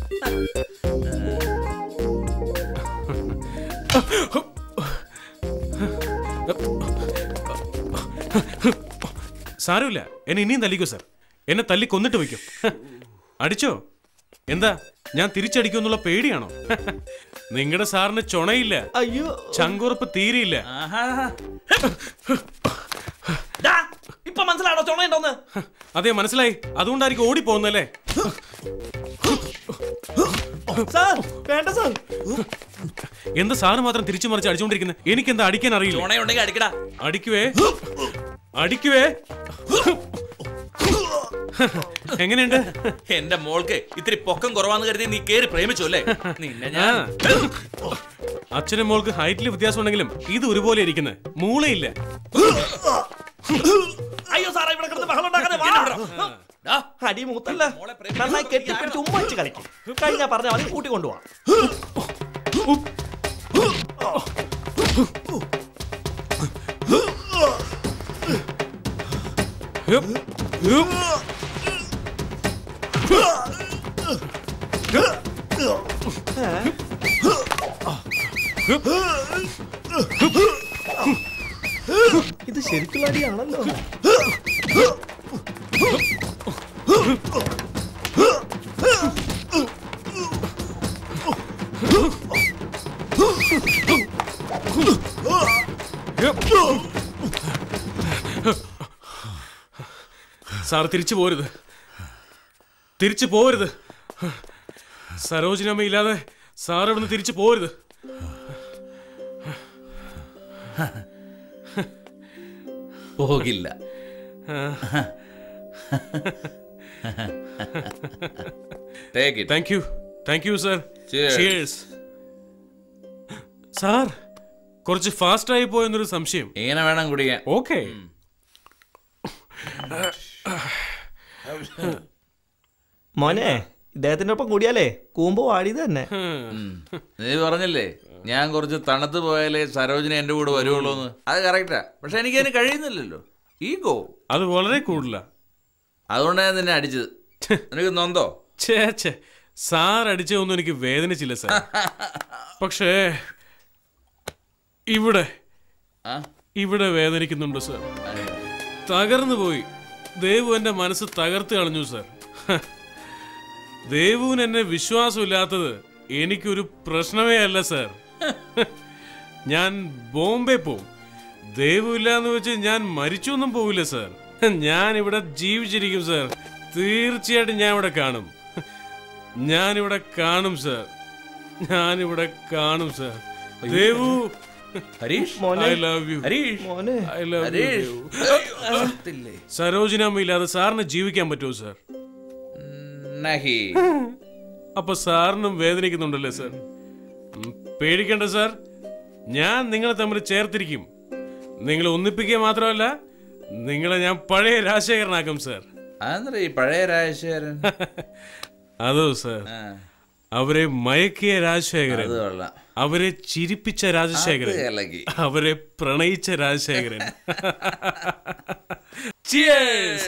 സാരമില്ല എന്നെ ഇനിയും തല്ലിക്കോ സാർ എന്നെ തല്ലി കൊന്നിട്ട് വയ്ക്കും അടിച്ചോ എന്താ ഞാൻ തിരിച്ചടിക്കുമെന്നുള്ള പേടിയാണോ നിങ്ങളുടെ സാറിന് ചുണയില്ല അയ്യോ ചങ്കുറപ്പ് തീരെയില്ല ദാ, ഇപ്പൊ മനസ്സിലാണോ ചുണയുണ്ടോന്ന് അതെ മനസ്സിലായി അതുകൊണ്ടായിരിക്കും ഓടിപ്പോകുന്നല്ലേ സാർ വേണ്ട സാർ എന്താ സാറ് മാത്രം തിരിച്ചു മറിച്ച് അടിച്ചുകൊണ്ടിരിക്കുന്നത് എനിക്ക് എന്താ അടിക്കാൻ അറിയില്ല ചുണയുണ്ടെങ്കിൽ അടിക്കടാ അടിക്കുവേ അടിക്കുവേ എങ്ങനെയുണ്ട് എന്റെ മോൾക്ക് ഇത്തിരി പൊക്കം കുറവാന്ന് കരുതി നീ കേറി പ്രേമിച്ചു അല്ലേ നിന്നെ ആ. ഞാൻ അച്ഛനും മോൾക്ക് ഹൈറ്റിൽ വ്യത്യാസം ഉണ്ടെങ്കിലും ഇത് ഒരുപോലെ ഇരിക്കുന്നത് മൂളയില്ല അയ്യോ സാറേ ഇവിടെ കിടന്ന് ബഹളം ഉണ്ടാക്കാതെ വാ. അടി മൂത്തല്ല നന്നായി കെട്ടിപ്പിടിച്ച് ഉമ്മ വെച്ച് കളിക്കും കഴിഞ്ഞാ പറഞ്ഞാൽ മതി കൂട്ടി കൊണ്ടുപോവാം ഇത് ശരിക്കുള്ള അടിയാണല്ലോ സാർ തിരിച്ചു പോരുത് തിരിച്ചു പോരുത് സരോജിനമ്മ ഇല്ലാതെ സാർ ഇവിടുന്ന് തിരിച്ചു പോരുത് പോകില്ല Take it. Thank you thank you sir Cheers. Cheers. Sir കുറച്ച് ഫാസ്റ്റ് ആയി പോയെന്നൊരു സംശയം ഇങ്ങനെ വേണം കുടിക്കാൻ ഓക്കെ മോനെ ഇദ്ദേഹത്തിന്റെ ഒപ്പം കൂടിയാലേ കൂമ്പ് വാടിയത് തന്നെ നീ പറഞ്ഞില്ലേ ഞാൻ കുറച്ച് തണുത്ത് പോയാലേ സരോജിനി എന്റെ കൂടെ വരുവുള്ളൂ എന്ന് അത് കറക്റ്റാ പക്ഷെ എനിക്ക് അതിന് കഴിയുന്നില്ലല്ലോ ഈഗോ അത് വളരെ കൂടുതല അതുകൊണ്ടാണ് ഞാൻ നിന്നെ അടിച്ചത് നിനക്ക് നൊന്തോ ഛേ ഛേ സാർ അടിച്ചതൊന്നും എനിക്ക് വേദനിച്ചില്ല സാർ പക്ഷേ ഇവിടെ ആ? ഇവിടെ വേദനിക്കുന്നുണ്ട് സാർ തകർന്നു പോയി ദേവു എന്റെ മനസ്സ് തകർത്ത് കളഞ്ഞു സാർ ഹ. ദേവുവിന് എന്നെ വിശ്വാസമില്ലാത്തത് എനിക്കൊരു പ്രശ്നമേ അല്ല സാർ ഞാൻ ബോംബെ പോവും ദേവു ഇല്ലാന്ന് വെച്ച് ഞാൻ മരിച്ചൊന്നും പോവില്ല സാർ ഞാൻ ഇവിടെ ജീവിച്ചിരിക്കും സാർ തീർച്ചയായിട്ടും ഞാൻ ഇവിടെ കാണും ഞാനിവിടെ കാണും സാർ ഞാനിവിടെ കാണും sir Devu Harish I love you Harish മോനെ ഐ ലവ് ഹരീഷ് യു സരോജിനാമ്മ ഇല്ലാതെ സാറിന് ജീവിക്കാൻ പറ്റുമോ സാർ നഹി അപ്പൊ സാറിനും വേദനിക്കുന്നുണ്ടല്ലേ സാർ ഉം, പേടിക്കണ്ട സാർ ഞാൻ നിങ്ങളെ തമ്മിൽ ചേർത്തിരിക്കും നിങ്ങളെ ഒന്നിപ്പിക്കുക മാത്രമല്ല നിങ്ങളെ ഞാൻ പഴയ രാജശേഖരനാക്കും സാർ അതെന്താ ഈ പഴയ രാജശേഖരൻ അതോ സർ അവരെ മയക്കിയ രാജശേഖരൻ അത് കൊള്ളാം. അവരെ ചിരിപ്പിച്ച രാജശേഖരൻ അത് കലക്കി. അവരെ പ്രണയിച്ച രാജശേഖരൻ Cheers!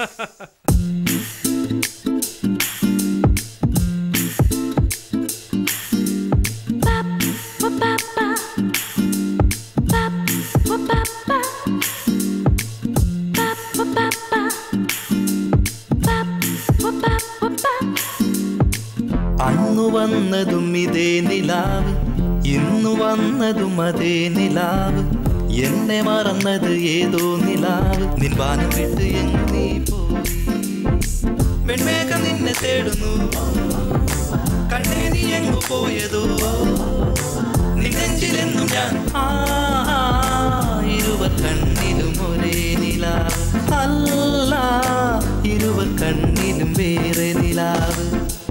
അന്നു വന്നതും ഇതേ നിലാവ് ഇന്നു വന്നതും അതേ നിലാവ് എന്നെ മറന്നത് ഏതോ നിലാവ് നിൻവാനം വിട്ട് എങ്ങു നീ പോയി വെൺമേഘം നിന്നെ തേടുന്നു കണ്ണേ നീ എങ്ങു പോയതോ നിന്നെഞ്ചിലെന്നും ഞാൻ ആ, ആ, ഇരുവർ കണ്ണിലും ഒരേ നിലാവ് അല്ല ഇരുവർ കണ്ണിലും വേറെ നിലാവ്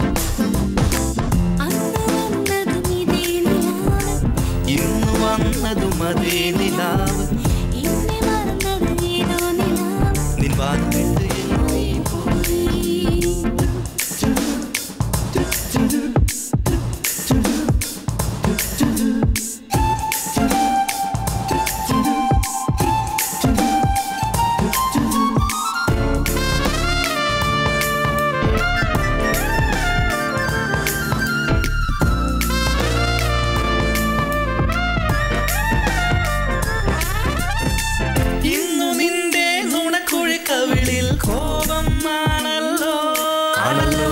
ഇന്നു വന്നതും അതേ നിലാവ് നിൻവാനം വിട്ട് എങ്ങു നീ പോയി ഇന്നു നിന്റെ നുണക്കുഴി കവിളിൽ കോപം ആണല്ലോ ആണല്ലോ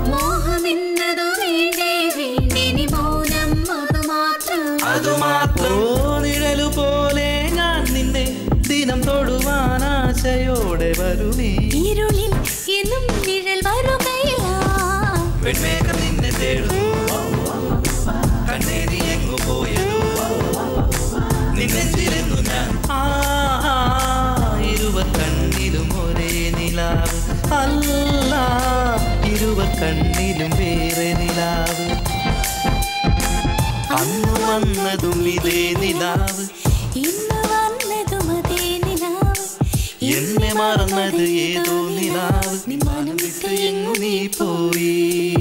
അതുമാത്രോ നിഴലു പോലെ ഞാൻ നിന്നെ ദിനം തൊടുവാൻ ആശയോടെ വരുമേ ഇരുളിൽ എന്നും നിഴൽ വരുകയില്ല വെൺമേഘം നിന്നെ തേടുന്നു കണ്ണേ നീ എങ്ങു പോയതോ നിന്നെഞ്ചിലെന്നു ഞാൻ ആ, ആ, ഇരുവർ കണ്ണിലും ഒരേ നിലാവ് അല്ല ഇരുവർ കണ്ണിലും വേറെ നിലാവ് അന്ന് വന്നതും ഇതേ നിലാവ് ഇന്ന് വന്നതും അതേ നിലാവ് എന്നെ മറന്നത് ഏതോ നിലാവ് നിമാനം വിട്ട് എങ്ങു നീ പോയി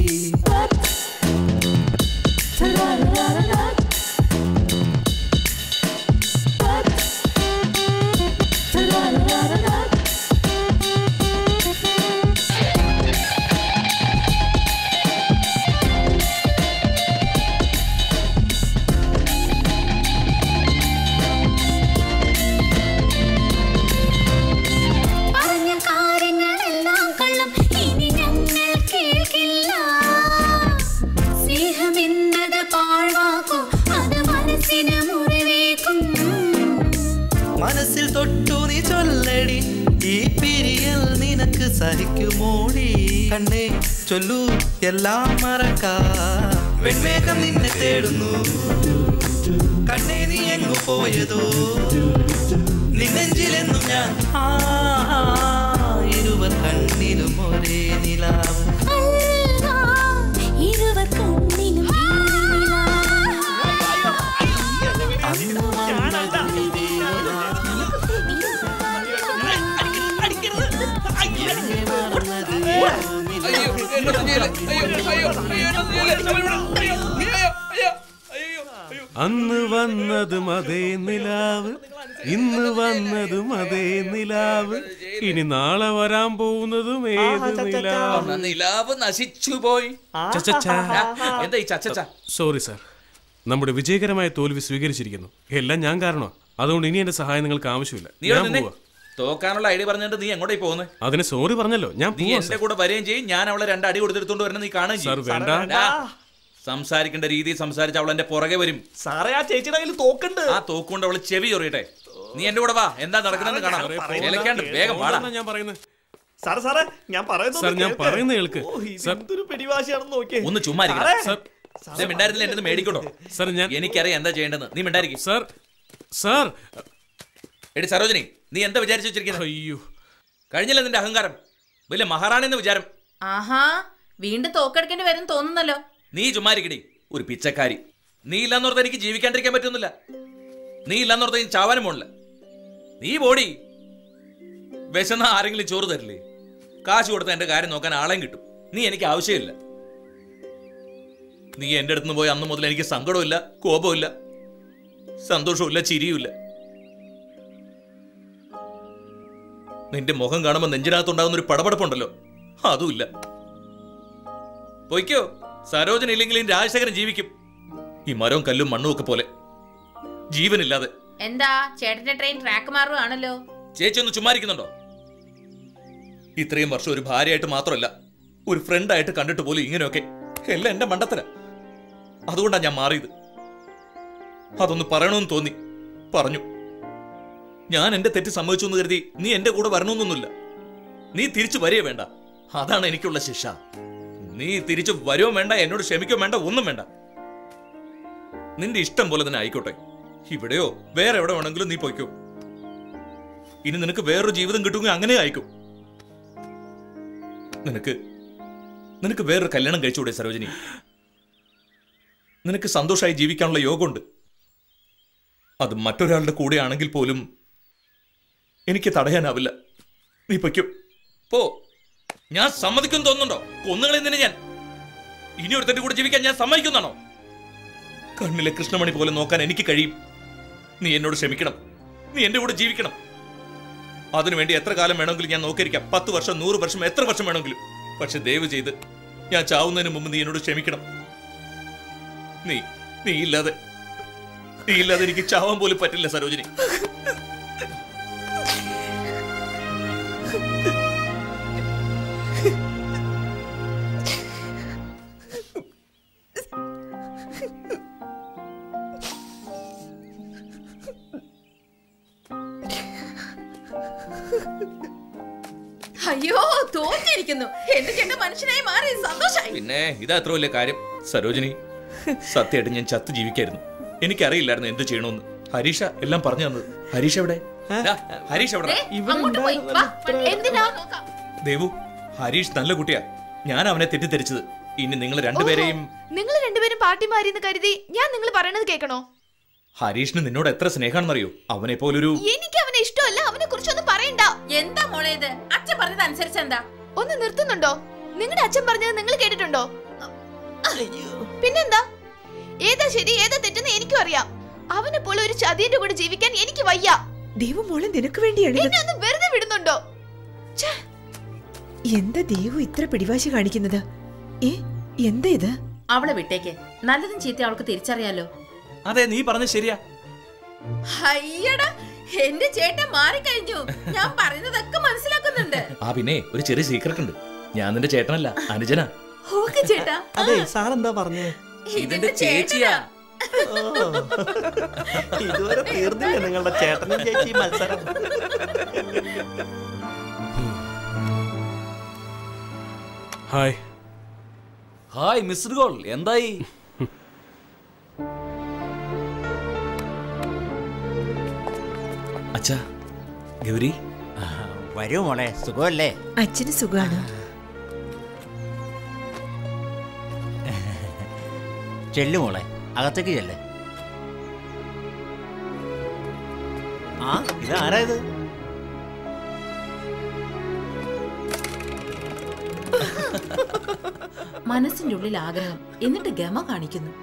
പറഞ്ഞ കാര്യങ്ങളെല്ലാം കള്ളം ഇനി ഞങ്ങൾ കേൾക്കില്ല സ്നേഹമെന്നത് പാഴ്വാക്കും അത് മനസ്സിന് മുറിവേക്കും മനസ്സിൽ തൊട്ടു നീ ചൊല്ലടി ഈ പിരിയൽ നിനക്ക് സഹിക്കുമോടി കണ്ണേ ചൊല്ലൂ എല്ലാം മറക്കാ വെൺമേഘം നിന്നെ തേടുന്നു കണ്ണേ നീ എങ്ങു പോയതോ നിന്നെഞ്ചിലെന്നും ഞാൻ ആ, ആ, ഇരുവർ കണ്ണിലും ഒരേ നിലാവ് അല്ല, ഇരുവർ കണ്ണിലും അന്ന് വന്നതും ഇതേ നിലാവ്. എന്നെ മറന്നത് ഏതോ അന്ന് വന്നതും അതേ നിലാവ് ഇന്ന് വന്നതും അതേ നിലാവ് ഇനി നാളെ വരാൻ പോകുന്നതും ഏത് നിലാവ് നിലാവ് നശിച്ചു പോയി ചച്ചച്ചാ. എന്താ ഈ ചച്ചച്ച സോറി സാർ നമ്മുടെ വിജയകരമായ തോൽവി സ്വീകരിച്ചിരിക്കുന്നു എല്ലാം ഞാൻ കാരണമാണ് അതുകൊണ്ട് ഇനി എന്റെ സഹായം നിങ്ങൾക്ക് ആവശ്യമില്ല നീ ഇവിടെ ഞാൻ നിന്നെ. പോവാ തോക്കാനുള്ള ഐഡിയ പറഞ്ഞിട്ട് നീ എങ്ങോട്ടേ പോകുന്നത് അതിന് സോറി പറഞ്ഞല്ലോ ഞാൻ നീ പോവാ എന്റെ കൂടെ വരികയും ചെയ്യും ഞാൻ അവളെ രണ്ട് അടി കൊടുത്തെടുത്തോണ്ട് വരണം നീ കാണുകയും സാർ, ചെയ്യും വേണ്ട. ആ, സംസാരിക്കേണ്ട രീതി സംസാരിച്ച് അവൾ എന്റെ പുറകെ വരും സാറേ ആ ചേച്ചിയുടെ കയ്യിൽ തോക്കുണ്ട് ആ തോക്കുകൊണ്ട് അവള് ചെവി ചൊറിയട്ടെ നീ എന്റെ കൂടെ വാ എന്താ നടക്കണെന്ന് കാണാം ഇലക്കാണ്ട് വേഗം വാടാ ഞാൻ പറയുന്നത് സാറേ സാറേ ഞാൻ പറയുന്നത് സാർ, ഞാൻ കേൾക്ക്. പറയുന്നത് കേൾക്ക്. ഓ, ഇത് സാർ. എന്തൊരു പിടിവാശിയാണെന്ന് നോക്കിയേ ഒന്ന് ചുമ്മാ ഇരിക്കണം. സാറേ, സാർ, ദേ മിണ്ടായിരുന്നില്ല എന്റെ മേടിക്കട്ടോ സാർ ഞാൻ എനിക്കറിയാം എന്താ ചെയ്യേണ്ടത് നീ മിണ്ടായിരിക്കും സാർ സാർ എടി സരോജിനി നീ എന്താ വിചാരിച്ചു വെച്ചിരിക്കുന്നത് അയ്യോ കഴിഞ്ഞില്ല നിന്റെ അഹങ്കാരം വലിയ മഹാറാണി എന്ന് വിചാരം ആഹാ വീണ്ടും തോക്കെടുക്കേണ്ടി വരും തോന്നുന്നല്ലോ നീ ചുമ്മാരിക്കടി ഒരു പിച്ചക്കാരി നീ ഇല്ലാന്നോർത്ത് എനിക്ക് ജീവിക്കാണ്ടിരിക്കാൻ പറ്റുന്നില്ല നീ ഇല്ലാന്നോർത്ത് ഞാൻ ചാവാനും പോണില്ല നീ പോടി വിശന്ന ആരെങ്കിലും ചോറ് തരില്ലേ കാശ് കൊടുത്ത എന്റെ കാര്യം നോക്കാൻ ആളെയും കിട്ടും നീ എനിക്ക് ആവശ്യമില്ല നീ എൻ്റെ അടുത്ത് നിന്ന് പോയി അന്ന് മുതൽ എനിക്ക് സങ്കടമില്ല കോപമില്ല സന്തോഷമില്ല ചിരിയുമില്ല നിന്റെ മുഖം കാണുമ്പോൾ നെഞ്ചിനകത്തുണ്ടാകുന്ന ഒരു പടപടപ്പുണ്ടല്ലോ അതുമില്ല പൊയ്ക്കോ സരോജന ഇല്ലെങ്കിലും രാജശേഖരൻ ജീവിക്കും ഈ മരവും കല്ലും മണ്ണും ഒക്കെ പോലെ ജീവനില്ലാതെ എന്താ ചേട്ടന്റെ ട്രെയിൻ ട്രാക്ക് മാറുകയാണല്ലോ ചേച്ചി ഒന്ന് ചുമ്മാരിക്കുന്നുണ്ടോ ഇത്രയും വർഷം ഒരു ഭാര്യയായിട്ട് മാത്രമല്ല ഒരു ഫ്രണ്ടായിട്ട് കണ്ടിട്ട് പോലും ഇങ്ങനെയൊക്കെ എല്ലാം എന്റെ മണ്ടത്തര അതുകൊണ്ടാ ഞാൻ മാറിയത് അതൊന്ന് പറയണമെന്ന് തോന്നി പറഞ്ഞു ഞാൻ എന്റെ തെറ്റ് സമ്മതിച്ചു എന്ന് കരുതി നീ എന്റെ കൂടെ വരണമെന്നൊന്നുമില്ല നീ തിരിച്ചു വരികയോ വേണ്ട അതാണ് എനിക്കുള്ള ശിക്ഷ നീ തിരിച്ചു വരുമോ വേണ്ട എന്നോട് ക്ഷമിക്കോ വേണ്ട ഒന്നും വേണ്ട നിന്റെ ഇഷ്ടം പോലെ തന്നെ ആയിക്കോട്ടെ ഇവിടെയോ വേറെ എവിടെ വേണമെങ്കിലും നീ പോയിക്കോ ഇനി നിനക്ക് വേറൊരു ജീവിതം കിട്ടുമെങ്കിൽ അങ്ങനെ ആയിക്കോ നിനക്ക് നിനക്ക് വേറൊരു കല്യാണം കഴിച്ചുകൂടെ സരോജിനി നിനക്ക് സന്തോഷമായി ജീവിക്കാനുള്ള യോഗമുണ്ട് അത് മറ്റൊരാളുടെ കൂടെ ആണെങ്കിൽ പോലും എനിക്ക് തടയാനാവില്ല നീ പൊയ്ക്കോ പോ ഞാൻ സമ്മതിക്കും തോന്നുന്നുണ്ടോ കൊന്നുകളെ നിന്നെ ഞാൻ ഇനി ഒരുത്തന്റെ കൂടെ ജീവിക്കാൻ ഞാൻ സമ്മതിക്കുന്നാണോ കണ്ണിലെ കൃഷ്ണമണി പോലെ നോക്കാൻ എനിക്ക് കഴിയും നീ എന്നോട് ക്ഷമിക്കണം നീ എന്റെ കൂടെ ജീവിക്കണം അതിനുവേണ്ടി എത്ര കാലം വേണമെങ്കിലും ഞാൻ നോക്കിയിരിക്കാം പത്ത് വർഷം നൂറ് വർഷം എത്ര വർഷം വേണമെങ്കിലും പക്ഷെ ദയവ് ചെയ്ത് ഞാൻ ചാവുന്നതിന് മുമ്പ് നീ എന്നോട് ക്ഷമിക്കണം നീ നീ ഇല്ലാതെ നീ ഇല്ലാതെ എനിക്ക് ചാവാൻ പോലും പറ്റില്ല സരോജിനി അയ്യോ തോന്നിയിരിക്കുന്നു എന്റെ ചേട്ടൻ മനുഷ്യനായി മാറി സന്തോഷായി പിന്നെ ഇതാ അത്ര വലിയ കാര്യം സരോജിനി സത്യമായിട്ട് ഞാൻ ചത്ത് ജീവിക്കായിരുന്നു എനിക്കറിയില്ലായിരുന്നു എന്ത് ചെയ്യണമെന്ന് ഹരീഷ എല്ലാം പറഞ്ഞു തന്നത് ഹരീഷ് എവിടെ ദാ, ഹരീഷ് എവിടെ അങ്ങോട്ട് പോയി വാ എന്തിനാ നോക്കാം ദേവു ഹരീഷ് നല്ല കുട്ടിയാ ഞാൻ അവനെ തെറ്റിദ്ധരിച്ചത് ഇനി നിങ്ങൾ രണ്ടുപേരെയും നിങ്ങൾ രണ്ടുപേരും പാർട്ടി മാറിയെന്ന് കരുതി ഞാൻ നിങ്ങൾ പറയണത് കേൾക്കണോ ഹരീഷിന് നിന്നോട് എത്ര സ്നേഹാണെന്നറിയോ അവനെ പോലൊരു എനിക്ക് അവനെ ഇഷ്ടമല്ല അവനെ കുറിച്ചൊന്നും പറയണ്ട എന്താ മോളെ ഇത് അച്ഛൻ പറഞ്ഞത് അനുസരിച്ച് എന്താ ഒന്ന് നിർത്തുന്നുണ്ടോ നിങ്ങളുടെ അച്ഛൻ പറഞ്ഞത് നിങ്ങൾ കേട്ടിട്ടുണ്ടോ പിന്നെന്താ ഏതാ ശരി ഏതാ തെറ്റെന്ന് എനിക്കും അറിയാം അവനെ പോലെ ഒരു ചതിയന്റെ കൂടെ ജീവിക്കാൻ എനിക്ക് വയ്യ ദൈവമോളെ നിനക്ക് വേണ്ടിയാണ് ഇത്. എന്നെ ഒന്ന് വെറുതെ വിടുന്നുണ്ടോ എന്താ ദേവു ഇത്ര പിടിവാശി കാണിക്കുന്നത് ഏ എന്താ ഇത് അവളെ വിട്ടേക്ക് നല്ലതും ചീത്ത അവൾക്ക് തിരിച്ചറിയാലോ അതെ നീ പറഞ്ഞ ശരിയാ അയ്യടാ എന്റെ ചേട്ടൻ മാറിക്കഴിഞ്ഞു ഞാൻ പറയുന്നതൊക്കെ മനസ്സിലാക്കുന്നുണ്ട് ആ പിന്നെ ഒരു ചെറിയ സീക്രട്ട് ഉണ്ട് ഞാൻ നിന്റെ ചേട്ടനല്ല അനുജന ഓക്കെ ചേട്ടാ അതെ സാറെന്താ പറഞ്ഞേ ഇതിന്റെ ചേച്ചിയാ ഇതുവരെ തീർന്നില്ല നിങ്ങളുടെ ചേട്ടനും ചേച്ചി മത്സരം ഹായ് ഹായ് മിസ്ഡ് ഗോൾ എന്തായി അച്ഛാ ഗൗരി വരൂ മോളെ സുഖമല്ലേ അച്ഛന് സുഖാണ് ചെല്ലു മോളെ അകത്തേക്ക് ചെല്ലേ ആ ഇത് ആരാ ഇത് മനസ്സിന്റെ ഉള്ളിൽ ആഗ്രഹം എന്നിട്ട് ഗമ കാണിക്കുന്നു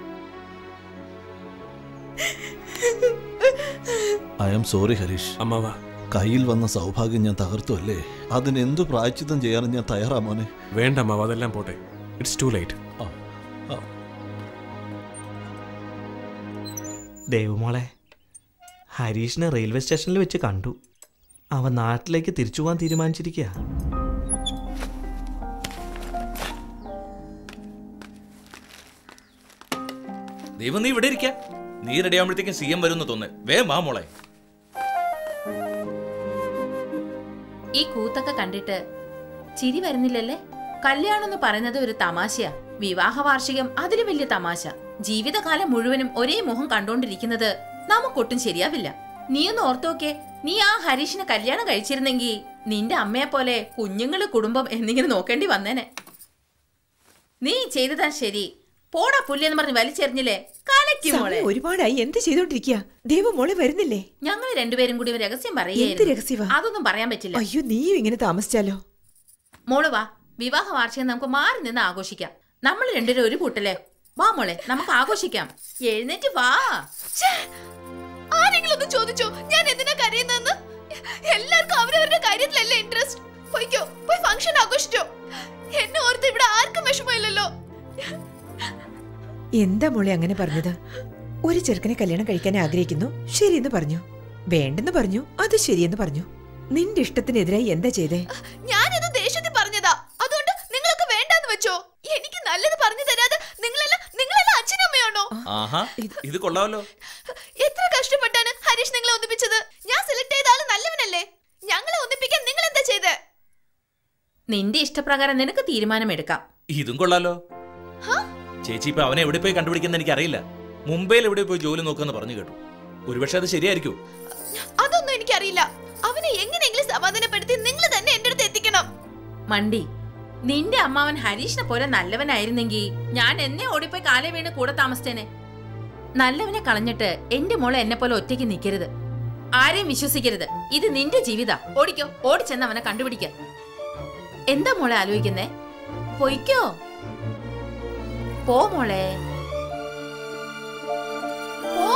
ഐ ആം സോറി ഹരീഷ് അമ്മാവ കയ്യിൽ വന്ന സൗഭാഗ്യം ഞാൻ തകർത്തു അല്ലേ അതിന് എന്തു പ്രായച്ചിത്തം ചെയ്യാനും ഞാൻ തയ്യാറാ മോനെ വേണ്ട അമ്മാവ അതെല്ലാം പോട്ടെ ഇറ്റ്സ് ടു ലൈറ്റ് ദേവുമോളെ ഹരീഷിനെ റെയിൽവേ സ്റ്റേഷനിൽ വെച്ച് കണ്ടു അവൻ നാട്ടിലേക്ക് തിരിച്ചു പോകാൻ തീരുമാനിച്ചിരിക്കുക ദൈവം നീ ഇവിടെ ഇരിക്ക നീ റെഡി ആകുമ്പോഴത്തേക്കും സി എം വരുമെന്ന് തോന്നേ വേഗം വാ മോളെ ഈ കൂത്തൊക്കെ കണ്ടിട്ട് ചിരി വരുന്നില്ലല്ലേ കല്യാണം എന്ന് പറയുന്നത് ഒരു തമാശയാ വിവാഹ വാർഷികം അതിലും വലിയ തമാശ ജീവിതകാലം മുഴുവനും ഒരേ മുഖം കണ്ടോണ്ടിരിക്കുന്നത് നമുക്കൊട്ടും ശരിയാവില്ല നീ ഒന്ന് ഓർത്തോക്കെ നീ ആ ഹരീഷിനെ കല്യാണം കഴിച്ചിരുന്നെങ്കിൽ നിന്റെ അമ്മയെ പോലെ കുഞ്ഞുങ്ങള് കുടുംബം എന്നിങ്ങനെ നോക്കേണ്ടി വന്നേനെ നീ ചെയ്തതാ ശരി പോടാ പുല്ലെന്ന് പറഞ്ഞ് വലിച്ചെറിഞ്ഞില്ലേ കലയ്ക്കും മോളെ സമയം ഒരുപാടായി എന്ത് ചെയ്തോണ്ടിരിക്കുക ദൈവമോളെ വരുന്നില്ലേ ഞങ്ങൾ രണ്ടുപേരും കൂടി ഒരു രഹസ്യം എന്ത് പറയുകയായിരുന്നു രഹസ്യവാ അതൊന്നും പറയാൻ പറ്റില്ല അയ്യോ നീയും ഇങ്ങനെ താമസിച്ചാലോ മോള് വാ വിവാഹ വാർഷികം നമുക്ക് മാറി നിന്ന് ആഘോഷിക്കാം നമ്മൾ രണ്ടുപേരും ഒരു കൂട്ടല്ലേ വാ മോളെ നമുക്ക് ആഘോഷിക്കാം എഴുന്നേറ്റ് വാ ഛേ, ആരെങ്കിലും ഒന്ന് ചോദിച്ചോ ഞാൻ എന്തിനാ കരയുന്നതെന്ന് എല്ലാവർക്കും അവരവരുടെ കാര്യത്തിലല്ലേ ഇൻട്രസ്റ്റ് പോയിക്കോ പോയി ഫംഗ്ഷൻ ആഘോഷിച്ചോ എന്നെ ഓർത്ത് ഇവിടെ ആർക്കും വിഷമമില്ലല്ലോ എന്താ മോളെ അങ്ങനെ പറഞ്ഞത് ഒരു ചെറുക്കനെ കല്യാണം കഴിക്കാൻ ആഗ്രഹിക്കുന്നു ശരിയെന്ന് പറഞ്ഞു വേണ്ടെന്ന് പറഞ്ഞു അത് ശരിയെന്ന് പറഞ്ഞു നിന്റെ ഇഷ്ടത്തിനെതിരായി എന്താ ചെയ്തേ ഞാനിത് ദേഷ്യത്തിൽ പറഞ്ഞതാ അതുകൊണ്ട് നിങ്ങളൊക്കെ വേണ്ടാന്ന് വെച്ചോ എനിക്ക് നല്ലത് പറഞ്ഞു തരാതെ നിങ്ങളെല്ലാം നിങ്ങളെല്ലാം അച്ഛനും അമ്മയാണോ ആഹാ ഇത് കൊള്ളാമല്ലോ എത്ര കഷ്ടപ്പെട്ടാണ് ഹരീഷ് നിങ്ങളെ ഒന്നിപ്പിച്ചത് ഞാൻ സെലക്ട് ചെയ്ത ആള് നല്ലവനല്ലേ ഞങ്ങളെ ഒന്നിപ്പിക്കാൻ നിങ്ങൾ എന്താ ചെയ്തേ നിന്റെ ഇഷ്ടപ്രകാരം നിനക്ക് തീരുമാനമെടുക്കാം ഇതും കൊള്ളാലോ ചേച്ചി ഇപ്പൊ അവനെ എവിടെ പോയി കണ്ടുപിടിക്കുന്ന എനിക്ക് അറിയില്ല മുംബൈയിൽ എവിടെ പോയി ജോലി നോക്കുമെന്ന് പറഞ്ഞു കേട്ടു ഒരുപക്ഷെ അത് ശരിയായിരിക്കും അതൊന്നും എനിക്കറിയില്ല അവനെ എങ്ങനെയെങ്കിലും സമാധാനപ്പെടുത്തി നിങ്ങൾ തന്നെ എന്റെ അടുത്ത് എത്തിക്കണം മണ്ടി നിന്റെ അമ്മാവൻ ഹരീഷിനെ പോലെ നല്ലവനായിരുന്നെങ്കിൽ ഞാൻ എന്നെ ഓടിപ്പോയി കാലേ വീണ് കൂടെ താമസിച്ചേനെ നല്ലവനെ കളഞ്ഞിട്ട് എന്റെ മോളെ എന്നെ പോലെ ഒറ്റയ്ക്ക് നിൽക്കരുത് ആരെയും വിശ്വസിക്കരുത് ഇത് നിന്റെ ജീവിത ഓടിക്കോ ഓടിച്ചെന്ന് അവനെ കണ്ടുപിടിക്ക എന്താ മോളെ ആലോചിക്കുന്നേ പൊയ്ക്കോ പോ മോളെ പോ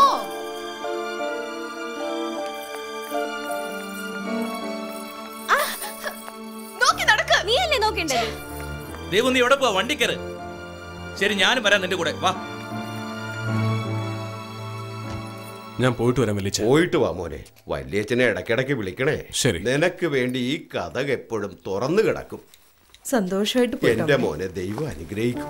നോക്കി നടക്ക് നീ അല്ലേ നോക്കേണ്ടത് ദേവു നീ എവിടെ പോവാ വണ്ടി കയറ് ശരി ഞാനും വരാം നിന്റെ കൂടെ വാ ഞാൻ പോയിട്ട് വരാം വലിയ പോയിട്ട് വാ മോനെ വല്യച്ഛനെ ഇടയ്ക്കിടയ്ക്ക് വിളിക്കണേ ശരി. നിനക്ക് വേണ്ടി ഈ കഥ എപ്പോഴും തുറന്നു കിടക്കും സന്തോഷമായിട്ട് പോയിട്ടോ എന്റെ മോനെ ദൈവം അനുഗ്രഹിക്കും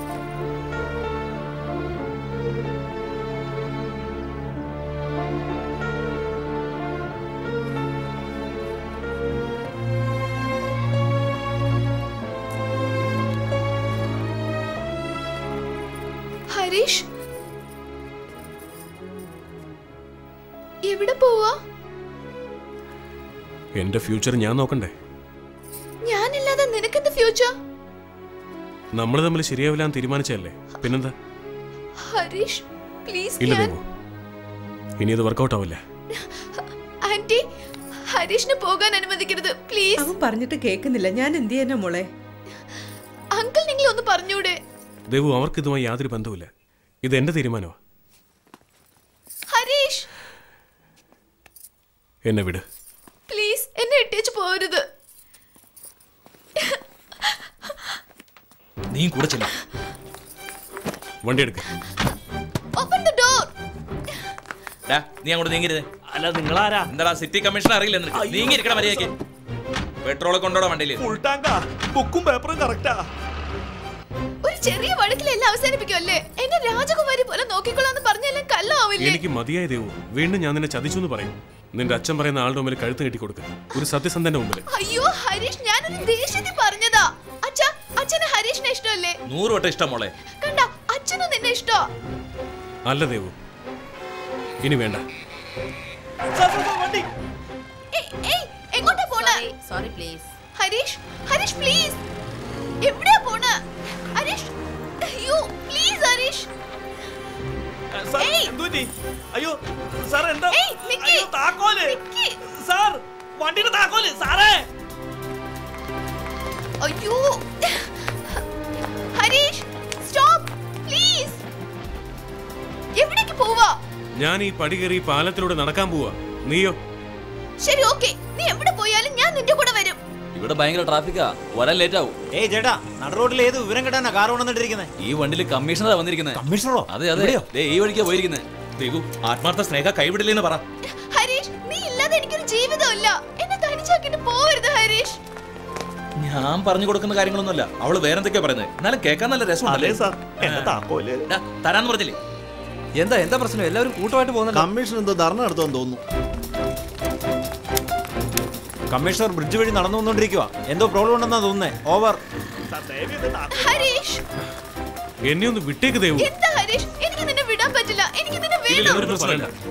ഹരീഷ് എവിടെ പോവാ എന്റെ ഫ്യൂച്ചർ ഞാൻ നോക്കണ്ടേ ഞാനില്ലാതെ നിനക്കെന്ത് ഫ്യൂച്ചർ നമ്മൾ തമ്മിൽ ശരിയാവില്ല എന്ന് തീരുമാനിച്ചതല്ലേ പിന്നെന്താ ഹരീഷ് പ്ലീസ് ഇല്ല ഞാൻ ദേവു ഇനി ഇത് വർക്കൗട്ട് ആവില്ല ആന്റി ഹരീഷിന് പോകാൻ അനുവദിക്കരുത് പ്ലീസ് അവൻ പറഞ്ഞിട്ട് കേൾക്കുന്നില്ല ഞാൻ എന്ത് ചെയ്യാനാ മോളെ അങ്കിൾ നിങ്ങൾ ഒന്ന് പറഞ്ഞൂടെ ദേവു അവർക്ക് ഇതുമായി യാതൊരു ബന്ധവുമില്ല ഇത് എന്റെ തീരുമാനമാണ് ഹരീഷ് എന്നെ വിട് പ്ലീസ് എന്നെ ഇട്ടേച്ച് പോരുത് നീ കൂടെ ചെല്ലാം വണ്ടി എടുക്ക ഓപ്പൺ ദ ഡോർ ഡാ, നീ അങ്ങോട്ട് നീങ്ങരുത് അല്ല നിങ്ങളാരാ എന്താടാ സിറ്റി കമ്മീഷൻ അറിയില്ല നിനക്ക് നീങ്ങിയിരിക്കണ മര്യാദയ്ക്ക് പെട്രോൾ കൊണ്ടോടാ വണ്ടിയിൽ ഫുൾ ടാങ്കാ ബുക്കും പേപ്പറും കറക്റ്റാ ഒരു ചെറിയ വഴക്കിലെല്ലാം അവസാനിപ്പിക്കുമല്ലേ എന്നെ രാജകുമാരി പോലെ നോക്കിക്കൊള്ളാന്ന് പറഞ്ഞെല്ലാം കല്ലാവില്ലേ എനിക്ക് മതിയായ ദേവു വീണ്ടും ഞാൻ നിന്നെ ചതിച്ചു എന്ന് പറയും നിന്റെ അച്ഛൻ പറയുന്ന ആളുടെ മുമ്പിൽ കഴുത്ത് കെട്ടി കൊടുക്കുക ഒരു സത്യസന്ധന്റെ മുമ്പിൽ അയ്യോ ഹരീഷ് ഞാനൊരു ദേഷ്യത്തിൽ പറഞ്ഞതാ അച്ഛാ അച്ഛന് ഹരീഷിനെ ഇഷ്ടമല്ലേ നൂറ് വട്ടം ഇഷ്ടം മോളെ കണ്ട അച്ഛനും നിന്നെ ഇഷ്ടോ അല്ല ദേവു ഇനി വേണ്ട ഏയ്, ഏയ്, എങ്ങോട്ടാ പോണ sorry please Harish Harish please എവിടെയാ പോണ ഹരീഷ് അയ്യോ പ്ലീസ് ഹരീഷ് സാർ ഏയ്. എന്തുപറ്റി അയ്യോ സാർ എന്താ ഏയ്, നിക്ക്. അയ്യോ താക്കോല് നിക്ക്. സാർ വണ്ടിയുടെ താക്കോല് സാറേ അയ്യോ ഹരീഷ് സ്റ്റോപ്പ് പ്ലീസ് എവിടേക്ക് പോവാ ഞാൻ ഈ പടി കയറി ഈ പാലത്തിലൂടെ നടക്കാൻ പോവാ നീയോ ശരി ഓക്കെ നീ എവിടെ പോയാലും ഞാൻ നിന്റെ കൂടെ വരും ഇവിടെ ഭയങ്കര ട്രാഫിക്കാ വരാൻ ലേറ്റ് ആവും ഏയ് ചേട്ടാ നട റോഡിൽ ഏത് വിവരം കിട്ടാനാ കാർ കൊണ്ടുവന്നിട്ടിരിക്കുന്നത് ഈ വണ്ടിയിൽ കമ്മീഷണറാ വന്നിരിക്കുന്നത് കമ്മീഷണറോ അതെ അതെ ഇവിടെയോ? ദേ ഈ വഴിക്കാ പോയിരിക്കുന്നത് ദേവു ആത്മാർത്ഥ സ്നേഹ കൈവിടില്ലെന്ന് പറ ഹരീഷ് നീ ഇല്ലാതെ എനിക്കൊരു ജീവിതമില്ല എന്നെ തനിച്ചാക്കിട്ട് പോവരുത് ഹരീഷ് ഞാൻ പറഞ്ഞു കൊടുക്കുന്ന കാര്യങ്ങളൊന്നുമല്ല അവള് വേറെ എന്തൊക്കെയാ പറയുന്നത് എന്നാലും കേൾക്കാൻ നല്ല രസമുണ്ടല്ലേ അതെ സാർ എന്റെ താക്കോല് ഡാ, തരാന്ന് പറഞ്ഞില്ലേ എന്താ എന്താ പ്രശ്നം എല്ലാവരും കൂട്ടമായിട്ട് പോകുന്നുണ്ട് കമ്മീഷൻ എന്തോ ധർണ നടത്തുമെന്ന് തോന്നുന്നു കമ്മീഷണർ ബ്രിഡ്ജ് വഴി നടന്നു വന്നോണ്ടിരിക്കുക എന്തോ പ്രോബ്ലം ഉണ്ടെന്നാ തോന്നുന്നേ ഓവർ സാർ, ദയവ് ചെയ്ത് താക്കോല് ഹരീഷ് എന്നെ ഒന്ന് വിട്ടേക്ക് ദേവു എന്താ ഹരീഷ് എനിക്ക് നിന്നെ വിടാൻ പറ്റില്ല എനിക്ക് നിന്നെ ഇല്ല, വേണം ഇതൊന്നും പറയണ്ട